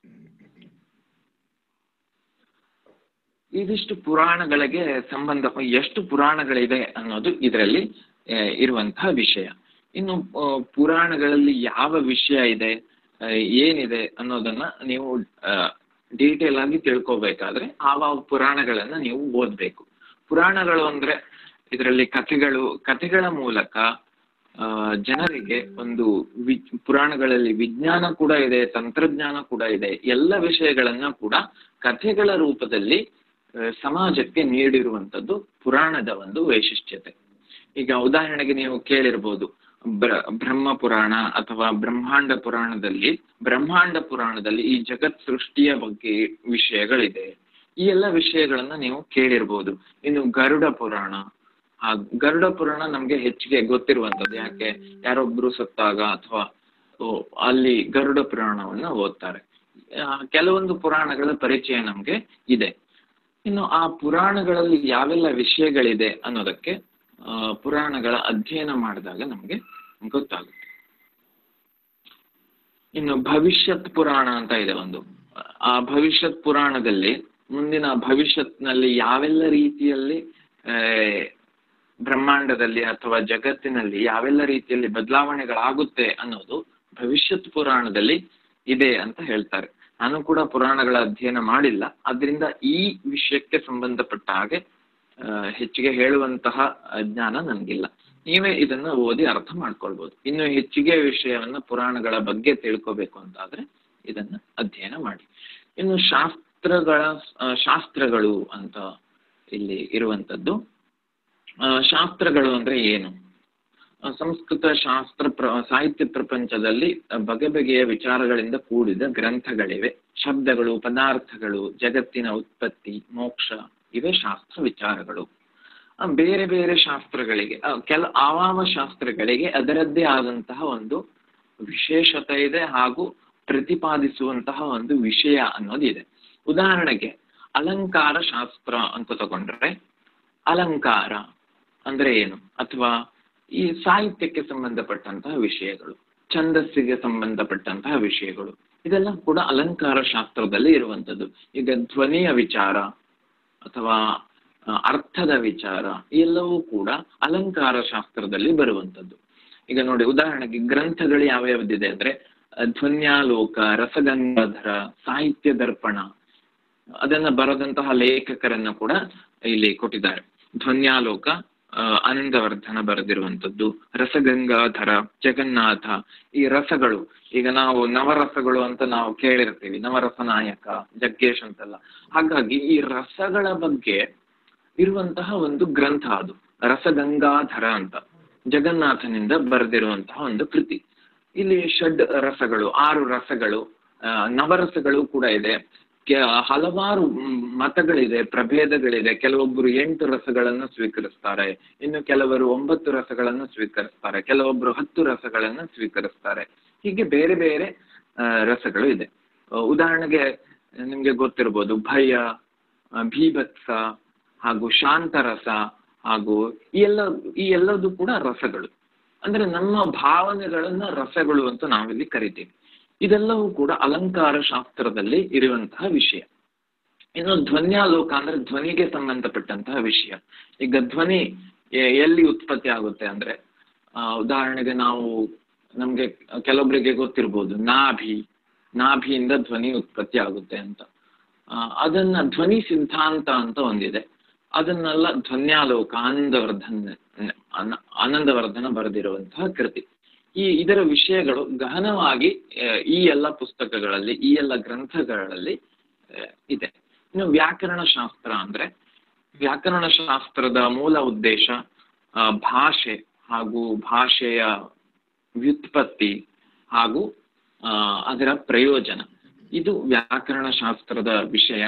ಇದಿಷ್ಟು ಪುರಾಣಗಳಿಗೆ ಸಂಬಂಧ ಎಷ್ಟು ಪುರಾಣಗಳಿದೆ ಅನ್ನೋದು ಇದರಲ್ಲಿ ಆ, ಇರುವಂತಹ ವಿಷಯ ಇನ್ನು ಆ, ಪುರಾಣಗಳಲ್ಲಿ ಯಾವ ವಿಷಯ ಇದೆ ಆ, ಏನಿದೆ ಅನ್ನೋದನ್ನ ನೀವು ಡೀಟೇಲ್ ಆಗಿ ತಿಳ್ಕೊಬೇಕಾದ್ರೆ ಆವ ಪುರಾಣಗಳನ್ನ ನೀವು ಓದ್ಬೇಕು ಪುರಾಣಗಳು ಅಂದ್ರೆ ಇದರಲ್ಲಿ ಕಥೆಗಳು ಕಥೆಗಳ ಮೂಲಕ ಆ, ಜನರಿಗೆ ಒಂದು ವಿ ಪುರಾಣಗಳಲ್ಲಿ ವಿಜ್ಞಾನ ಕೂಡ ಇದೆ ತಂತ್ರಜ್ಞಾನ ಕೂಡ ಇದೆ ಎಲ್ಲ ವಿಷಯಗಳನ್ನ ಕೂಡ ಕಥೆಗಳ ರೂಪದಲ್ಲಿ ಆ, ಸಮಾಜಕ್ಕೆ ನೀಡಿರುವಂತದ್ದು ಪುರಾಣದ ಒಂದು ವೈಶಿಷ್ಟ್ಯತೆ ಈಗ ಉದಾಹರಣೆಗೆ ನೀವು ಕೇಳಿರ್ಬೋದು ಬ್ರ ಬ್ರಹ್ಮ ಪುರಾಣ ಅಥವಾ ಬ್ರಹ್ಮಾಂಡ ಪುರಾಣದಲ್ಲಿ ಬ್ರಹ್ಮಾಂಡ ಪುರಾಣದಲ್ಲಿ ಈ ಜಗತ್ ಸೃಷ್ಟಿಯ ಬಗ್ಗೆ ವಿಷಯಗಳಿದೆ ಈ ಎಲ್ಲ ವಿಷಯಗಳನ್ನ ನೀವು ಕೇಳಿರ್ಬೋದು ಇನ್ನು ಗರುಡ ಪುರಾಣ ಆ ಗರುಡ ಪುರಾಣ ನಮ್ಗೆ ಹೆಚ್ಚಿಗೆ ಗೊತ್ತಿರುವಂತದ್ದು ಯಾಕೆ ಯಾರೊಬ್ರು ಸತ್ತಾಗ ಅಥವಾ ಓ, ಅಲ್ಲಿ ಗರುಡ ಪುರಾಣವನ್ನ ಓದ್ತಾರೆ ಆ, ಕೆಲವೊಂದು ಪುರಾಣಗಳ ಪರಿಚಯ ನಮ್ಗೆ ಇದೆ ಇನ್ನು ಆ ಪುರಾಣಗಳಲ್ಲಿ ಯಾವೆಲ್ಲ ವಿಷಯಗಳಿದೆ ಅನ್ನೋದಕ್ಕೆ ಆ, ಪುರಾಣಗಳ ಅಧ್ಯಯನ ಮಾಡಿದಾಗ ನಮ್ಗೆ ಗೊತ್ತಾಗುತ್ತೆ ಇನ್ನು ಭವಿಷ್ಯತ್ ಪುರಾಣ ಅಂತ ಇದೆ ಒಂದು ಆ ಭವಿಷ್ಯತ್ ಪುರಾಣದಲ್ಲಿ ಮುಂದಿನ ಭವಿಷ್ಯತ್ನಲ್ಲಿ ಯಾವೆಲ್ಲ ರೀತಿಯಲ್ಲಿ ಆ, ಬ್ರಹ್ಮಾಂಡದಲ್ಲಿ ಅಥವಾ ಜಗತ್ತಿನಲ್ಲಿ ಯಾವೆಲ್ಲ ರೀತಿಯಲ್ಲಿ ಬದಲಾವಣೆಗಳಾಗುತ್ತೆ ಅನ್ನೋದು ಭವಿಷ್ಯತ್ ಪುರಾಣದಲ್ಲಿ ಇದೆ ಅಂತ ಹೇಳ್ತಾರೆ ನಾನು ಕೂಡ ಪುರಾಣಗಳ ಅಧ್ಯಯನ ಮಾಡಿಲ್ಲ ಅದರಿಂದ ಈ ವಿಷಯಕ್ಕೆ ಸಂಬಂಧಪಟ್ಟ ಹಾಗೆ ಆ, ಹೆಚ್ಚಿಗೆ ಹೇಳುವಂತಹ ಜ್ಞಾನ ನನಗಿಲ್ಲ ನೀವೇ ಇದನ್ನ ಓದಿ ಅರ್ಥ ಮಾಡ್ಕೊಳ್ಬೋದು ಇನ್ನು ಹೆಚ್ಚಿಗೆ ವಿಷಯವನ್ನ ಪುರಾಣಗಳ ಬಗ್ಗೆ ತಿಳ್ಕೊಬೇಕು ಅಂತಾದ್ರೆ ಇದನ್ನ ಅಧ್ಯಯನ ಮಾಡಿ ಇನ್ನು ಶಾಸ್ತ್ರಗಳ ಆ, ಶಾಸ್ತ್ರಗಳು ಅಂತ ಇಲ್ಲಿ ಇರುವಂತದ್ದು ಆ, ಶಾಸ್ತ್ರಗಳು ಅಂದ್ರೆ ಏನು ಆ, ಸಂಸ್ಕೃತ ಶಾಸ್ತ್ರ ಪ್ರ ಸಾಹಿತ್ಯ ಪ್ರಪಂಚದಲ್ಲಿ ಬಗೆ ಬಗೆಯ ವಿಚಾರಗಳಿಂದ ಕೂಡಿದ ಗ್ರಂಥಗಳಿವೆ ಶಬ್ದಗಳು ಪದಾರ್ಥಗಳು ಜಗತ್ತಿನ ಉತ್ಪತ್ತಿ ಮೋಕ್ಷ ಇವೆ ಶಾಸ್ತ್ರ ವಿಚಾರಗಳು ಆ, ಬೇರೆ ಬೇರೆ ಶಾಸ್ತ್ರಗಳಿಗೆ ಆ, ಕೆಲ ಆವಾವ ಶಾಸ್ತ್ರಗಳಿಗೆ ಅದರದ್ದೇ ಆದಂತಹ ಒಂದು ವಿಶೇಷತೆ ಇದೆ ಹಾಗೂ ಪ್ರತಿಪಾದಿಸುವಂತಹ ಒಂದು ವಿಷಯ ಅನ್ನೋದಿದೆ ಉದಾಹರಣೆಗೆ ಅಲಂಕಾರ ಶಾಸ್ತ್ರ ಅಂತ ತಗೊಂಡ್ರೆ ಅಲಂಕಾರ ಅಂದ್ರೆ ಏನು ಅಥವಾ ಈ ಸಾಹಿತ್ಯಕ್ಕೆ ಸಂಬಂಧಪಟ್ಟಂತಹ ವಿಷಯಗಳು ಛಂದಸ್ಸಿಗೆ ಸಂಬಂಧಪಟ್ಟಂತಹ ವಿಷಯಗಳು ಇದೆಲ್ಲ ಕೂಡ ಅಲಂಕಾರ ಶಾಸ್ತ್ರದಲ್ಲಿ ಇರುವಂತದ್ದು ಈಗ ಧ್ವನಿಯ ವಿಚಾರ ಅಥವಾ ಆ, ಅರ್ಥದ ವಿಚಾರ ಎಲ್ಲವೂ ಕೂಡ ಅಲಂಕಾರ ಶಾಸ್ತ್ರದಲ್ಲಿ ಬರುವಂತದ್ದು ಈಗ ನೋಡಿ ಉದಾಹರಣೆಗೆ ಗ್ರಂಥಗಳು ಯಾವ್ಯಾವ್ದಿದೆ ಅಂದ್ರೆ ಆ, ಧ್ವನ್ಯಾಲೋಕ ರಸಗಂಗಾಧರ ಸಾಹಿತ್ಯ ದರ್ಪಣ ಅದನ್ನ ಬರೆದಂತಹ ಲೇಖಕರನ್ನ ಕೂಡ ಇಲ್ಲಿ ಕೊಟ್ಟಿದ್ದಾರೆ ಧ್ವನ್ಯಾಲೋಕ ಆ, ಆನಂದವರ್ಧನ ಬರೆದಿರುವಂತದ್ದು ರಸಗಂಗಾಧರ ಜಗನ್ನಾಥ ಈ ರಸಗಳು ಈಗ ನಾವು ನವರಸಗಳು ಅಂತ ನಾವು ಕೇಳಿರ್ತೀವಿ ನವರಸ ನಾಯಕ ಜಗ್ಗೇಶ್ ಅಂತೆಲ್ಲ ಹಾಗಾಗಿ ಈ ರಸಗಳ ಬಗ್ಗೆ ಇರುವಂತಹ ಒಂದು ಗ್ರಂಥ ಅದು ರಸಗಂಗಾಧರ ಅಂತ ಜಗನ್ನಾಥನಿಂದ ಬರೆದಿರುವಂತಹ ಒಂದು ಕೃತಿ ಇಲ್ಲಿ ಷಡ್ ರಸಗಳು ಆರು ರಸಗಳು ಆ, ನವರಸಗಳು ಕೂಡ ಇದೆ ಕೆ- ಹಲವಾರು ಮ್, ಮತಗಳಿದೆ ಪ್ರಭೇದಗಳಿದೆ ಕೆಲವೊಬ್ಬರು ಎಂಟು ರಸಗಳನ್ನು ಸ್ವೀಕರಿಸ್ತಾರೆ ಇನ್ನು ಕೆಲವರು ಒಂಬತ್ತು ರಸಗಳನ್ನು ಸ್ವೀಕರಿಸ್ತಾರೆ ಕೆಲವೊಬ್ಬರು ಹತ್ತು ರಸಗಳನ್ನು ಸ್ವೀಕರಿಸ್ತಾರೆ ಹೀಗೆ ಬೇರೆ ಬೇರೆ ಆ, ರಸಗಳು ಇದೆ ಆ, ಉದಾಹರಣೆಗೆ ನಿಮ್ಗೆ ಗೊತ್ತಿರ್ಬೋದು ಭಯ ಆ, ಭೀಭತ್ಸ ಹಾಗೂ ಶಾಂತರಸ ಹಾಗೂ ಈ ಎಲ್ಲ ಈ ಎಲ್ಲದೂ ಕೂಡ ರಸಗಳು ಅಂದ್ರೆ ನಮ್ಮ ಭಾವನೆಗಳನ್ನ ರಸಗಳು ಅಂತ ನಾವಿಲ್ಲಿ ಕರಿತೀವಿ ಇದೆಲ್ಲವೂ ಕೂಡ ಅಲಂಕಾರ ಶಾಸ್ತ್ರದಲ್ಲಿ ಇರುವಂತಹ ವಿಷಯ ಇನ್ನು ಧ್ವನ್ಯಾಲೋಕ ಅಂದ್ರೆ ಧ್ವನಿಗೆ ಸಂಬಂಧಪಟ್ಟಂತಹ ವಿಷಯ ಈಗ ಧ್ವನಿ ಎ- ಎಲ್ಲಿ ಉತ್ಪತ್ತಿ ಆಗುತ್ತೆ ಅಂದ್ರೆ ಆ, ಉದಾಹರಣೆಗೆ ನಾವು ನಮ್ಗೆ ಕೆಲವೊಬ್ಬರಿಗೆ ಗೊತ್ತಿರ್ಬೋದು ನಾಭಿ ನಾಭಿಯಿಂದ ಧ್ವನಿ ಉತ್ಪತ್ತಿ ಆಗುತ್ತೆ ಅಂತ ಆ, ಅದನ್ನ ಧ್ವನಿ ಸಿದ್ಧಾಂತ ಅಂತ ಒಂದಿದೆ ಅದನ್ನೆಲ್ಲ ಧ್ವನ್ಯಾಲೋಕ ಆನಂದವರ್ಧನ್ ಆನ- ಆನಂದವರ್ಧನ ಬರೆದಿರುವಂತಹ ಕೃತಿ ಈ ಇದರ ವಿಷಯಗಳು ಗಹನವಾಗಿ ಆ, ಈ ಎಲ್ಲ ಪುಸ್ತಕಗಳಲ್ಲಿ ಈ ಎಲ್ಲ ಗ್ರಂಥಗಳಲ್ಲಿ ಆ, ಇದೆ ಇನ್ನು ವ್ಯಾಕರಣ ಶಾಸ್ತ್ರ ಅಂದ್ರೆ ವ್ಯಾಕರಣ ಶಾಸ್ತ್ರದ ಮೂಲ ಉದ್ದೇಶ ಆ, ಭಾಷೆ ಹಾಗೂ ಭಾಷೆಯ ವ್ಯುತ್ಪತ್ತಿ ಹಾಗೂ ಆ, ಅದರ ಪ್ರಯೋಜನ ಇದು ವ್ಯಾಕರಣ ಶಾಸ್ತ್ರದ ವಿಷಯ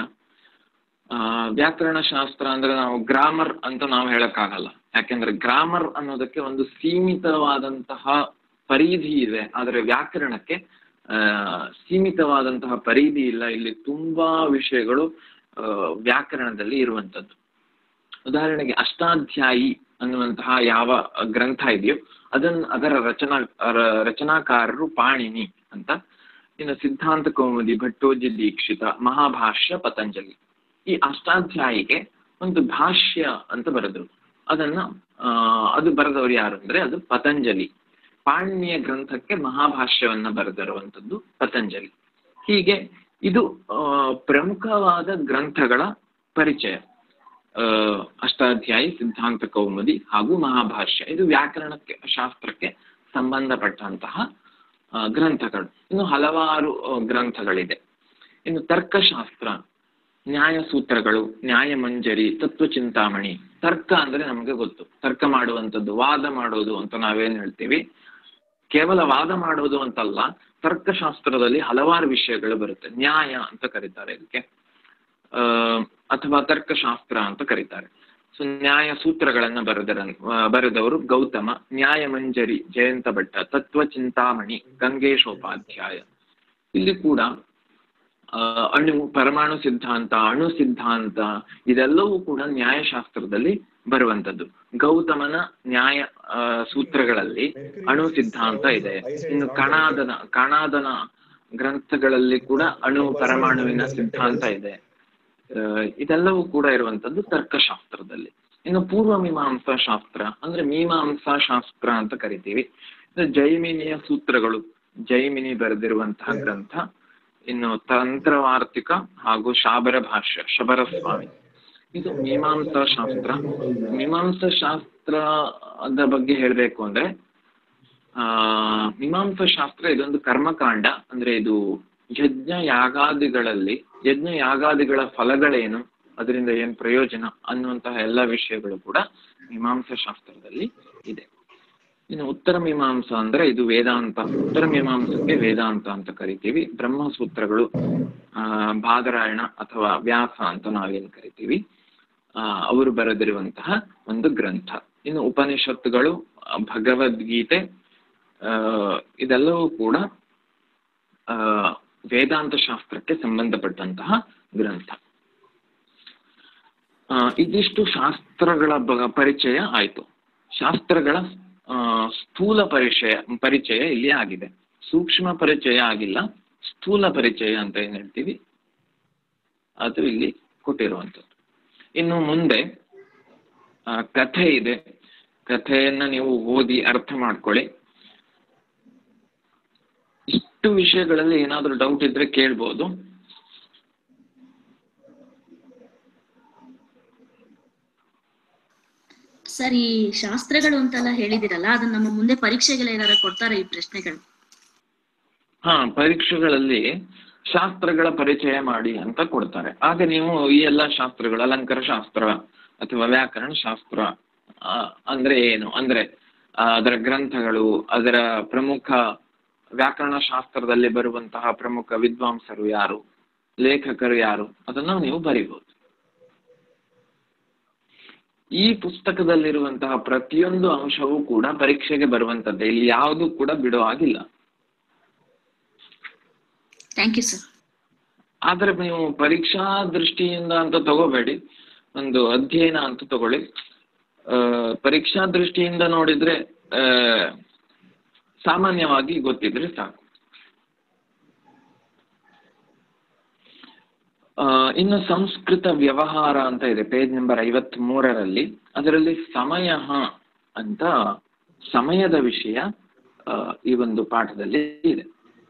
ಆ, ವ್ಯಾಕರಣ ಶಾಸ್ತ್ರ ಅಂದ್ರೆ ನಾವು ಗ್ರಾಮರ್ ಅಂತ ನಾವು ಹೇಳಕ್ಕಾಗಲ್ಲ ಯಾಕೆಂದ್ರೆ ಗ್ರಾಮರ್ ಅನ್ನೋದಕ್ಕೆ ಒಂದು ಸೀಮಿತವಾದಂತಹ ಪರಿಧಿ ಇದೆ ಆದರೆ ವ್ಯಾಕರಣಕ್ಕೆ ಆ, ಸೀಮಿತವಾದಂತಹ ಪರಿಧಿ ಇಲ್ಲ ಇಲ್ಲಿ ತುಂಬಾ ವಿಷಯಗಳು ಆ, ವ್ಯಾಕರಣದಲ್ಲಿ ಇರುವಂತದ್ದು ಉದಾಹರಣೆಗೆ ಅಷ್ಟಾಧ್ಯಾಯಿ ಅನ್ನುವಂತಹ ಯಾವ ಗ್ರಂಥ ಇದೆಯೋ ಅದನ್ನ ಅದರ ರಚನಾ ರ- ರಚನಾಕಾರರು ಪಾಣಿನಿ ಅಂತ ಇನ್ನು ಸಿದ್ಧಾಂತ ಕೌಮುದಿ ಭಟ್ಟೋಜಿ ದೀಕ್ಷಿತ ಮಹಾಭಾಷ್ಯ ಪತಂಜಲಿ ಈ ಅಷ್ಟಾಧ್ಯಾಯಿಗೆ ಒಂದು ಭಾಷ್ಯ ಅಂತ ಬರೆದ್ರು ಅದನ್ನ ಆ, ಅದು ಬರೆದವರು ಯಾರು ಅಂದ್ರೆ ಅದು ಪತಂಜಲಿ ಪಾಣಿನಿಯ ಗ್ರಂಥಕ್ಕೆ ಮಹಾಭಾಷ್ಯವನ್ನ ಬರೆದಿರುವಂತದ್ದು ಪತಂಜಲಿ ಹೀಗೆ ಇದು ಆ, ಪ್ರಮುಖವಾದ ಗ್ರಂಥಗಳ ಪರಿಚಯ ಆ, ಅಷ್ಟಾಧ್ಯಾಯಿ ಸಿದ್ಧಾಂತ ಕೌಮುದಿ ಹಾಗೂ ಮಹಾಭಾಷ್ಯ ಇದು ವ್ಯಾಕರಣಕ್ಕೆ ಶಾಸ್ತ್ರಕ್ಕೆ ಸಂಬಂಧಪಟ್ಟಂತಹ ಆ, ಗ್ರಂಥಗಳು ಇನ್ನು ಹಲವಾರು ಆ, ಗ್ರಂಥಗಳಿದೆ ಇನ್ನು ತರ್ಕಶಾಸ್ತ್ರ ನ್ಯಾಯ ಸೂತ್ರಗಳು ನ್ಯಾಯ ಮಂಜರಿ ತತ್ವ ಚಿಂತಾಮಣಿ ತರ್ಕ ಅಂದ್ರೆ ನಮಗೆ ಗೊತ್ತು ತರ್ಕ ಮಾಡುವಂಥದ್ದು ವಾದ ಮಾಡೋದು ಅಂತ ನಾವೇನ್ ಹೇಳ್ತೀವಿ ಕೇವಲ ವಾದ ಮಾಡೋದು ಅಂತಲ್ಲ ತರ್ಕಶಾಸ್ತ್ರದಲ್ಲಿ ಹಲವಾರು ವಿಷಯಗಳು ಬರುತ್ತೆ ನ್ಯಾಯ ಅಂತ ಕರೀತಾರೆ ಇದಕ್ಕೆ ಆ, ಅಥವಾ ತರ್ಕಶಾಸ್ತ್ರ ಅಂತ ಕರೀತಾರೆ ಸೊ ನ್ಯಾಯ ಸೂತ್ರಗಳನ್ನ ಬರೆದರ ಆ, ಬರೆದವರು ಗೌತಮ ನ್ಯಾಯ ಮಂಜರಿ ಜಯಂತ ಭಟ್ಟ ತತ್ವ ಚಿಂತಾಮಣಿ ಗಂಗೇಶೋಪಾಧ್ಯಾಯ ಇಲ್ಲಿ ಕೂಡ ಆ, ಅಣು ಪರಮಾಣು ಸಿದ್ಧಾಂತ ಅಣು ಸಿದ್ಧಾಂತ ಇದೆಲ್ಲವೂ ಕೂಡ ನ್ಯಾಯಶಾಸ್ತ್ರದಲ್ಲಿ ಬರುವಂತದ್ದು ಗೌತಮನ ನ್ಯಾಯ ಆ, ಸೂತ್ರಗಳಲ್ಲಿ ಅಣು ಸಿದ್ಧಾಂತ ಇದೆ ಇನ್ನು ಕಣಾದನ ಕಣಾದನ ಗ್ರಂಥಗಳಲ್ಲಿ ಕೂಡ ಅಣು ಪರಮಾಣುವಿನ ಸಿದ್ಧಾಂತ ಇದೆ ಆ, ಇದೆಲ್ಲವೂ ಕೂಡ ಇರುವಂತದ್ದು ತರ್ಕಶಾಸ್ತ್ರದಲ್ಲಿ ಇನ್ನು ಪೂರ್ವ ಮೀಮಾಂಸಾ ಶಾಸ್ತ್ರ ಅಂದ್ರೆ ಮೀಮಾಂಸಾ ಶಾಸ್ತ್ರ ಅಂತ ಕರಿತೀವಿ ಇದು ಜೈಮಿನಿಯ ಸೂತ್ರಗಳು ಜೈಮಿನಿ ಬರೆದಿರುವಂತಹ ಗ್ರಂಥ ಇನ್ನು ತಂತ್ರವಾರ್ತಿಕ ಹಾಗೂ ಶಾಬರ ಭಾಷ್ಯ ಶಬರ ಸ್ವಾಮಿ ಇದು ಮೀಮಾಂಸಾ ಶಾಸ್ತ್ರ ಮೀಮಾಂಸಾ ಶಾಸ್ತ್ರದ ಬಗ್ಗೆ ಹೇಳ್ಬೇಕು ಅಂದ್ರೆ ಆ ಮೀಮಾಂಸಾ ಶಾಸ್ತ್ರ ಇದೊಂದು ಕರ್ಮಕಾಂಡ ಅಂದ್ರೆ ಇದು ಯಜ್ಞ ಯಾಗಾದಿಗಳಲ್ಲಿ ಯಜ್ಞ ಯಾಗಾದಿಗಳ ಫಲಗಳೇನು ಅದರಿಂದ ಏನ್ ಪ್ರಯೋಜನ ಅನ್ನುವಂತಹ ಎಲ್ಲ ವಿಷಯಗಳು ಕೂಡ ಮೀಮಾಂಸಾ ಶಾಸ್ತ್ರದಲ್ಲಿ ಇದೆ ಇನ್ನು ಉತ್ತರ ಮೀಮಾಂಸಾ ಅಂದ್ರೆ ಇದು ವೇದಾಂತ ಉತ್ತರ ಮೀಮಾಂಸಕ್ಕೆ ವೇದಾಂತ ಅಂತ ಕರಿತೀವಿ ಬ್ರಹ್ಮಸೂತ್ರಗಳು ಆ ಬಾದರಾಯಣ ಅಥವಾ ವ್ಯಾಸ ಅಂತ ನಾವೇನ್ ಕರಿತೀವಿ ಆ ಅವರು ಬರೆದಿರುವಂತಹ ಒಂದು ಗ್ರಂಥ ಇನ್ನು ಉಪನಿಷತ್ತುಗಳು ಆ, ಭಗವದ್ಗೀತೆ ಆ ಇದೆಲ್ಲವೂ ಕೂಡ ಆ ವೇದಾಂತ ಶಾಸ್ತ್ರಕ್ಕೆ ಸಂಬಂಧಪಟ್ಟಂತಹ ಗ್ರಂಥ ಆ, ಇದಿಷ್ಟು ಶಾಸ್ತ್ರಗಳ ಬ- ಪರಿಚಯ ಆಯ್ತು ಶಾಸ್ತ್ರಗಳ ಆ, ಸ್ಥೂಲ ಪರಿಚಯ ಪರಿಚಯ ಇಲ್ಲಿ ಆಗಿದೆ ಸೂಕ್ಷ್ಮ ಪರಿಚಯ ಆಗಿಲ್ಲ ಸ್ಥೂಲ ಪರಿಚಯ ಅಂತ ಏನ್ ಹೇಳ್ತೀವಿ ಅದು ಇಲ್ಲಿ ಕೊಟ್ಟಿರುವಂಥದ್ದು ಇನ್ನು ಮುಂದೆ ಆ, ಕಥೆ ಇದೆ ಕಥೆಯನ್ನ ನೀವು ಓದಿ ಅರ್ಥ ಮಾಡ್ಕೊಳ್ಳಿ ಇಷ್ಟು ವಿಷಯಗಳಲ್ಲಿ ಏನಾದರೂ ಡೌಟ್ ಇದ್ರೆ ಕೇಳ್ಬೋದು ಸರ್ ಈ ಶಾಸ್ತ್ರಗಳು ಅಂತೆಲ್ಲ ಹೇಳಿದಿರಲ್ಲ ಅದನ್ನ ನಮ್ಮ ಮುಂದೆ ಪರೀಕ್ಷೆಗಳು ಏನಾರ ಕೊಡ್ತಾರೆ ಈ ಪ್ರಶ್ನೆಗಳು ಹಾ ಪರೀಕ್ಷೆಗಳಲ್ಲಿ ಶಾಸ್ತ್ರಗಳ ಪರಿಚಯ ಮಾಡಿ ಅಂತ ಕೊಡ್ತಾರೆ ಆಗ ನೀವು ಈ ಎಲ್ಲ ಶಾಸ್ತ್ರಗಳು ಅಲಂಕಾರ ಶಾಸ್ತ್ರ ಅಥವಾ ವ್ಯಾಕರಣ ಶಾಸ್ತ್ರ ಆ, ಅಂದ್ರೆ ಏನು ಅಂದ್ರೆ ಆ, ಅದರ ಗ್ರಂಥಗಳು ಅದರ ಪ್ರಮುಖ ವ್ಯಾಕರಣ ಶಾಸ್ತ್ರದಲ್ಲಿ ಬರುವಂತಹ ಪ್ರಮುಖ ವಿದ್ವಾಂಸರು ಯಾರು ಲೇಖಕರು ಯಾರು ಅದನ್ನು ನೀವು ಬರಿಬಹುದು ಈ ಪುಸ್ತಕದಲ್ಲಿರುವಂತಹ ಪ್ರತಿಯೊಂದು ಅಂಶವೂ ಕೂಡ ಪರೀಕ್ಷೆಗೆ ಬರುವಂತದ್ದೇ ಇಲ್ಲಿ ಯಾವುದು ಕೂಡ ಬಿಡೋ ಆಗಿಲ್ಲ ಥ್ಯಾಂಕ್ ಯು ಸರ್ ಆದ್ರೆ ನೀವು ಪರೀಕ್ಷಾ ದೃಷ್ಟಿಯಿಂದ ಅಂತ ತಗೋಬೇಡಿ ಒಂದು ಅಧ್ಯಯನ ಅಂತ ತಗೊಳ್ಳಿ ಆ, ಪರೀಕ್ಷಾ ದೃಷ್ಟಿಯಿಂದ ನೋಡಿದ್ರೆ ಆ, ಸಾಮಾನ್ಯವಾಗಿ ಗೊತ್ತಿದ್ರೆ ಸಾಕು ಆ, ಇನ್ನು ಸಂಸ್ಕೃತ ವ್ಯವಹಾರ ಅಂತ ಇದೆ ಪೇಜ್ ನಂಬರ್ ಐವತ್ ಮೂರರಲ್ಲಿ ಅದರಲ್ಲಿ ಸಮಯ ಅಂತ ಸಮಯದ ವಿಷಯ ಆ, ಈ ಒಂದು ಪಾಠದಲ್ಲಿ ಇದೆ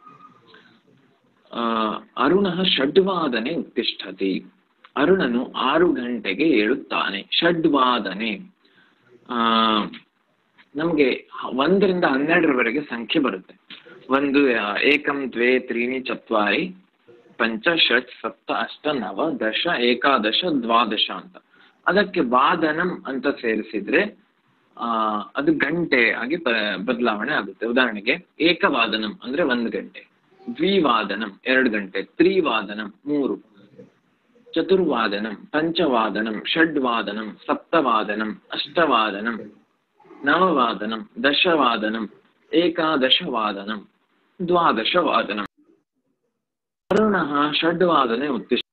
ಆ, ಅರುಣಃ ಷಡ್ವಾದನೆ ಉತ್ತಿಷ್ಠತಿ ಅರುಣನು ಆರು ಗಂಟೆಗೆ ಏಳುತ್ತಾನೆ ಷಡ್ವಾದನೆ ಆ ನಮ್ಗೆ ಹ- ಒಂದರಿಂದ ಹನ್ನೆರಡರವರೆಗೆ ಸಂಖ್ಯೆ ಬರುತ್ತೆ ಒಂದು ಆ, ಏಕಂ ದ್ವೇ ತ್ರೀಣಿ ಚತ್ವಾರಿ ಪಂಚ ಷಟ್ ಸಪ್ತ ಅಷ್ಟ ನವ ದಶ ಏಕಾದಶ ದ್ವಾದಶ ಅಂತ ಅದಕ್ಕೆ ವಾದನಂ ಅಂತ ಸೇರಿಸಿದ್ರೆ ಆ ಅದು ಗಂಟೆ ಆಗಿ ಪ- ಬದಲಾವಣೆ ಆಗುತ್ತೆ ಉದಾಹರಣೆಗೆ ಏಕವಾದನಂ ಅಂದ್ರೆ ಒಂದು ಗಂಟೆ ದ್ವಿವಾದನಂ ಎರಡು ಗಂಟೆ ತ್ರಿವಾದನಂ ಮೂರು ಚತುರ್ವಾದನಂ ಪಂಚವಾದನಂ ಷಡ್ವಾದನಂ ಸಪ್ತವಾದನಂ ಅಷ್ಟವಾದನಂ ನವವಾದನಂ ದಶವಾದನಂ ಏಕಾದಶವಾದನಂ ದ್ವಾದಶವಾದನಂ ಅರುಣಃ ಷಡ್ವಾದನೆ ಉತ್ತಿಷ್ಟ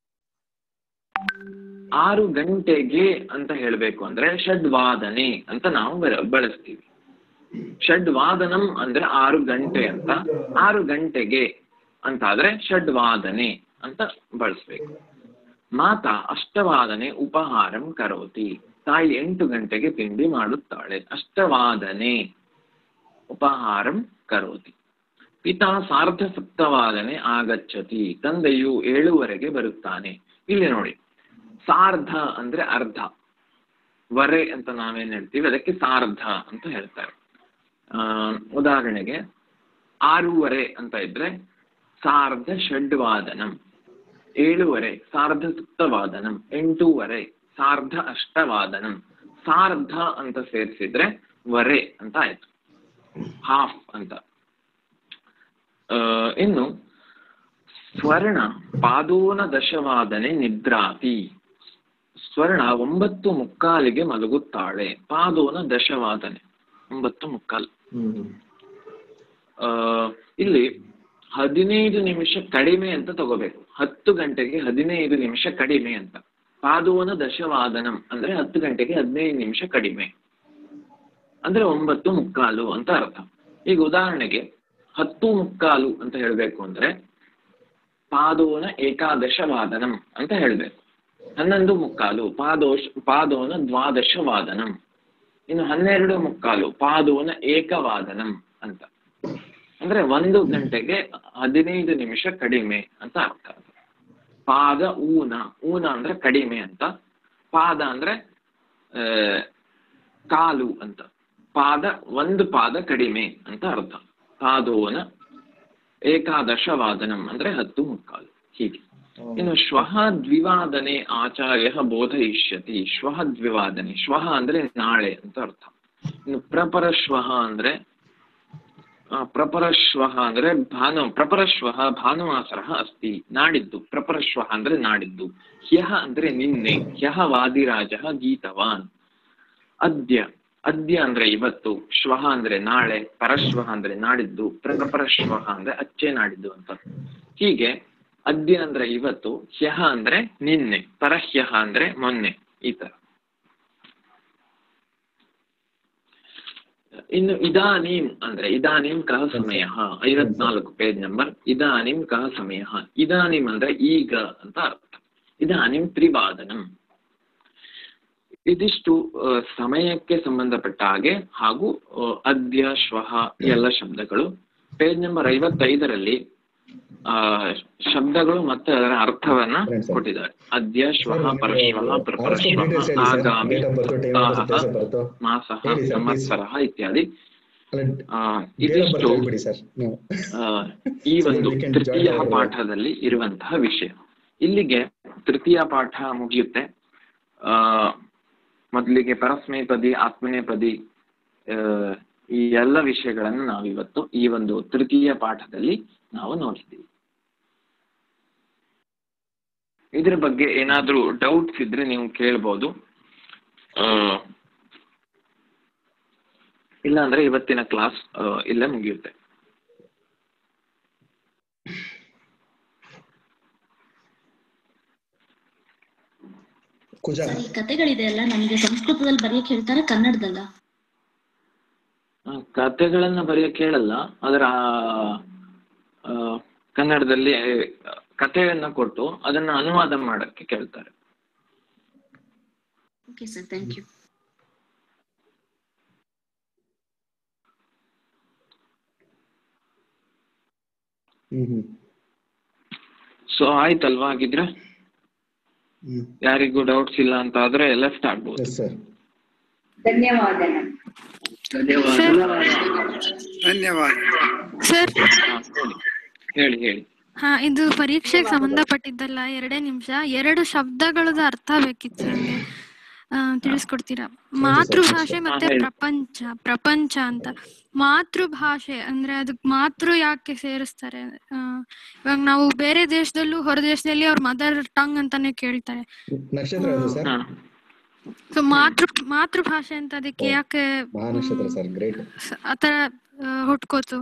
ಆರು ಗಂಟೆಗೆ ಅಂತ ಹೇಳಬೇಕು ಅಂದ್ರೆ ಷಡ್ವಾದನೆ ಅಂತ ನಾವು ಬರ- ಬಳಸ್ತೀವಿ ಷಡ್ವಾದನಂ ಅಂದ್ರೆ ಆರು ಗಂಟೆ ಅಂತ ಆರು ಗಂಟೆಗೆ ಅಂತ ಆದ್ರೆ ಷಡ್ವಾದನೆ ಅಂತ ಬಳಸ್ಬೇಕು ಮಾತಾ ಅಷ್ಟವಾದನೆ ಉಪಹಾರಂ ಕರೋತಿ ತಾಯಿ ಎಂಟು ಗಂಟೆಗೆ ತಿಂಡಿ ಮಾಡುತ್ತಾಳೆ ಅಷ್ಟವಾದನೆ ಉಪಹಾರಂ ಕರೋತಿ ಪಿತಾ ಸಾರ್ಧ ಸಪ್ತವಾದನೆ ಆಗಚ್ಚತಿ ತಂದೆಯು ಏಳುವರೆಗೆ ಬರುತ್ತಾನೆ ಇಲ್ಲಿ ನೋಡಿ ಸಾರ್ಧ ಅಂದ್ರೆ ಅರ್ಧ ವರೆ ಅಂತ ನಾವೇನ್ ಹೇಳ್ತೀವಿ ಅದಕ್ಕೆ ಸಾರ್ಧ ಅಂತ ಹೇಳ್ತಾರೆ ಆ ಉದಾಹರಣೆಗೆ ಆರೂವರೆ ಅಂತ ಇದ್ರೆ ಸಾರ್ಧ ಷಡ್ವಾದನಂ ಏಳುವರೆ ಸಾರ್ಧ ಸಪ್ತವಾದನಂ ಎಂಟೂವರೆ ಸಾರ್ಧ ಅಷ್ಟವಾದನಂ ಸಾರ್ಧ ಅಂತ ಸೇರಿಸಿದ್ರೆ ವರೆ ಅಂತ ಆಯ್ತು ಹಾಫ್ ಅಂತ ಆ, ಇನ್ನು ಸ್ವರ್ಣ ಪಾದೋನ ದಶವಾದನೆ ನಿದ್ರಾತಿ ಸ್ವರ್ಣ ಒಂಬತ್ತು ಮುಕ್ಕಾಲಿಗೆ ಮಲಗುತ್ತಾಳೆ ಪಾದೋನ ದಶವಾದನೆ ಒಂಬತ್ತು ಮುಕ್ಕಾಲು ಆ, ಇಲ್ಲಿ ಹದಿನೈದು ನಿಮಿಷ ಕಡಿಮೆ ಅಂತ ತಗೋಬೇಕು ಹತ್ತು ಗಂಟೆಗೆ ಹದಿನೈದು ನಿಮಿಷ ಕಡಿಮೆ ಅಂತ ಪಾದೋನ ದಶವಾದನಂ ಅಂದ್ರೆ ಹತ್ತು ಗಂಟೆಗೆ ಹದಿನೈದು ನಿಮಿಷ ಕಡಿಮೆ ಅಂದ್ರೆ ಒಂಬತ್ತು ಮುಕ್ಕಾಲು ಅಂತ ಅರ್ಥ ಈಗ ಉದಾಹರಣೆಗೆ ಹತ್ತು ಮುಕ್ಕಾಲು ಅಂತ ಹೇಳಬೇಕು ಅಂದ್ರೆ ಪಾದೋನ ಏಕಾದಶವಾದನಂ ಅಂತ ಹೇಳಬೇಕು ಹನ್ನೊಂದು ಮುಕ್ಕಾಲು ಪಾದೋಶ ಪಾದೋನ ದ್ವಾದಶವಾದನಂ ಇನ್ನು ಹನ್ನೆರಡು ಮುಕ್ಕಾಲು ಪಾದೋನ ಏಕವಾದನಂ ಅಂತ ಅಂದ್ರೆ ಒಂದು ಗಂಟೆಗೆ ಹದಿನೈದು ನಿಮಿಷ ಕಡಿಮೆ ಅಂತ ಅರ್ಥ ಅದು. ಪಾದ ಊನ ಊನ ಅಂದ್ರೆ ಕಡಿಮೆ ಅಂತ ಪಾದ ಅಂದ್ರೆ ಆ, ಕಾಲು ಅಂತ ಪಾದ ಒಂದು ಪಾದ ಕಡಿಮೆ ಅಂತ ಅರ್ಥ ಪಾದೋನ ಏಕಾದಶವಾದನಂ ಅಂದ್ರೆ ಹತ್ತು ಮುಕ್ಕಾಲು ಹೀಗೆ ಇನ್ನು ಶ್ವಃ ದ್ವಿವಾದನೆ ಆಚಾರ್ಯ ಬೋಧಯಿಷ್ಯತಿ ಶ್ವಃ ದ್ವಿವಾದನೆ ಶ್ವಃ ಅಂದ್ರೆ ನಾಳೆ ಅಂತ ಅರ್ಥ ಇನ್ನು ಪ್ರಪರಶ್ವಃ ಅಂದ್ರೆ ಆ, ಪ್ರಪರಶ್ವಃ ಅಂದ್ರೆ ಭಾನು ಪ್ರಪರಶ್ವಃ ಭಾನುವಾಸರಃ ಅಸ್ತಿ ನಾಡಿದ್ದು ಪ್ರಪರಶ್ವಃ ಅಂದ್ರೆ ನಾಡಿದ್ದು ಹ್ಯಃ ಅಂದ್ರೆ ನಿನ್ನೆ ಹ್ಯಃ ವಾದಿರಾಜ ಗೀತವಾನ್ ಅದ್ಯ ಅದ್ಯ ಅಂದ್ರೆ ಇವತ್ತು ಶ್ವಃ ಅಂದ್ರೆ ನಾಳೆ ಪರಶ್ವಃ ಅಂದ್ರೆ ನಾಡಿದ್ದು ಪ್ರಪರಶ್ವಃ ಅಂದ್ರೆ ಅಚ್ಚೆ ನಾಡಿದ್ದು ಅಂತ ಹೀಗೆ ಅದ್ಯ ಅಂದ್ರೆ ಇವತ್ತು ಹ್ಯಃ ಅಂದ್ರೆ ನಿನ್ನೆ ಪರಹ್ಯಃ ಅಂದ್ರೆ ಮೊನ್ನೆ ಈ ತರ ಇನ್ನು ಇದಾನೀಂ ಅಂದ್ರೆ ಇದಾನೀಂ ಕಹ ಸಮಯ ಐವತ್ನಾಲ್ಕು ಪೇಜ್ ನಂಬರ್ ಇದಾನೀಂ ಕಹ ಸಮಯ ಇದಾನೀಂ ಅಂದ್ರೆ ಈಗ ಅಂತ ಅರ್ಥ ಇದಾನೀಂ ತ್ರಿವಾದನಂ ಇದಿಷ್ಟು ಆ, ಸಮಯಕ್ಕೆ ಸಂಬಂಧಪಟ್ಟ ಹಾಗೆ ಹಾಗೂ ಆ, ಅದ್ಯ ಶ್ವಃ ಈ ಎಲ್ಲ ಶಬ್ದಗಳು ಪೇಜ್ ನಂಬರ್ ಐವತ್ತೈದರಲ್ಲಿ ಆ ಶಬ್ದಗಳು ಮತ್ತೆ ಅದರ ಅರ್ಥವನ್ನ Right, sir. ಕೊಟ್ಟಿದ್ದಾರೆ ಅದ್ಯ ಶ್ವಃ ಸರ್, ಪರಶ್ವಃ ನಿಮ್ದು ಪ್ರಪರಶ್ವಃ horoscope details ಹೇಳಿ ಸರ್. ಆಗಾಮಿ Date of birth, time of birth, ಸಪ್ತಾಹಃ place of birth. ಮಾಸಃ ಹೇಳಿ ಸರ್, please. ಸಂವತ್ಸರಃ ಇತ್ಯಾದಿ ಅಲ್ಲ ಆ, ಡೇಟ್ ಆಫ್ ಬರ್ತ್ ಇದಿಷ್ಟು ಹೇಳ್ಬಿಡಿ ಸರ್ ನೀವು ಆ, ಈ So ಒಂದು we can ತೃತೀಯ join our- ಪಾಠದಲ್ಲಿ ಇರುವಂತಹ ವಿಷಯ ಇಲ್ಲಿಗೆ ತೃತೀಯ ಪಾಠ ಮುಗಿಯುತ್ತೆ ಆ ಮೊದಲಿಗೆ ಪರಸ್ಮೈಪದಿ ಆತ್ಮನೇಪದಿ ಆ, ಈ ಎಲ್ಲ ವಿಷಯಗಳನ್ನು ನಾವಿವತ್ತು ಈ ಒಂದು ತೃತೀಯ ಪಾಠದಲ್ಲಿ ನಾವು ನೋಡಿದ್ದೀವಿ ಇದ್ರ ಬಗ್ಗೆ ಏನಾದ್ರೂ ಡೌಟ್ಸ್ ಇದ್ರೆ ನೀವು ಕೇಳ್ಬೋದು ಆ, ಇಲ್ಲ ಅಂದ್ರೆ ಇವತ್ತಿನ ಕ್ಲಾಸ್ ಇಲ್ಲೇ ಮುಗಿಯುತ್ತೆ ಕುಜ ಸರ್ ಈ ಕತೆಗಳಿದೆ ಅಲ್ಲ ನಮಗೆ ಸಂಸ್ಕೃತದಲ್ಲಿ ಬರೆಯಕ್ ಹೇಳ್ತಾರೆ ಕನ್ನಡದಲ್ಲ ಆ, ಕಥೆಗಳನ್ನ ಬರೆಯಕ್ ಹೇಳಲ್ಲ ಅದರ ಆ, ಕನ್ನಡದಲ್ಲಿ ಆ, ಕಥೆಯನ್ನ ಕೊಟ್ಟು ಅದನ್ನ ಅನುವಾದ ಮಾಡಕ್ಕೆ ಕೇಳ್ತಾರೆ okay sir thank you hmm hmm so ಆಯ್ತಲ್ವಾ ಹಾಗಿದ್ರೆ ಹ್ಮ್ ಯಾರಿಗೂ ಡೌಟ್ಸ್ ಇಲ್ಲ ಅಂತ ಆದ್ರೆ ಲೆಫ್ಟ್ ಆಗ್ಬೋದು ಎಸ್ ಸರ್ ಧನ್ಯವಾದಗಳು ಧನ್ಯವಾದ ಸರ್ ಹಾ, ಹೇಳಿ ಹೇಳಿ ಹೇಳಿ ಹಾ ಇದು ಪರೀಕ್ಷೆಗೆ ಸಂಬಂಧಪಟ್ಟಿದ್ದಲ್ಲ ಎರಡೇ ನಿಮಿಷ ಎರಡು ಶಬ್ದಗಳದ ಅರ್ಥ ಬೇಕಿತ್ತು ನಂಗೆ ಆ, ತಿಳಿಸ್ಕೊಡ್ತೀರಾ ಮಾತೃಭಾಷೆ ಮತ್ತೆ ಹೇಳಿ. ಪ್ರಪಂಚ ಪ್ರಪಂಚ ಅಂತ ಮಾತೃಭಾಷೆ ಅಂದ್ರೆ ಅದಕ್ ಮಾತೃ ಯಾಕೆ ಸೇರಿಸ್ತಾರೆ ಆ, ಇವಾಗ ನಾವು ಬೇರೆ ದೇಶದಲ್ಲೂ ಹೊರ ದೇಶದಲ್ಲಿ ಅವ್ರ ಮದರ್ ಟಂಗ್ ಅಂತಾನೆ ಕೇಳ್ತಾರೆ ನಕ್ಷತ್ರ ಅದು ಸರ್ ಹಾ ಸೊ ಮಾತೃ ಮಾತೃಭಾಷೆ ಅಂತ ಅದಕ್ಕೆ ಯಾಕೆ ಮಹಾ ನಕ್ಷತ್ರ ಸರ್ ಗ್ರೇಟ್ ಸ- ಆತರ ಆ, ಹುಟ್ಕೋತು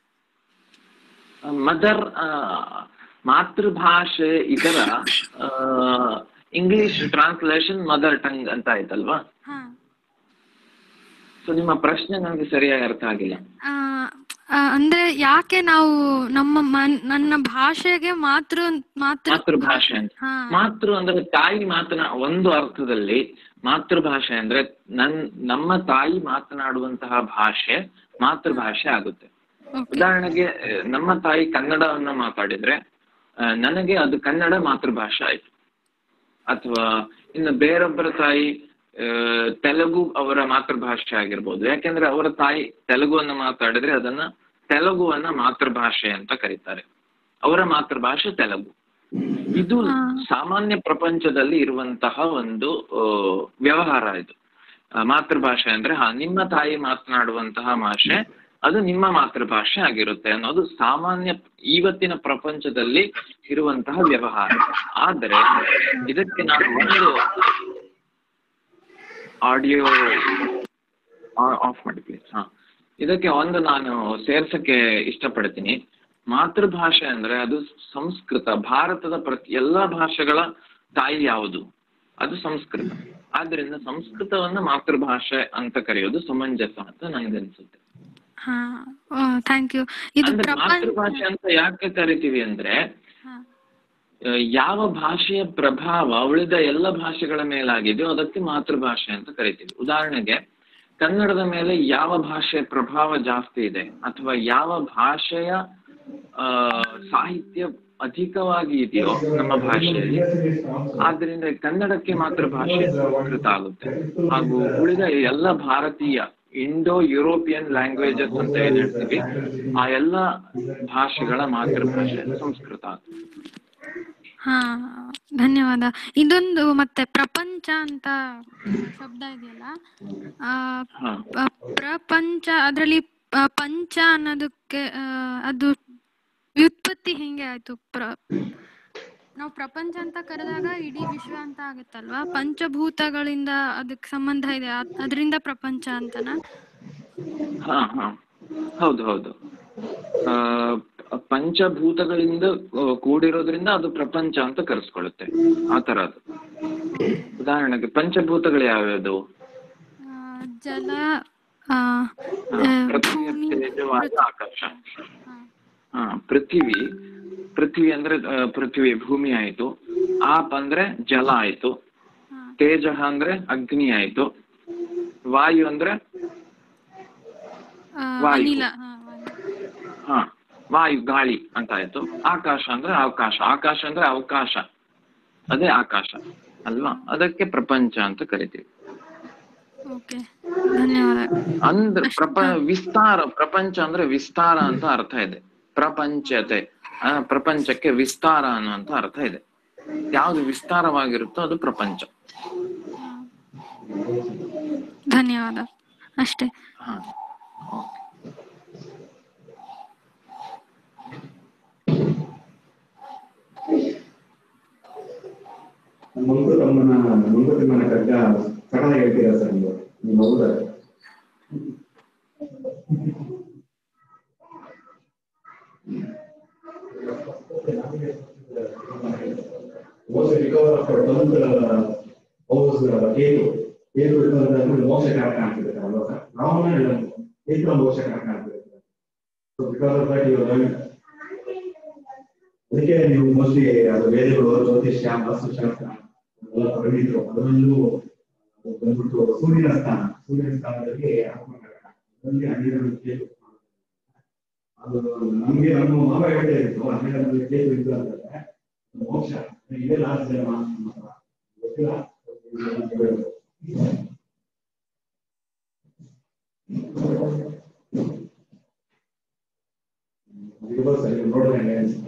ಮದರ್ ಮಾತೃಭಾಷೆ ಇದರ ಇಂಗ್ಲಿಷ್ ಟ್ರಾನ್ಸ್ಲೇಷನ್ ಮದರ್ ಟಂಗ್ ಅಂತ ಆಯ್ತಲ್ವಾ ಹಾ ಸೊ ನಿಮ್ಮ ಪ್ರಶ್ನೆ ನನಗೆ ಸರಿಯಾಗಿ ಅರ್ಥ ಆಗಿಲ್ಲ ಆ, ಆ, ಅಂದ್ರೆ ಯಾಕೆ ನಾವು ನಮ್ಮ ಮನ್ ನನ್ನ ಭಾಷೆಗೆ ಮಾತೃ ಮಾತೃ ಮಾತೃಭಾಷೆ ಅಂತ ಹಾ ಮಾತೃ ಅಂದ್ರೆ ತಾಯಿ ಮಾತನಾ ಒಂದು ಅರ್ಥದಲ್ಲಿ ಮಾತೃಭಾಷೆ ಅಂದ್ರೆ ನನ್ ನಮ್ಮ ತಾಯಿ ಮಾತನಾಡುವಂತಹ ಭಾಷೆ ಮಾತೃಭಾಷೆ ಆಗುತ್ತೆ ಓಕೆ ಉದಾಹರಣೆಗೆ ಆ, ನಮ್ಮ ತಾಯಿ ಕನ್ನಡವನ್ನ ಮಾತಾಡಿದ್ರೆ ಆ, ನನಗೆ ಅದು ಕನ್ನಡ ಮಾತೃಭಾಷೆ ಆಯ್ತು ಅಥವಾ ಇನ್ನು ಬೇರೊಬ್ಬರ ತಾಯಿ ಆ, ತೆಲುಗು ಅವರ ಮಾತೃಭಾಷೆ ಆಗಿರ್ಬೋದು ಯಾಕೆಂದ್ರೆ ಅವರ ತಾಯಿ ತೆಲುಗುವನ್ನ ಮಾತಾಡಿದ್ರೆ ಅದನ್ನ ತೆಲುಗುವನ್ನ ಮಾತೃಭಾಷೆ ಅಂತ ಕರೀತಾರೆ ಅವರ ಮಾತೃಭಾಷೆ ತೆಲುಗು ಇದು ಹಾ. ಸಾಮಾನ್ಯ ಪ್ರಪಂಚದಲ್ಲಿ ಇರುವಂತಹ ಒಂದು ಆ, ವ್ಯವಹಾರ ಇದು ಆ, ಮಾತೃಭಾಷೆ ಅಂದ್ರೆ ಹಾ ನಿಮ್ಮ ತಾಯಿ ಮಾತನಾಡುವಂತಹ ಭಾಷೆ ಅದು ನಿಮ್ಮ ಮಾತೃಭಾಷೆ ಆಗಿರುತ್ತೆ ಅನ್ನೋದು ಸಾಮಾನ್ಯ ಇವತ್ತಿನ ಪ್ರಪಂಚದಲ್ಲಿ ಇರುವಂತಹ ವ್ಯವಹಾರ ಆದರೆ ಇದಕ್ಕೆ ನಾನು ಒಂದು ಆಡಿಯೋ ಆಫ್ ಮಾಡಿ ಪ್ಲೀಸ್ ಹಾ ಇದಕ್ಕೆ ಒಂದು ನಾನು ಸೇರ್ಸಕ್ಕೆ ಇಷ್ಟಪಡ್ತೀನಿ ಮಾತೃಭಾಷೆ ಅಂದ್ರೆ ಅದು ಸಂಸ್ಕೃತ ಭಾರತದ ಪ್ರತಿ ಎಲ್ಲಾ ಭಾಷೆಗಳ ತಾಯಿ ಯಾವುದು ಅದು ಸಂಸ್ಕೃತ ಆದ್ರಿಂದ ಸಂಸ್ಕೃತವನ್ನ ಮಾತೃಭಾಷೆ ಅಂತ ಕರೆಯೋದು ಸಮಂಜಸ ಅಂತ ನನಗನ್ಸುತ್ತೆ ಹಾ ಥ್ಯಾಂಕ್ ಯು ಇದು ಅಂದ್ರೆ ಪ್ರಪಂಚ ಮಾತೃಭಾಷೆ ಅಂತ ಯಾಕೆ ಕರಿತೀವಿ ಅಂದ್ರೆ ಹಾ. ಆ, ಯಾವ ಭಾಷೆಯ ಪ್ರಭಾವ ಉಳಿದ ಎಲ್ಲ ಭಾಷೆಗಳ ಮೇಲಾಗಿದೆಯೋ ಅದಕ್ಕೆ ಮಾತೃಭಾಷೆ ಅಂತ ಕರಿತೀವಿ ಉದಾಹರಣೆಗೆ ಕನ್ನಡದ ಮೇಲೆ ಯಾವ ಭಾಷೆಯ ಪ್ರಭಾವ ಜಾಸ್ತಿ ಇದೆ ಅಥವಾ ಯಾವ ಭಾಷೆಯ ಆ ಸಾಹಿತ್ಯ ಅಧಿಕವಾಗಿ ಇದೆಯೋ ನಮ್ಮ ಭಾಷೆಯಲ್ಲಿ ಆದ್ರಿಂದ ಕನ್ನಡಕ್ಕೆ ಮಾತೃಭಾಷೆ ಸಂಸ್ಕೃತ ಆಗುತ್ತೆ ಹಾಗೂ ಉಳಿದ ಎಲ್ಲ ಭಾರತೀಯ ಇಂಡೋ ಯುರೋಪಿಯನ್ ಲ್ಯಾಂಗ್ವೇಜಸ್ ಅಂತ ಏನ್ ಹೇಳ್ತೀವಿ ಆ ಎಲ್ಲ ಭಾಷೆಗಳ ಮಾತೃಭಾಷೆ ಸಂಸ್ಕೃತ ಆಗುತ್ತೆ ಹಾ ಧನ್ಯವಾದ ಇದೊಂದು ಮತ್ತೆ ಪ್ರಪಂಚ ಅಂತ ಶಬ್ದ ಇದೆಯಲ್ಲ ಆ, ಹಾ ಪ- ಪ್ರಪಂಚ ಅದರಲ್ಲಿ ಪಂಚ ಅನ್ನೋದಕ್ಕೆ ಆ, ಅದು ವ್ಯುತ್ಪತ್ತಿ ಹೆಂಗೆ ಆಯ್ತು ಪ್ರ ನಾವು ಪ್ರಪಂಚ ಅಂತ ಕರೆದಾಗ ಇಡೀ ವಿಶ್ವ ಅಂತ ಆಗುತ್ತಲ್ವಾ ಪಂಚಭೂತಗಳಿಂದ ಅದಕ್ಕೆ ಸಂಬಂಧ ಇದೆ ಅದ್- ಅದರಿಂದ ಪ್ರಪಂಚ ಅಂತನಾ ಹಾ ಹಾ ಹೌದು ಹೌದು ಆ ಪಂಚಭೂತಗಳಿಂದ ಆ, ಕೂಡಿರೋದ್ರಿಂದ ಅದು ಪ್ರಪಂಚ ಅಂತ ಕರೆಸ್ಕೊಳ್ಳುತ್ತೆ ಆ ತರ ಅದು ಉದಾಹರಣೆಗೆ ಪಂಚಭೂತಗಳು ಯಾವ್ಯಾವುದು ಆ, ಜಲ ಆ, ಹಾ, ಆ, ಪೃಥ್ವಿ ಭೂಮಿ ತೇಜು ವಾಯು ಆಕಾಶ ಹಾ. ಹಾ ಪೃಥ್ವಿ ಪೃಥ್ವಿ ಅಂದ್ರೆ ಆ, ಪೃಥ್ವಿ ಭೂಮಿ ಆಯ್ತು ಆಪ್ ಅಂದ್ರೆ ಜಲ ಆಯ್ತು ಹಾ. ತೇಜ ಅಂದ್ರೆ ಅಗ್ನಿ ಆಯ್ತು ವಾಯು ಅಂದ್ರೆ ಆ, ವಾಯು. ಅನಿಲ ಹಾ, ವಾಯು. ಹಾ ವಾಯು ಗಾಳಿ ಅಂತ ಆಯ್ತು ಆಕಾಶ ಅಂದ್ರೆ ಅವಕಾಶ ಆಕಾಶ ಅಂದ್ರೆ ಅವಕಾಶ ಅದೇ ಆಕಾಶ ಅಲ್ವಾ ಅದಕ್ಕೆ ಪ್ರಪಂಚ ಅಂತ ಕರಿತೀವಿ ಓಕೆ ಧನ್ಯವಾದ ಅಂದ್ರೆ ಪ್ರಪ ವಿಸ್ತಾರ ಪ್ರಪಂಚ ಅಂದ್ರೆ ವಿಸ್ತಾರ ಅಂತ ಅರ್ಥ ಇದೆ ಪ್ರಪಂಚತೆ ಆ, ಪ್ರಪಂಚಕ್ಕೆ ವಿಸ್ತಾರ ಅನ್ನುವಂತ ಅರ್ಥ ಇದೆ ಯಾವ್ದು ವಿಸ್ತಾರವಾಗಿರುತ್ತೋ ಅದು ಪ್ರಪಂಚ ಧನ್ಯವಾದ ಅಷ್ಟೇ ಹಾ ಮಂಕುತಮ್ಮನ ಮಂಕುತಿಮ್ಮನ ಕಗ್ಗ ಕನ್ನಡ ಹೇಳ್ತೀರಾ ಸರ್ ನೀವು ನೀವು ಹೌದಾ was a recover of a month, uh, was uh, Ketu Ketu ಇರ್ತಂದ್ರೆ ಮೋಕ್ಷ ಕಾರಕ ಆಗ್ತಿರುತ್ತೆ ಅಲ್ವಾ ಸರ್ ನಾವು ಹೇಳೋದು ಕೇತು ಮೋಕ್ಷ ಕಾರಕ ಆಗ್ತಿರುತ್ತೆ so because of that you ಅದಕ್ಕೆ ನೀವು ಮೋಸ್ಟ್ಲಿ ಅದು ವೇದಗಳು ಜ್ಯೋತಿಷ್ಯ ವಾಸ್ತುಶಾಸ್ತ್ರ ಎಲ್ಲ ಪರಿಣಿತರು ಅದರಲ್ಲೂ ಬಂದ್ಬಿಟ್ಟು ಸೂರ್ಯನ ಸ್ಥಾನ ಸೂರ್ಯನ ಸ್ಥಾನದಲ್ಲಿ ಆತ್ಮಕಾರಕ ಅದರಲ್ಲಿ ಹನ್ನೆರಡು ಕೇತು ಅದು ನಮ್ಗೆ ನಮ್ಮ ಮಾವ ಹೇಳ್ತಾ ಇತ್ತು ಹನ್ನೆರಡು ಕೇತು ಇದ್ದು ಅಂತಂದ್ರೆ ಮೋಕ್ಷ ಇದೇ ಲಾಸ್ಟ್ ಜನ್ಮ ನಮ್ಮ ಹತ್ರ. ಗೊತ್ತಿಲ್ಲ ಇರ್ಬೋದು ಸರ್ ನೀವು ನೋಡಿದ್ರೆ ಹಂಗೆ ಅನ್ಸುತ್ತೆ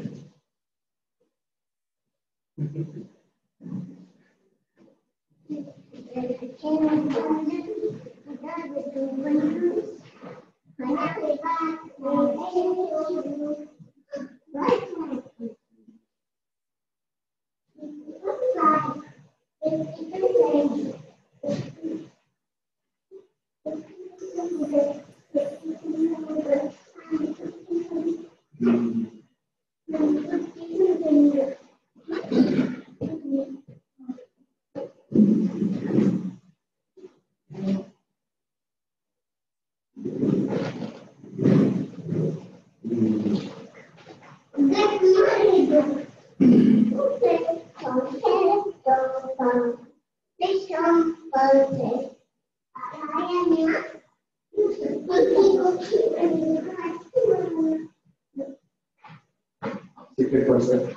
ಸೀಕ್ರೆಟ್ ಕಾನ್ಸೆಪ್ಟ್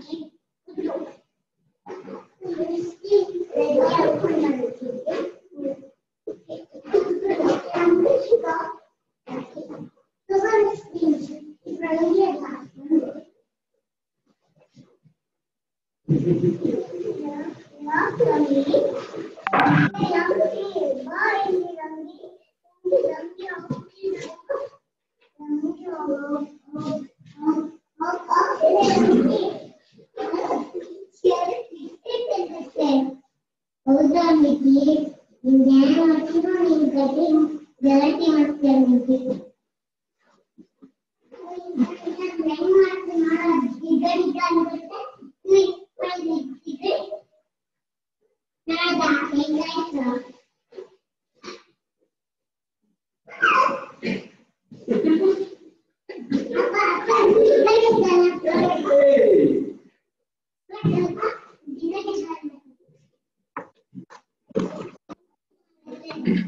ಹೌದಾ ಮಿತಿ ನಿಮ್ಗೆ ಏನು ಮಾಡ್ತೀರೋ ನೀವು ಗಟ್ಟಿ ಗಲಾಟೆ ಮಾಡ್ತೀರ ಮಿತಿ ಹೆಂಗ್ ಮಾಡ್ತೀನಿ ನೋಡ ಈಗ ಈಗ ಅನ್ಬಿಟ್ಟೆ ಕ್ಲಿಕ್ ಮಾಡಿ ಇಟ್ಟಿದ್ರೆ ನಾಡ ಹೆಂಗಾಯ್ತು ಅಪ್ಪ ಅಪ್ಪ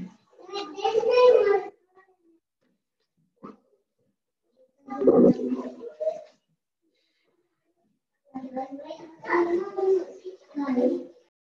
Thank you.